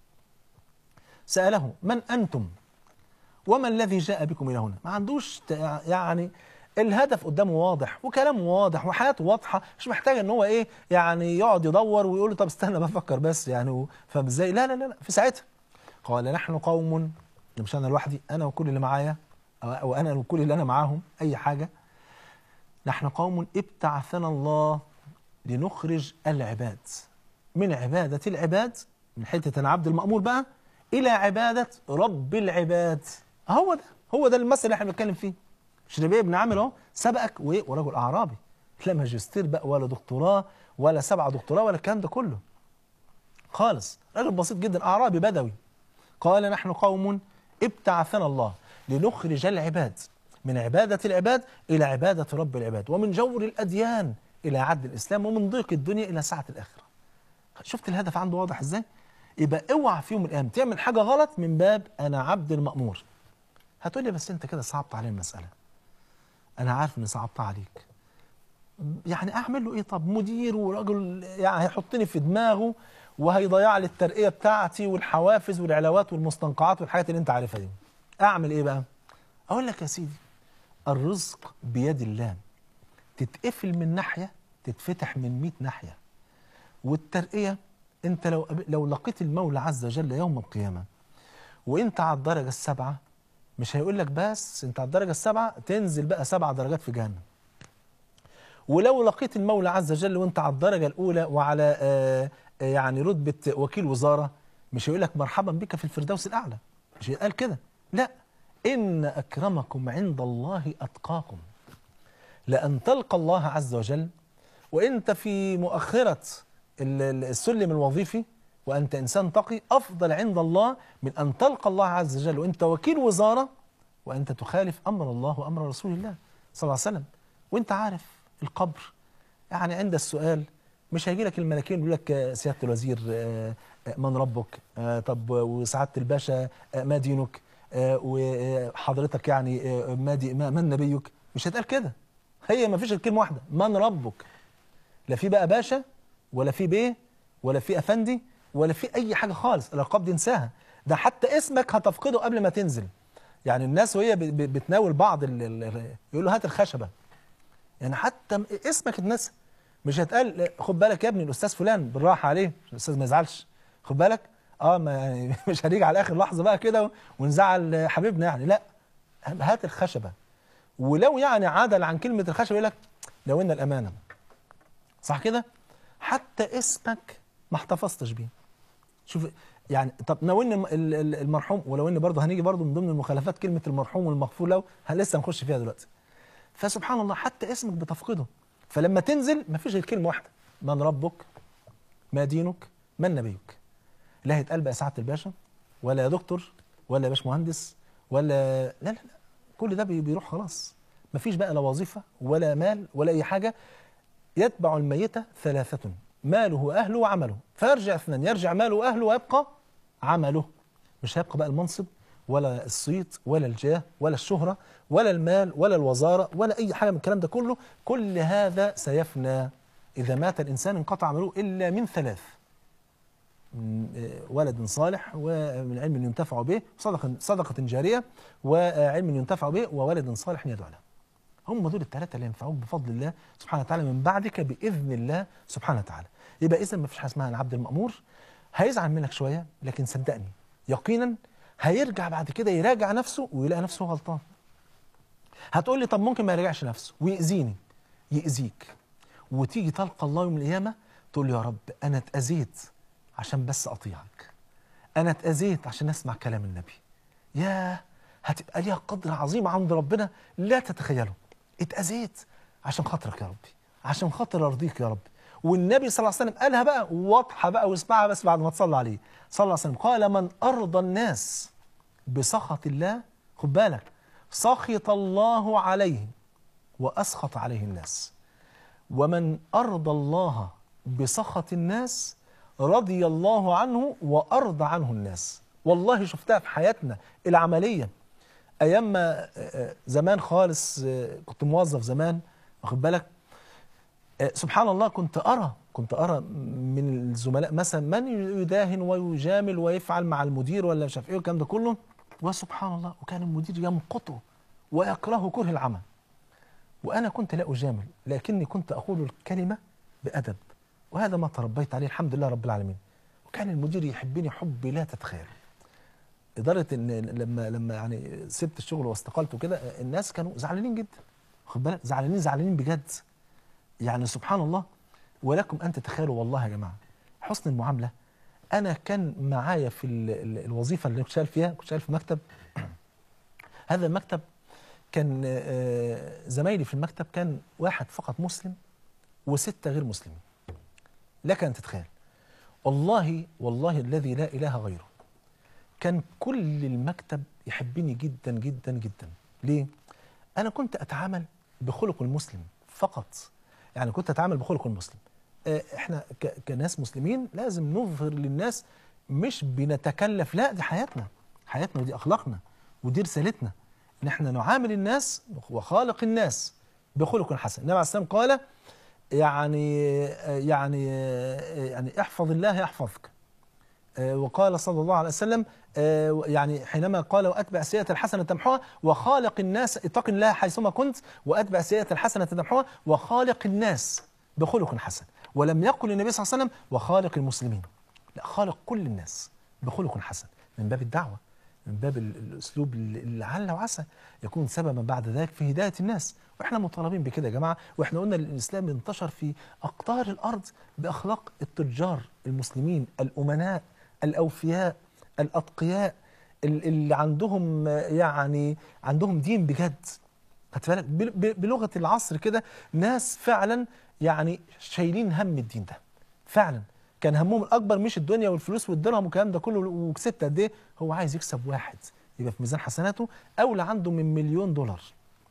ساله من انتم وما الذي جاء بكم الى هنا ما عندوش ت- يعني الهدف قدامه واضح وكلامه واضح وحياته واضحه مش محتاج ان هو ايه يعني يقعد يدور ويقول له طب استنى بفكر بس يعني و- فاهم ازاي لا لا لا لا في ساعتها قال نحن قوم مش انا لوحدي انا وكل اللي معايا أو- او انا وكل اللي انا معاهم اي حاجه نحن قوم ابتعثنا الله لنخرج العباد من عباده العباد من حته انا عبد المامور بقى الى عباده رب العباد هو ده هو ده المثل اللي احنا بنتكلم فيه مش ربيع بن عامر اهو سبقك وايه ورجل اعرابي لا ماجستير بقى ولا دكتوراه ولا سبعه دكتوراه ولا الكلام ده كله خالص راجل بسيط جدا اعرابي بدوي قال نحن قوم ابتعثنا الله لنخرج العباد من عبادة العباد إلى عبادة رب العباد ومن جور الأديان إلى عدل الإسلام ومن ضيق الدنيا إلى سعة الآخرة شفت الهدف عنده واضح إزاي؟ يبقى اوعى في يوم من الأيام تعمل حاجة غلط من باب أنا عبد المأمور هتقول لي بس أنت كده صعبت عليه المسألة أنا عارف إني صعبت عليك يعني اعمل له ايه طب مدير وراجل يعني هيحطني في دماغه وهيضيع لي الترقيه بتاعتي والحوافز والعلاوات والمستنقعات والحاجات اللي انت عارفها دي اعمل ايه بقى اقول لك يا سيدي الرزق بيد الله تتقفل من ناحيه تتفتح من 100 ناحيه والترقيه انت لو لو لقيت المولى عز وجل يوم القيامه وانت على الدرجه السابعه مش هيقول لك بس انت على الدرجه السابعه تنزل بقى سبع درجات في جهنم ولو لقيت المولى عز وجل وانت على الدرجه الاولى وعلى آه آه، يعني رتبه وكيل وزاره مش هيقول لك مرحبا بك في الفردوس الاعلى مش هيقال كده لا ان اكرمكم عند الله اتقاكم لان تلقى الله عز وجل وانت في مؤخره ال- ال- السلم الوظيفي وانت انسان تقي افضل عند الله من ان تلقى الله عز وجل وانت وكيل وزاره وانت تخالف امر الله وامر رسول الله صلى الله عليه وسلم وانت عارف القبر يعني عند السؤال مش هيجي لك الملكين يقول لك آه، سياده الوزير آه، آه، من ربك آه، طب وسعاده الباشا آه، ما دينك آه، وحضرتك يعني آه، ما دي ما من نبيك مش هتقال كده هي ما فيش كلمه واحده من ربك لا في بقى باشا ولا في بيه ولا في افندي ولا في اي حاجه خالص الالقاب دي انساها ده حتى اسمك هتفقده قبل ما تنزل يعني الناس وهي ب- ب- بتناول بعض ال- ال- يقول له هات الخشبه يعني حتى م- اسمك اتنسى مش هتقال خد بالك يا ابني الاستاذ فلان بالراحه عليه عشان الاستاذ ما يزعلش خد بالك اه ما يعني مش هنيجي على اخر لحظه بقى كده ونزعل حبيبنا يعني لا هات الخشبه ولو يعني عدل عن كلمه الخشبه يقول لك لو ان الامانه صح كده حتى اسمك ما احتفظتش بيه شوف يعني طب لو ان الم- ال- ال- المرحوم ولو ان برضه هنيجي برضه من ضمن المخالفات كلمه المرحوم والمغفور له ه- لسه هنخش فيها دلوقتي فسبحان الله حتى اسمك بتفقده فلما تنزل ما فيش غير كلمه واحده من ربك ما دينك من نبيك لا هيتقال بقى سعاده الباشا ولا يا دكتور ولا يا باش مهندس ولا لا لا لا كل ده بي- بيروح خلاص ما فيش بقى لا وظيفه ولا مال ولا اي حاجه يتبع الميت ثلاثة ماله وأهله وعمله فيرجع اثنان يرجع ماله وأهله ويبقى عمله مش هيبقى بقى المنصب ولا الصيت ولا الجاه ولا الشهرة ولا المال ولا الوزارة ولا أي حاجة من الكلام ده كله كل هذا سيفنى إذا مات الإنسان انقطع عمله إلا من ثلاث من آه، ولد صالح ومن علم ينتفع به صدقة, صدقة جارية وعلم ينتفع به وولد صالح يدعو له هم دول الثلاثة اللي ينفعوك بفضل الله سبحانه وتعالى من بعدك بإذن الله سبحانه وتعالى يبقى إذا ما فيش حاجة اسمها العبد المأمور هيزعل منك شوية لكن صدقني يقينا هيرجع بعد كده يراجع نفسه ويلاقي نفسه غلطان هتقول لي طب ممكن ما يراجعش نفسه ويأذيني يأذيك وتيجي تلقى الله يوم القيامة تقول له يا رب أنا اتأذيت عشان بس أطيعك أنا اتأذيت عشان أسمع كلام النبي ياه هتبقى ليها قدر عظيم عند ربنا لا تتخيله اتأذيت عشان خاطرك يا ربي عشان خاطر أرضيك يا رب والنبي صلى الله عليه وسلم قالها بقى واضحة بقى واسمعها بس بعد ما تصلى عليه صلى الله عليه وسلم قال من أرضى الناس بسخط الله خد بالك سخط الله عليه وأسخط عليه الناس ومن أرضى الله بسخط الناس رضي الله عنه وأرضى عنه الناس والله شفتها في حياتنا العملية أيام ما آه، آه، زمان خالص آه، كنت موظف زمان واخد بالك آه، سبحان الله كنت أرى كنت أرى من الزملاء مثلا من يداهن ويجامل ويفعل مع المدير ولا مش عارف إيه والكلام ده كله وسبحان الله وكان المدير يمقته ويكرهه كره العمل وأنا كنت لا أجامل لكني كنت أقول الكلمة بأدب وهذا ما تربيت عليه الحمد لله رب العالمين وكان المدير يحبني حب لا تتخيل لدرجة إن لما لما يعني سبت الشغل واستقلت وكده الناس كانوا زعلانين جدا خد بالك زعلانين زعلانين بجد يعني سبحان الله ولكم أن تتخيلوا والله يا جماعة حسن المعاملة أنا كان معايا في ال- ال- الوظيفة اللي كنت شغال فيها كنت شغال في مكتب هذا المكتب كان آه، زمايلي في المكتب كان واحد فقط مسلم وستة غير مسلمين لك أن تتخيل والله والله الذي لا إله غيره كان كل المكتب يحبني جدا جدا جدا ليه؟ أنا كنت أتعامل بخلق المسلم فقط يعني كنت أتعامل بخلق المسلم آه، إحنا ك- كناس مسلمين لازم نظهر للناس مش بنتكلف لا دي حياتنا حياتنا ودي أخلاقنا ودي رسالتنا إن إحنا نعامل الناس وخالق الناس بخلق حسن النبي عليه السلام قال يعني يعني يعني احفظ الله يحفظك آه، وقال صلى الله عليه وسلم آه، يعني حينما قال واتبع سيئه الحسنه تمحوها وخالق الناس اتق الله حيثما كنت واتبع سيئه الحسنه تمحوها وخالق الناس بخلق حسن ولم يقل النبي صلى الله عليه وسلم وخالق المسلمين لا خالق كل الناس بخلق حسن من باب الدعوه من باب ال- الاسلوب اللي لعل وعسى يكون سببا بعد ذلك في هدايه الناس واحنا مطالبين بكده يا جماعه واحنا قلنا الاسلام انتشر في اقطار الارض باخلاق التجار المسلمين الامناء الاوفياء الاتقياء ال- اللي عندهم آه، يعني عندهم دين بجد خدت بالك بل- ب- بلغه العصر كده ناس فعلا يعني شايلين هم الدين ده فعلا كان همهم الاكبر مش الدنيا والفلوس والدرهم والكلام ده كله وكسبت قد ايه هو عايز يكسب واحد يبقى في ميزان حسناته اولى عنده من مليون دولار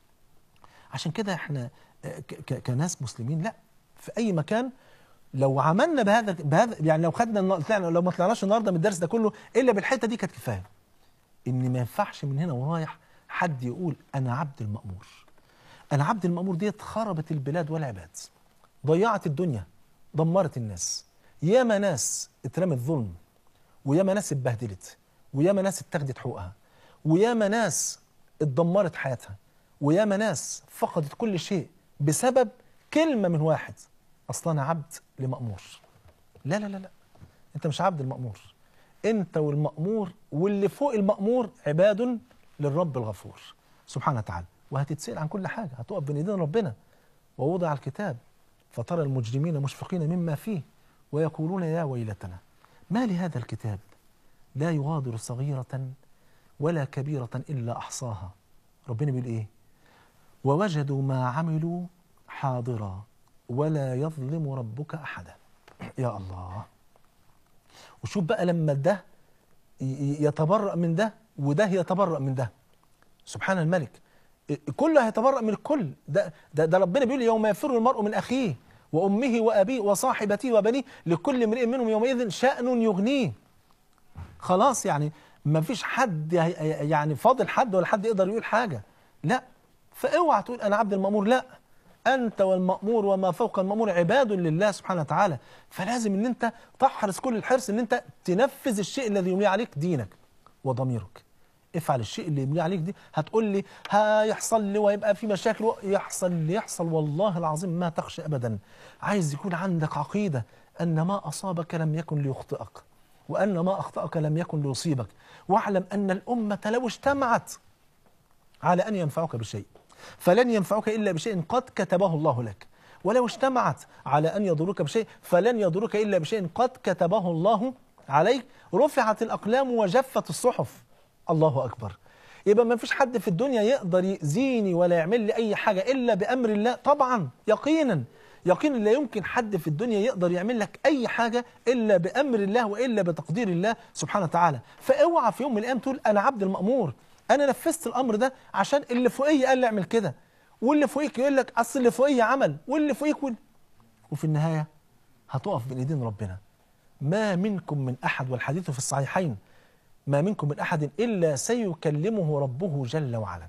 عشان كده احنا آه، ك- ك- كناس مسلمين لا في اي مكان لو عملنا بهذا بهذا يعني لو خدنا النا- طلعنا لو ما طلعناش النهارده من الدرس ده كله الا بالحته دي كانت كفايه ان ما ينفعش من هنا ورايح حد يقول انا عبد المامور انا عبد المامور ديت خربت البلاد والعباد ضيعت الدنيا دمرت الناس ياما ناس اترمت ظلم وياما ناس اتبهدلت وياما ناس اتاخدت حقوقها وياما ناس اتدمرت حياتها وياما ناس فقدت كل شيء بسبب كلمة من واحد أصلا أنا عبد لمأمور لا لا لا لا أنت مش عبد المأمور أنت والمأمور واللي فوق المأمور عباد للرب الغفور سبحانه وتعالى وهتتسأل عن كل حاجة هتقف بين ايدين ربنا ووضع الكتاب فترى المجرمين مشفقين مما فيه ويقولون يا ويلتنا ما لهذا الكتاب لا يغادر صغيرة ولا كبيرة إلا أحصاها ربنا بيقول إيه ووجدوا ما عملوا حاضرا ولا يظلم ربك أحدا يا الله وشوف بقى لما ده ي- ي- يتبرأ من ده وده يتبرأ من ده سبحان الملك كله هيتبرأ من الكل ده, ده, ده ربنا بيقول يوم يفر المرء من أخيه وأمه وأبيه وصاحبته وبنيه لكل امرئ منهم يومئذ شأن يغنيه خلاص يعني ما فيش حد هي- يعني فاضل حد ولا حد يقدر يقول حاجة لا فاوعى تقول أنا عبد المأمور لا أنت والمأمور وما فوق المأمور عباد لله سبحانه وتعالى فلازم أن أنت تحرص كل الحرص أن أنت تنفذ الشيء الذي يملي عليك دينك وضميرك افعل الشيء اللي يملي عليك دي هتقول لي هيحصل لي ويبقى في مشاكل و- يحصل اللي يحصل والله العظيم ما تخشى ابدا عايز يكون عندك عقيده ان ما اصابك لم يكن ليخطئك وان ما اخطاك لم يكن ليصيبك واعلم ان الامه لو اجتمعت على ان ينفعك بشيء فلن ينفعك الا بشيء قد كتبه الله لك ولو اجتمعت على ان يضرك بشيء فلن يضرك الا بشيء قد كتبه الله عليك رفعت الاقلام وجفت الصحف الله اكبر يبقى ما فيش حد في الدنيا يقدر يأذيني ولا يعمل لي اي حاجه الا بامر الله طبعا يقينا يقينا لا يمكن حد في الدنيا يقدر يعمل لك اي حاجه الا بامر الله والا بتقدير الله سبحانه وتعالى فاوعى في يوم من الايام تقول انا عبد المامور انا نفذت الامر ده عشان اللي فوقيه قال لي اعمل كده واللي فوقيك يقول لك اصل اللي فوقيه عمل واللي فوقيك وال... وفي النهايه هتقف بين ايدين ربنا ما منكم من احد والحديث في الصحيحين ما منكم من احد الا سيكلمه ربه جل وعلا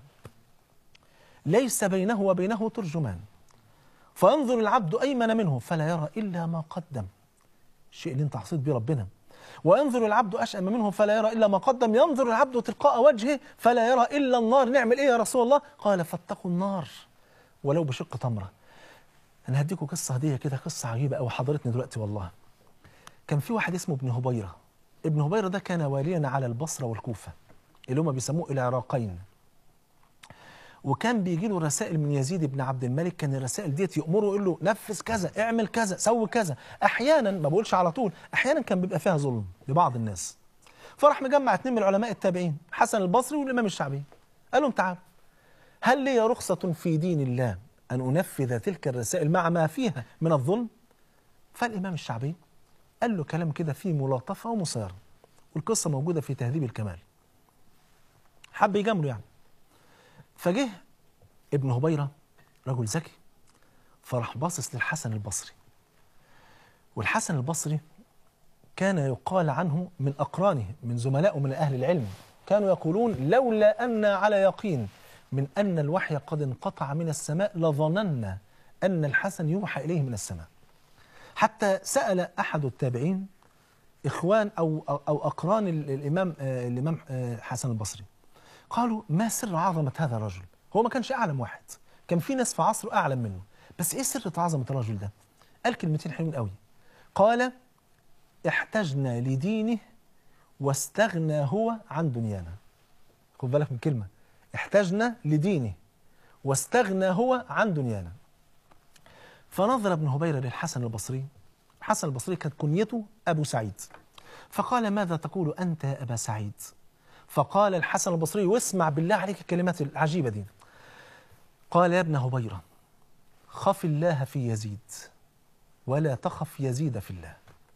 ليس بينه وبينه ترجمان فينظر العبد ايمن منه فلا يرى الا ما قدم الشيء اللي انت حصيت بيه ربنا وينظر العبد اشأم منه فلا يرى الا ما قدم ينظر العبد تلقاء وجهه فلا يرى الا النار نعمل ايه يا رسول الله قال فاتقوا النار ولو بشق تمره انا هديكم قصه هديه كده قصه عجيبه قوي حضرتني دلوقتي والله كان في واحد اسمه ابن هبيره ابن هبيره ده كان واليا على البصره والكوفه اللي هم بيسموه العراقين وكان بيجي له رسائل من يزيد بن عبد الملك كان الرسائل ديت يأمره يقول له نفذ كذا اعمل كذا سوي كذا احيانا ما بقولش على طول احيانا كان بيبقى فيها ظلم لبعض الناس فراح مجمع اتنين من العلماء التابعين حسن البصري والامام الشعبي قال لهم تعالوا هل لي رخصة في دين الله أن أنفذ تلك الرسائل مع ما فيها من الظلم فالإمام الشعبي قال له كلام كده فيه ملاطفة ومصيرة والقصة موجودة في تهذيب الكمال حب يجامله يعني فجه ابن هبيرة رجل ذكي فراح باصص للحسن البصري والحسن البصري كان يقال عنه من أقرانه من زملائه من أهل العلم كانوا يقولون لولا أن على يقين من أن الوحي قد انقطع من السماء لظننا أن الحسن يوحى إليه من السماء حتى سأل أحد التابعين إخوان أو أو, أو أقران ال- الإمام آه، الإمام آه، حسن البصري قالوا ما سر عظمة هذا الرجل هو ما كانش أعلم واحد كان في ناس في عصره أعلم منه بس إيه سر عظمة الرجل ده قال كلمتين حلوين قوي قال احتجنا لدينه واستغنى هو عن دنيانا خد بالك من كلمة احتجنا لدينه واستغنى هو عن دنيانا فنظر ابن هبيرة للحسن البصري الحسن البصري كانت كنيته أبو سعيد فقال ماذا تقول أنت يا أبا سعيد فقال الحسن البصري واسمع بالله عليك الكلمات العجيبة دي قال يا ابن هبيرة خف الله في يزيد ولا تخف يزيد في الله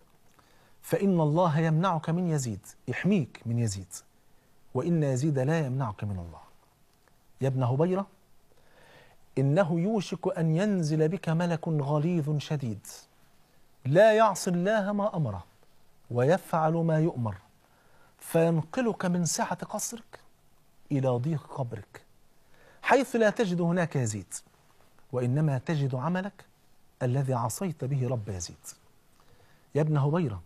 فإن الله يمنعك من يزيد يحميك من يزيد وإن يزيد لا يمنعك من الله يا ابن هبيرة إنه يوشك أن ينزل بك ملك غليظ شديد لا يعصي الله ما أمره ويفعل ما يؤمر فينقلك من سعة قصرك إلى ضيق قبرك حيث لا تجد هناك يزيد وإنما تجد عملك الذي عصيت به رب يزيد يا ابن هبيرة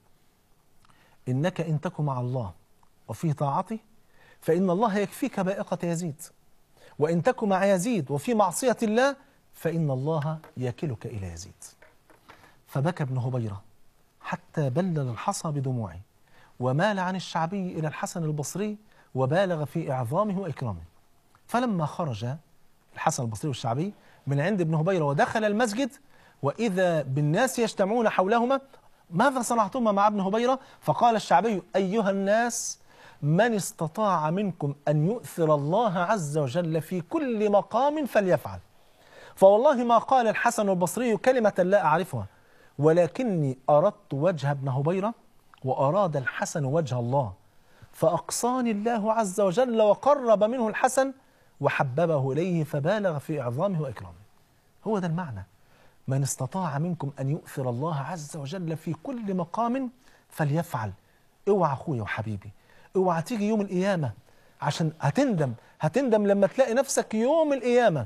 إنك إن تك مع الله وفي طاعته فإن الله يكفيك بائقة يزيد وإن تك مع يزيد وفي معصية الله فإن الله يكلك إلى يزيد فبكى ابن هبيرة حتى بلل الحصى بدموعه ومال عن الشعبي إلى الحسن البصري وبالغ في إعظامه وإكرامه فلما خرج الحسن البصري والشعبي من عند ابن هبيرة ودخل المسجد وإذا بالناس يجتمعون حولهما ماذا صنعتما مع ابن هبيرة فقال الشعبي أيها الناس من استطاع منكم أن يؤثر الله عز وجل في كل مقام فليفعل فوالله ما قال الحسن البصري كلمة لا أعرفها ولكني أردت وجه ابن هبيرة وأراد الحسن وجه الله فأقصاني الله عز وجل وقرب منه الحسن وحببه إليه فبالغ في إعظامه وإكرامه هو ده المعنى من استطاع منكم أن يؤثر الله عز وجل في كل مقام فليفعل اوعى أخويا وحبيبي اوعى تيجي يوم القيامة عشان هتندم هتندم لما تلاقي نفسك يوم القيامة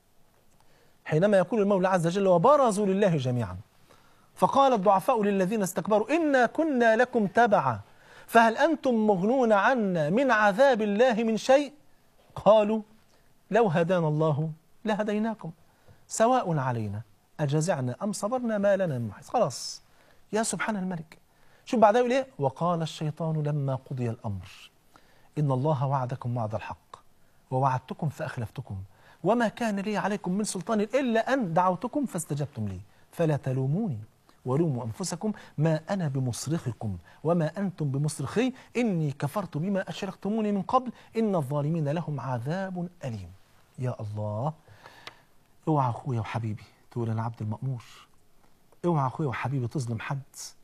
حينما يقول المولى عز وجل وبرزوا لله جميعا فقال الضعفاء للذين استكبروا إنا كنا لكم تبعا فهل أنتم مغنون عنا من عذاب الله من شيء قالوا لو هدانا الله لهديناكم سواء علينا أجزعنا أم صبرنا ما لنا من محيص خلاص يا سبحان الملك شوف بعدها يقول ايه وقال الشيطان لما قضي الأمر إن الله وعدكم وعد الحق ووعدتكم فأخلفتكم وما كان لي عليكم من سلطان إلا أن دعوتكم فاستجبتم لي فلا تلوموني ولوموا أنفسكم ما أنا بمصرخكم وما أنتم بمصرخي إني كفرت بما أشركتموني من قبل إن الظالمين لهم عذاب أليم يا الله اوعى أخويا وحبيبي تقول أنا عبد المأمور اوعى أخويا وحبيبي تظلم حد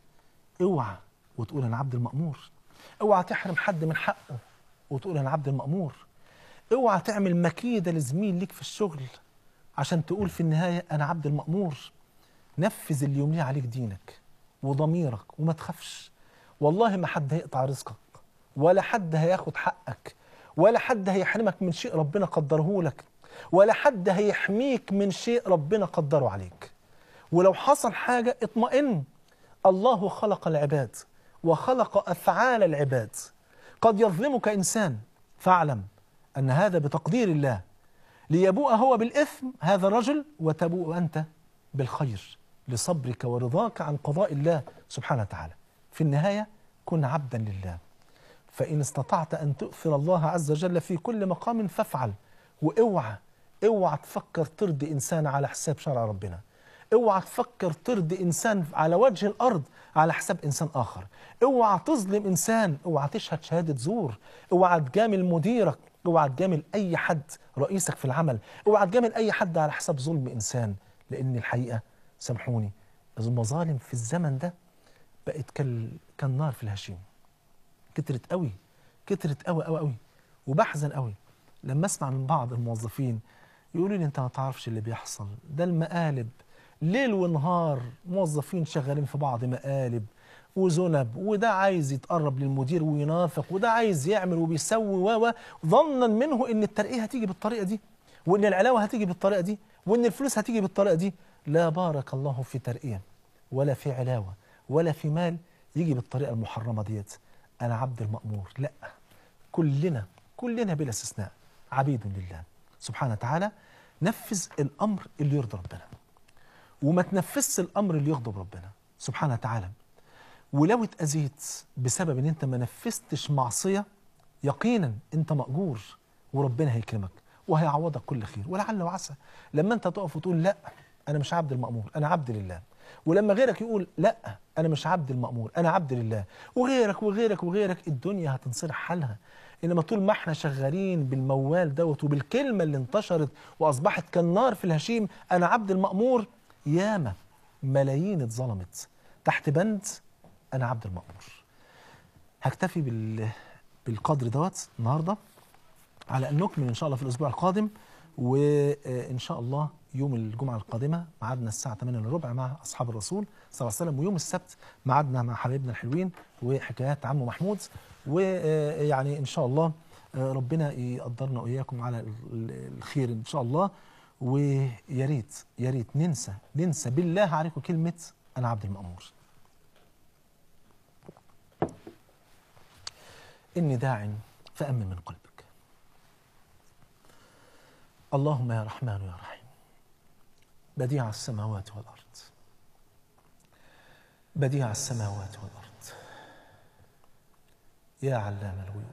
اوعى وتقول أنا عبد المأمور اوعى تحرم حد من حقه وتقول أنا عبد المأمور اوعى تعمل مكيدة لزميل ليك في الشغل عشان تقول في النهاية أنا عبد المأمور نفذ اللي يمليه عليك دينك وضميرك وما تخافش والله ما حد هيقطع رزقك ولا حد هياخد حقك ولا حد هيحرمك من شيء ربنا قدره لك ولا حد هيحميك من شيء ربنا قدره عليك ولو حصل حاجة اطمئن الله خلق العباد وخلق أفعال العباد قد يظلمك إنسان فاعلم أن هذا بتقدير الله ليبوء هو بالإثم هذا الرجل وتبوء أنت بالخير لصبرك ورضاك عن قضاء الله سبحانه وتعالى في النهاية كن عبدا لله فإن استطعت أن تؤثر الله عز وجل في كل مقام فافعل واوعى اوعى تفكر ترضي إنسان على حساب شرع ربنا اوعى تفكر ترضي إنسان على وجه الأرض على حساب إنسان آخر اوعى تظلم إنسان اوعى تشهد شهادة زور اوعى تجامل مديرك اوعى تجامل أي حد رئيسك في العمل اوعى تجامل أي حد على حساب ظلم إنسان لأن الحقيقة سامحوني المظالم في الزمن ده بقت كال... كالنار في الهشيم كترت قوي كترت قوي قوي قوي وبحزن قوي لما اسمع من بعض الموظفين يقولوا لي انت ما تعرفش اللي بيحصل ده المقالب ليل ونهار موظفين شغالين في بعض مقالب وذنب وده عايز يتقرب للمدير وينافق وده عايز يعمل وبيسوي و ظنا منه ان الترقيه هتيجي بالطريقه دي وان العلاوه هتيجي بالطريقه دي وان الفلوس هتيجي بالطريقه دي لا بارك الله في ترقيه ولا في علاوه ولا في مال يجي بالطريقه المحرمه ديت انا عبد المامور لا كلنا كلنا بلا استثناء عبيد لله سبحانه وتعالى نفذ الامر اللي يرضي ربنا وما تنفذش الامر اللي يغضب ربنا سبحانه وتعالى ولو اتاذيت بسبب ان انت ما نفذتش معصيه يقينا انت ماجور وربنا هيكرمك وهيعوضك كل خير ولعل وعسى لما انت تقف وتقول لا انا مش عبد المامور انا عبد لله ولما غيرك يقول لا انا مش عبد المأمور انا عبد لله وغيرك وغيرك وغيرك الدنيا هتنصلح حالها انما طول ما احنا شغالين بالموال دوت وبالكلمه اللي انتشرت واصبحت كالنار في الهشيم انا عبد المأمور ياما ملايين اتظلمت تحت بند انا عبد المأمور هكتفي بال بالقدر دوت النهارده على ان نكمل ان شاء الله في الاسبوع القادم وان شاء الله يوم الجمعه القادمه ميعادنا الساعه 8 الا ربع مع اصحاب الرسول صلى الله عليه وسلم ويوم السبت ميعادنا مع حبايبنا الحلوين وحكايات عمو محمود ويعني ان شاء الله آه، ربنا يقدرنا واياكم على ال- ال- الخير ان شاء الله ويا ريت يا ريت ننسى ننسى بالله عليكم كلمه انا عبد المامور إني داع فأمن من قلبك اللهم يا رحمن يا رحيم بديع السماوات والأرض بديع السماوات والأرض يا علام الغيوب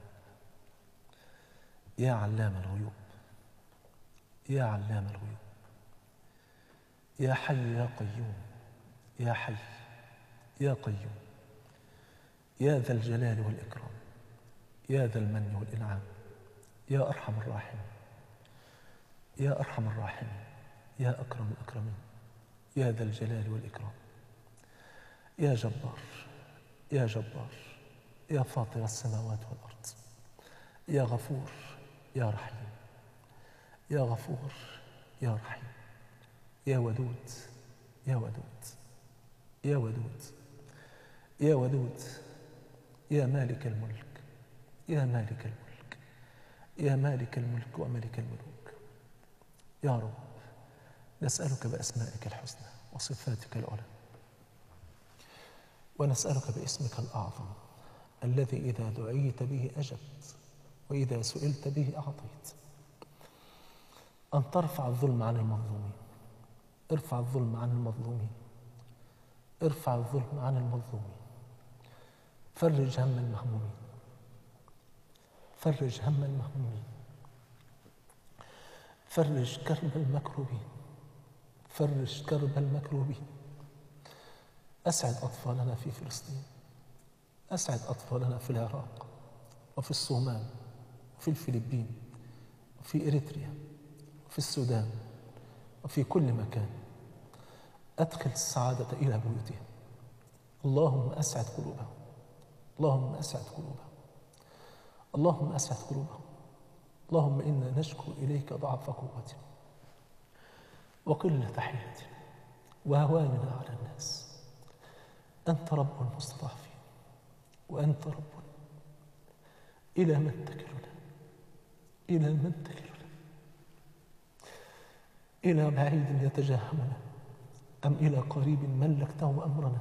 يا علام الغيوب يا علام الغيوب يا حي يا قيوم يا حي يا قيوم يا ذا الجلال والإكرام يا ذا المن والإنعام يا أرحم الراحمين يا أرحم الراحمين يا أكرم الأكرمين يا ذا الجلال والإكرام يا جبار يا جبار يا فاطر السماوات والأرض يا غفور يا رحيم يا غفور يا رحيم يا ودود يا ودود يا ودود يا ودود يا مالك الملك يا مالك الملك يا مالك الملك وملك الملوك يا رب نسألك بأسمائك الحسنى وصفاتك العلى ونسألك باسمك الأعظم الذي إذا دعيت به أجبت وإذا سئلت به أعطيت أن ترفع الظلم عن المظلومين ارفع الظلم عن المظلومين ارفع الظلم عن المظلومين فرج هم المهمومين فرج هم المهمومين فرج كرب المكروبين فرج كرب المكروبين أسعد أطفالنا في فلسطين أسعد أطفالنا في العراق وفي الصومال وفي الفلبين وفي إريتريا وفي السودان وفي كل مكان أدخل السعادة إلى بيوتهم اللهم أسعد قلوبهم اللهم أسعد قلوبهم اللهم أسعد قلوبهم اللهم إنا نشكو إليك ضعف قوتنا وقلة حيلتنا وهواننا على الناس أنت رب المستضعفين وأنت ربنا إلى من تكلنا إلى من تكلنا إلى بعيد يتجاهمنا أم إلى قريب ملكته أمرنا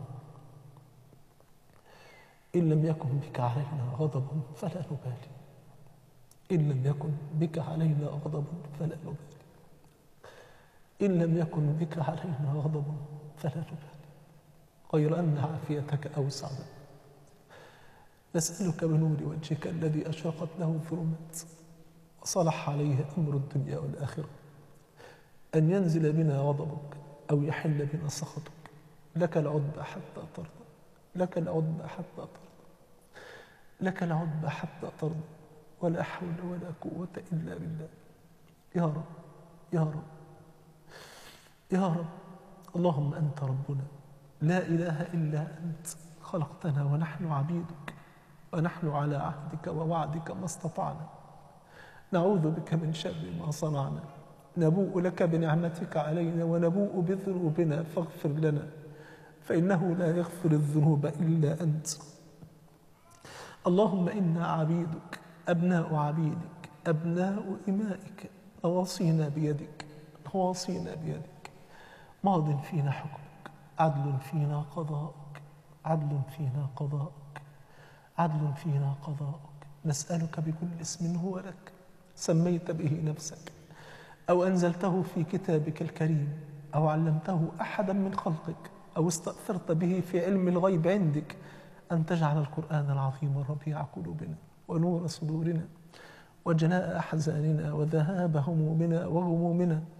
إن لم يكن بك علينا غضب فلا نبالي إن لم يكن بك علينا غضب فلا نبالي إن لم يكن بك علينا غضب فلا نبالي غير أن عافيتك أوسع لنا نسألك بنور وجهك الذي أشرقت له الظلمات وصلح عليه أمر الدنيا والآخرة أن ينزل بنا غضبك أو يحل بنا سخطك لك العتبى حتى ترضى لك العتبى حتى ترضى لك العتبى حتى ترضى ولا حول ولا قوة إلا بالله يا رب يا رب يا رب اللهم أنت ربنا لا إله إلا أنت خلقتنا ونحن عبيدك ونحن على عهدك ووعدك ما استطعنا نعوذ بك من شر ما صنعنا نبوء لك بنعمتك علينا ونبوء بذنوبنا فاغفر لنا فإنه لا يغفر الذنوب إلا أنت اللهم إنا عبيدك أبناء عبيدك أبناء إمائك نواصينا بيدك نواصينا بيدك ماض فينا حكمك عدل فينا قضاءك عدل فينا قضاءك عدل فينا قضاءك نسألك بكل اسم هو لك سميت به نفسك أو أنزلته في كتابك الكريم أو علمته أحدا من خلقك أو استأثرت به في علم الغيب عندك أن تجعل القرآن العظيم ربيع قلوبنا ونور صدورنا وجلاء أحزاننا وذهاب همومنا وغمومنا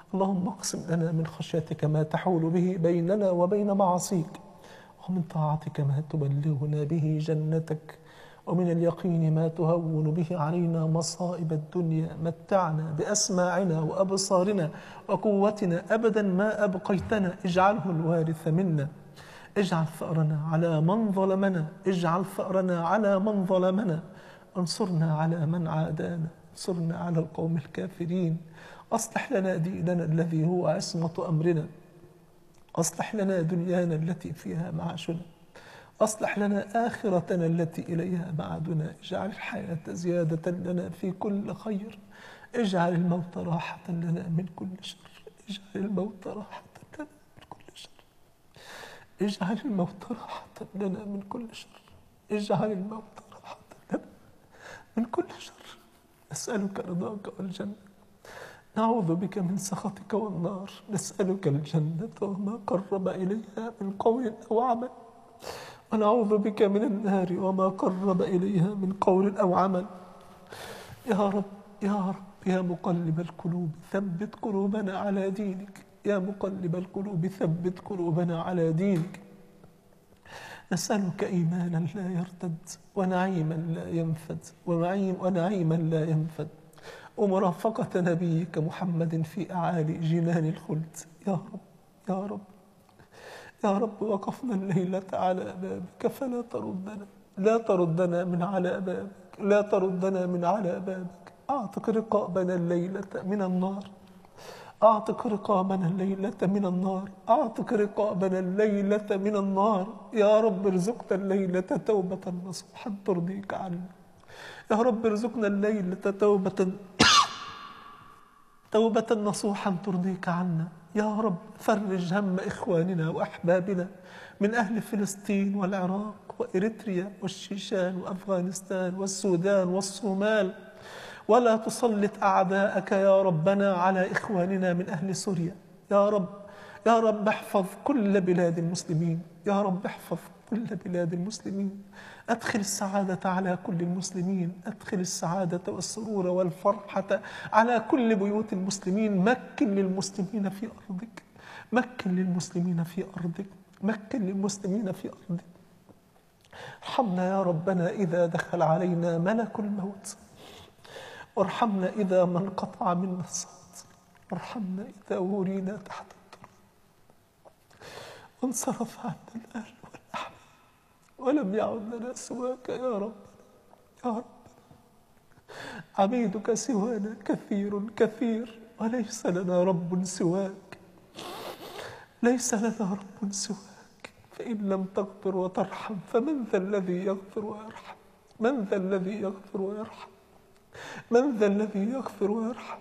اللهم اقسم لنا من خشيتك ما تحول به بيننا وبين معاصيك ومن طاعتك ما تبلغنا به جنتك ومن اليقين ما تهون به علينا مصائب الدنيا متعنا بأسماعنا وأبصارنا وقوتنا أبدا ما أبقيتنا اجعله الوارث منا اجعل ثأرنا على من ظلمنا اجعل ثأرنا على من ظلمنا انصرنا على من عادانا انصرنا على القوم الكافرين أصلح لنا ديننا الذي هو عصمة أمرنا أصلح لنا دنيانا التي فيها معاشنا أصلح لنا آخرتنا التي إليها معادنا اجعل الحياة زيادة لنا في كل خير اجعل الموت راحة لنا من كل شر اجعل الموت راحة لنا من كل شر اجعل الموت راحة لنا من كل شر اجعل الموت راحة لنا من كل شر نسألك رضاك والجنة نعوذ بك من سخطك والنار نسألك الجنة وما قرب إليها من قول أو عمل ونعوذ بك من النار وما قرب إليها من قول أو عمل يا رب يا رب يا مقلب القلوب ثبت قلوبنا على دينك يا مقلب القلوب ثبت قلوبنا على دينك نسألك إيمانا لا يرتد ونعيما لا ينفد ونعيم ونعيما لا ينفد ومرافقة نبيك محمد في أعالي جنان الخلد يا رب يا رب يا رب وقفنا الليلة على بابك فلا تردنا لا تردنا من على بابك لا تردنا من على بابك أعتق رقابنا الليلة من النار أعتق رقابنا الليلة من النار أعتق رقابنا الليلة من النار يا رب ارزقنا الليلة توبة نصوحا ترضيك عنا يا رب ارزقنا الليلة توبة توبة نصوحا ترضيك عنا يا رب فرج هم إخواننا وأحبابنا من أهل فلسطين والعراق وإريتريا والشيشان وأفغانستان والسودان والصومال ولا تسلط أعداءك يا ربنا على إخواننا من أهل سوريا يا رب يا رب احفظ كل بلاد المسلمين يا رب احفظ كل بلاد المسلمين أدخل السعادة على كل المسلمين أدخل السعادة والسرور والفرحة على كل بيوت المسلمين مكن للمسلمين في أرضك مكن للمسلمين في أرضك مكن للمسلمين في أرضك ارحمنا يا ربنا إذا دخل علينا ملك الموت وارحمنا إذا ما انقطع منا الصوت وارحمنا إذا ورينا تحت التراب وانصرف عنا الأهل والأحباب ولم يعد لنا سواك يا رب يا رب عبيدك سوانا كثير كثير وليس لنا رب سواك ليس لنا رب سواك فإن لم تغفر وترحم فمن ذا الذي يغفر ويرحم من ذا الذي يغفر ويرحم من ذا الذي يغفر ويرحم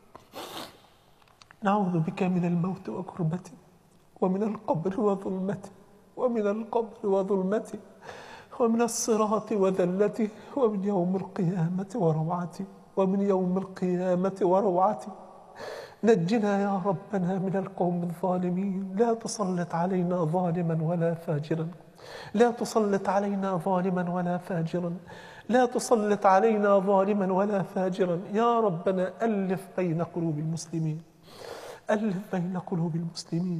نعوذ بك من الموت وكربته ومن القبر وظلمته ومن القبر وظلمته ومن الصراط وذلته ومن يوم القيامة وروعته ومن يوم القيامة وروعته نجنا يا ربنا من القوم الظالمين لا تسلط علينا ظالما ولا فاجرا لا تسلط علينا ظالما ولا فاجرا لا تسلط علينا ظالما ولا فاجرا يا ربنا ألف بين قلوب المسلمين ألف بين قلوب المسلمين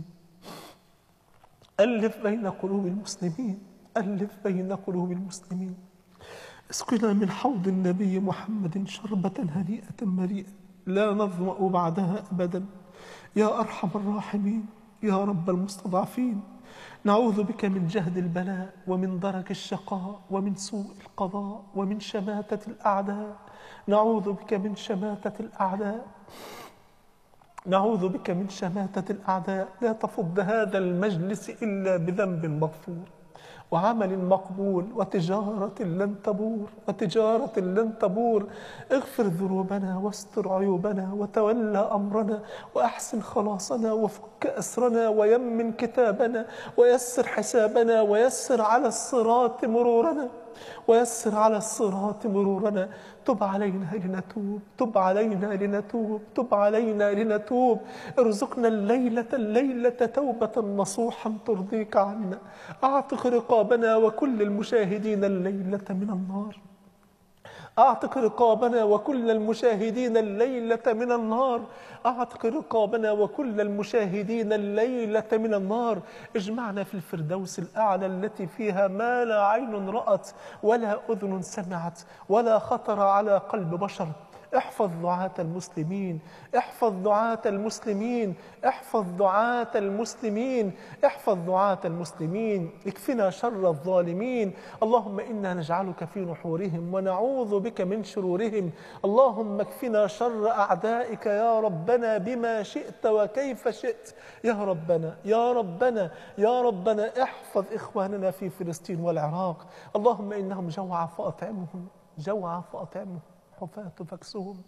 ألف بين قلوب المسلمين ألف بين قلوب المسلمين اسقنا من حوض النبي محمد شربة هنيئة مريئة لا نظمأ بعدها أبدا يا أرحم الراحمين يا رب المستضعفين نعوذ بك من جهد البلاء ومن درك الشقاء ومن سوء القضاء ومن شماتة الأعداء نعوذ بك من شماتة الأعداء نعوذ بك من شماتة الأعداء لا تفض هذا المجلس إلا بذنب مغفور وعمل مقبول وتجارة لن تبور وتجارة لن تبور اغفر ذنوبنا واستر عيوبنا وتولى أمرنا وأحسن خلاصنا وفك أسرنا ويمن كتابنا ويسر حسابنا ويسر على الصراط مرورنا ويسر على الصراط مرورنا تب علينا لنتوب تب علينا لنتوب تب علينا لنتوب ارزقنا الليلة الليلة توبة نصوحا ترضيك عنا أعتق رقابنا وكل المشاهدين الليلة من النار أعتق رقابنا وكل المشاهدين الليلة من النار أعتق رقابنا وكل المشاهدين الليلة من النار اجمعنا في الفردوس الأعلى التي فيها ما لا عين رأت ولا أذن سمعت ولا خطر على قلب بشر احفظ دعاة المسلمين احفظ دعاة المسلمين احفظ دعاة المسلمين احفظ دعاة المسلمين اكفنا شر الظالمين اللهم إنا نجعلك في نحورهم ونعوذ بك من شرورهم اللهم اكفنا شر أعدائك يا ربنا بما شئت وكيف شئت يا ربنا يا ربنا يا ربنا احفظ إخواننا في فلسطين والعراق اللهم إنهم جوع فأطعمهم جوع فأطعمهم حفاة فاكسهم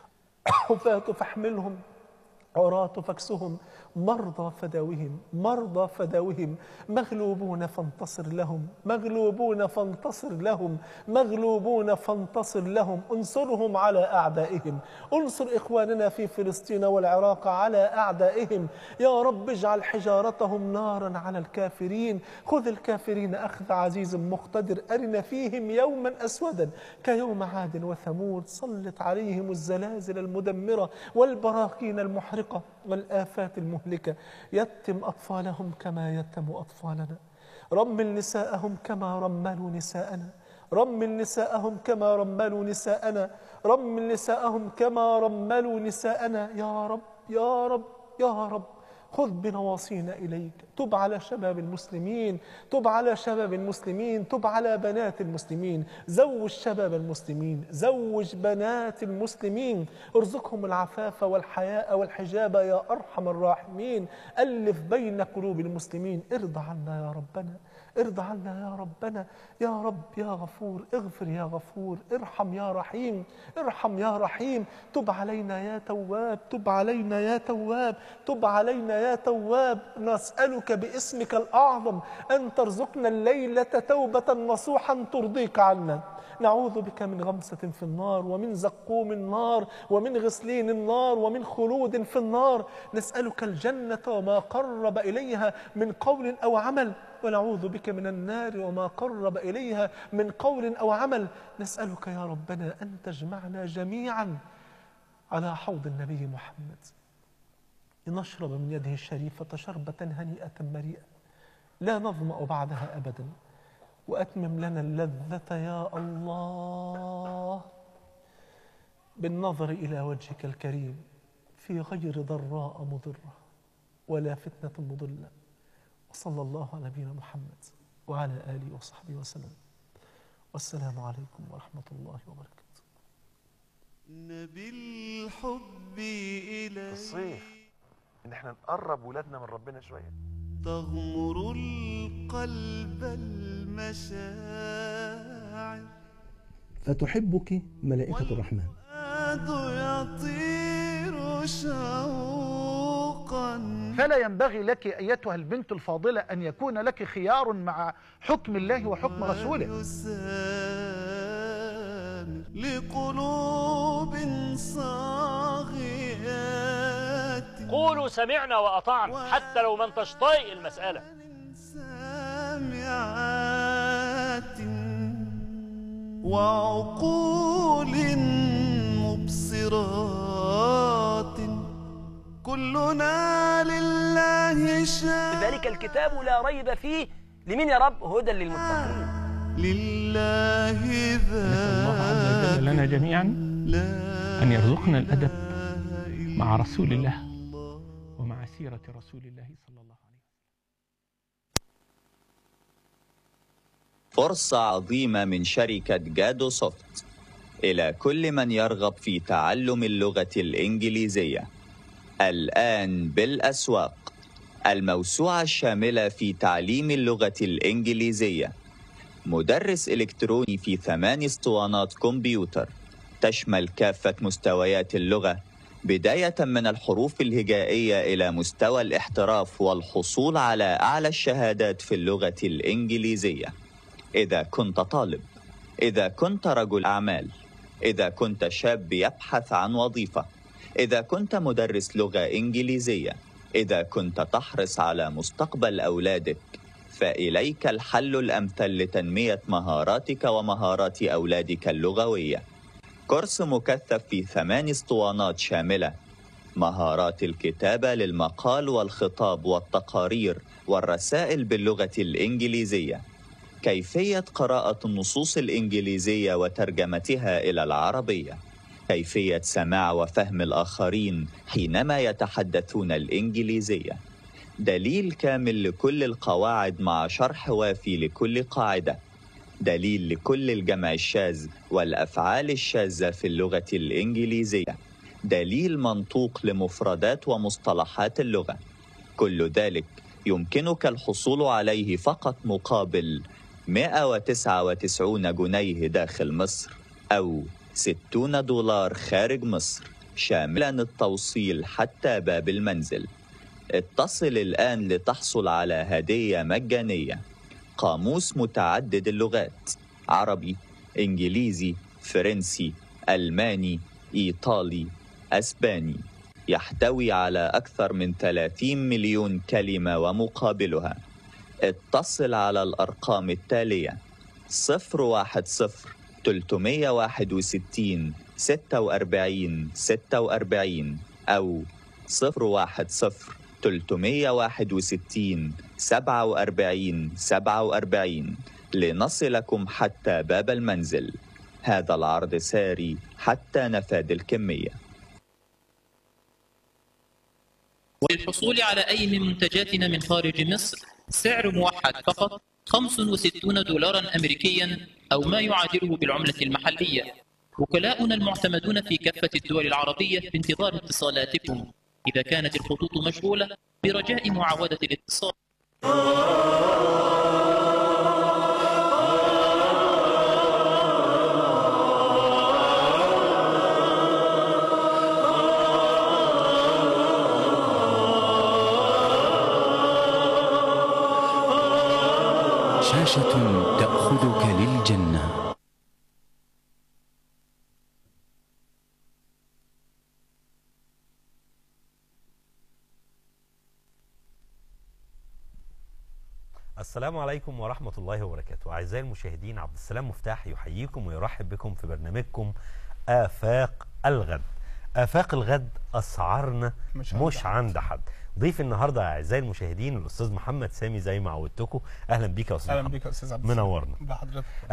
حفاة فاحملهم عراة فاكسهم مرضى فداوهم مرضى فداوهم مغلوبون فانتصر لهم مغلوبون فانتصر لهم مغلوبون فانتصر لهم انصرهم على أعدائهم انصر إخواننا في فلسطين والعراق على أعدائهم يا رب اجعل حجارتهم نارا على الكافرين خذ الكافرين أخذ عزيز مقتدر أرنا فيهم يوما أسودا كيوم عاد وثمود سلط عليهم الزلازل المدمرة والبراكين المحرقة والآفات المهلكة يتم أطفالهم كما يتم أطفالنا رمل نساءهم كما رملوا نساءنا رمل نساءهم كما رملوا نساءنا رمل نساءهم كما رملوا نساءنا يا رب يا رب يا رب خذ بنواصينا إليك تب على شباب المسلمين تب على شباب المسلمين تب على بنات المسلمين زوج شباب المسلمين زوج بنات المسلمين ارزقهم العفاف والحياء والحجاب يا أرحم الراحمين ألف بين قلوب المسلمين ارضى عنا يا ربنا ارضى عنا يا ربنا يا رب يا غفور اغفر يا غفور ارحم يا رحيم ارحم يا رحيم تب علينا يا تواب تب علينا يا تواب تب علينا يا تواب نسألك باسمك الأعظم أن ترزقنا الليلة توبة نصوحا ترضيك عنا نعوذ بك من غمسة في النار ومن زقوم النار ومن غسلين النار ومن خلود في النار نسألك الجنة وما قرب إليها من قول أو عمل ونعوذ بك من النار وما قرب إليها من قول أو عمل نسألك يا ربنا أن تجمعنا جميعا على حوض النبي محمد لنشرب من يده الشريفة شربة هنيئة مريئة لا نظمأ بعدها أبدا وأتمم لنا اللذة يا الله بالنظر إلى وجهك الكريم في غير ضراء مضرة ولا فتنة مضلة وصلى الله على نبينا محمد وعلى آله وصحبه وسلم والسلام عليكم ورحمة الله وبركاته نبي الحب إليه الصيف ان احنا نقرب ولادنا من ربنا شويه تغمر القلب المشاعر فتحبك ملائكة الرحمن والفؤاد يطير شوقا فلا ينبغي لك أيتها البنت الفاضلة أن يكون لك خيار مع حكم الله وحكم رسوله يسامر لقلوب صاغيات قولوا سمعنا وأطعنا حتى لو ما انتش طايق المسألة سامعات وعقول مبصرات كلنا لله شاء ذلك الكتاب لا ريب فيه لمن يا رب هدى للمتقين لله الله عز وجل لنا جميعا أن يرزقنا الأدب مع رسول الله ومع سيرة رسول الله صلى الله عليه وسلم فرصة عظيمة من شركة جادو سوفت إلى كل من يرغب في تعلم اللغة الإنجليزية الآن بالأسواق الموسوعة الشاملة في تعليم اللغة الإنجليزية مدرس إلكتروني في ثمان اسطوانات كمبيوتر تشمل كافة مستويات اللغة بداية من الحروف الهجائية إلى مستوى الاحتراف والحصول على أعلى الشهادات في اللغة الإنجليزية إذا كنت طالب إذا كنت رجل أعمال إذا كنت شاب يبحث عن وظيفة إذا كنت مدرس لغة إنجليزية إذا كنت تحرص على مستقبل أولادك فإليك الحل الأمثل لتنمية مهاراتك ومهارات أولادك اللغوية كورس مكثف في ثمان اسطوانات شاملة مهارات الكتابة للمقال والخطاب والتقارير والرسائل باللغة الإنجليزية كيفية قراءة النصوص الإنجليزية وترجمتها إلى العربية كيفية سماع وفهم الآخرين حينما يتحدثون الإنجليزية دليل كامل لكل القواعد مع شرح وافي لكل قاعدة دليل لكل الجمع الشاذ والأفعال الشاذة في اللغة الإنجليزية دليل منطوق لمفردات ومصطلحات اللغة كل ذلك يمكنك الحصول عليه فقط مقابل 199 جنيه داخل مصر أو 60 دولار خارج مصر شاملا التوصيل حتى باب المنزل اتصل الآن لتحصل على هدية مجانية قاموس متعدد اللغات عربي إنجليزي فرنسي ألماني إيطالي أسباني يحتوي على أكثر من 30 مليون كلمة ومقابلها اتصل على الأرقام التالية 010 361 46 46 أو 010 361 47 47 لنصلكم حتى باب المنزل هذا العرض ساري حتى نفاد الكميه وللحصول على أي من منتجاتنا من خارج مصر سعر موحد فقط 65 دولارا أمريكيا أو ما يعادله بالعملة المحلية وكلاؤنا المعتمدون في كافة الدول العربية في انتظار اتصالاتكم إذا كانت الخطوط مشغولة برجاء معاودة الاتصال شاشة تأخذك للجنة السلام عليكم ورحمة الله وبركاته أعزائي المشاهدين عبد السلام مفتاح يحييكم ويرحب بكم في برنامجكم آفاق الغد آفاق الغد أسعارنا مش مش, عند مش عند حد ضيف النهارده أعزائي المشاهدين الأستاذ محمد سامي زي ما عودتكم أهلا بيك يا أستاذ اهلا محمد بك يا استاذ عبد السلام. منورنا بحضرتك